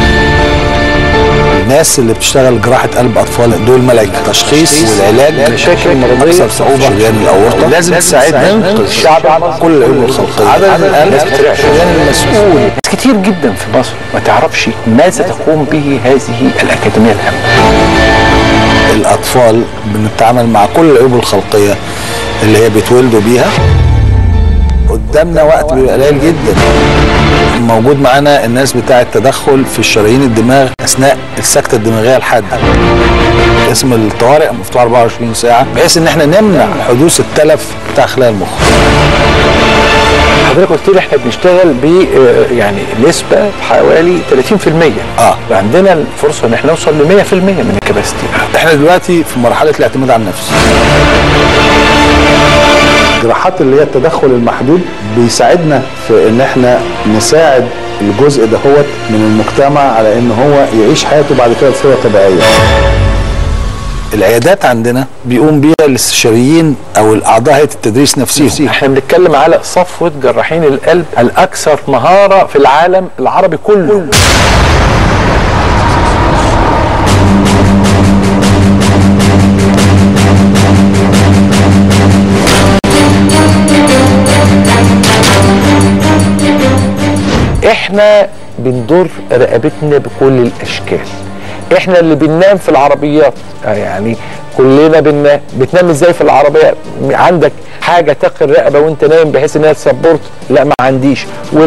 الناس اللي بتشتغل جراحة قلب أطفال دول ملايكة تشخيص والعلاج مشاكل مرضية أكثر صعوبة شريان الأورطة لازم تساعدنا ننقذ الشعب المصري كل العلوم الخلقية عدد القلب الناس بترعش. شريان المسؤول ناس كتير جدا في مصر ما تعرفش ماذا تقوم به هذه الأكاديمية الهامة الأطفال بنتعامل مع كل العيوب الخلقية اللي هي بيتولدوا بيها قدامنا وقت بيبقى قليل جدا موجود معانا الناس بتاع التدخل في الشرايين الدماغ اثناء السكته الدماغيه الحاده اسم الطوارئ مفتوح 24 ساعه بحيث ان احنا نمنع حدوث التلف بتاع خلايا المخ حضرتك قلت لي احنا بنشتغل ب آه، يعني نسبة حوالي 30% اه وعندنا الفرصة ان احنا نوصل ل 100% من الكباستي احنا دلوقتي في مرحله الاعتماد على النفس الجراحات اللي هي التدخل المحدود بيساعدنا في ان احنا نساعد الجزء دهوت من المجتمع على ان هو يعيش حياته بعد كده بصوره طبيعيه العيادات عندنا بيقوم بيها الاستشاريين او الاعضاء هيئه التدريس نفسهم احنا بنتكلم على صفوة جراحين القلب الأكثر مهارة في العالم العربي كله احنا بندور رقبتنا بكل الاشكال احنا اللي بننام في العربيات آه يعني كلنا بننام بتنام ازاي في العربيه عندك حاجه تقي الرقبه وانت نايم بحيث انها تسبورت لا ما عنديش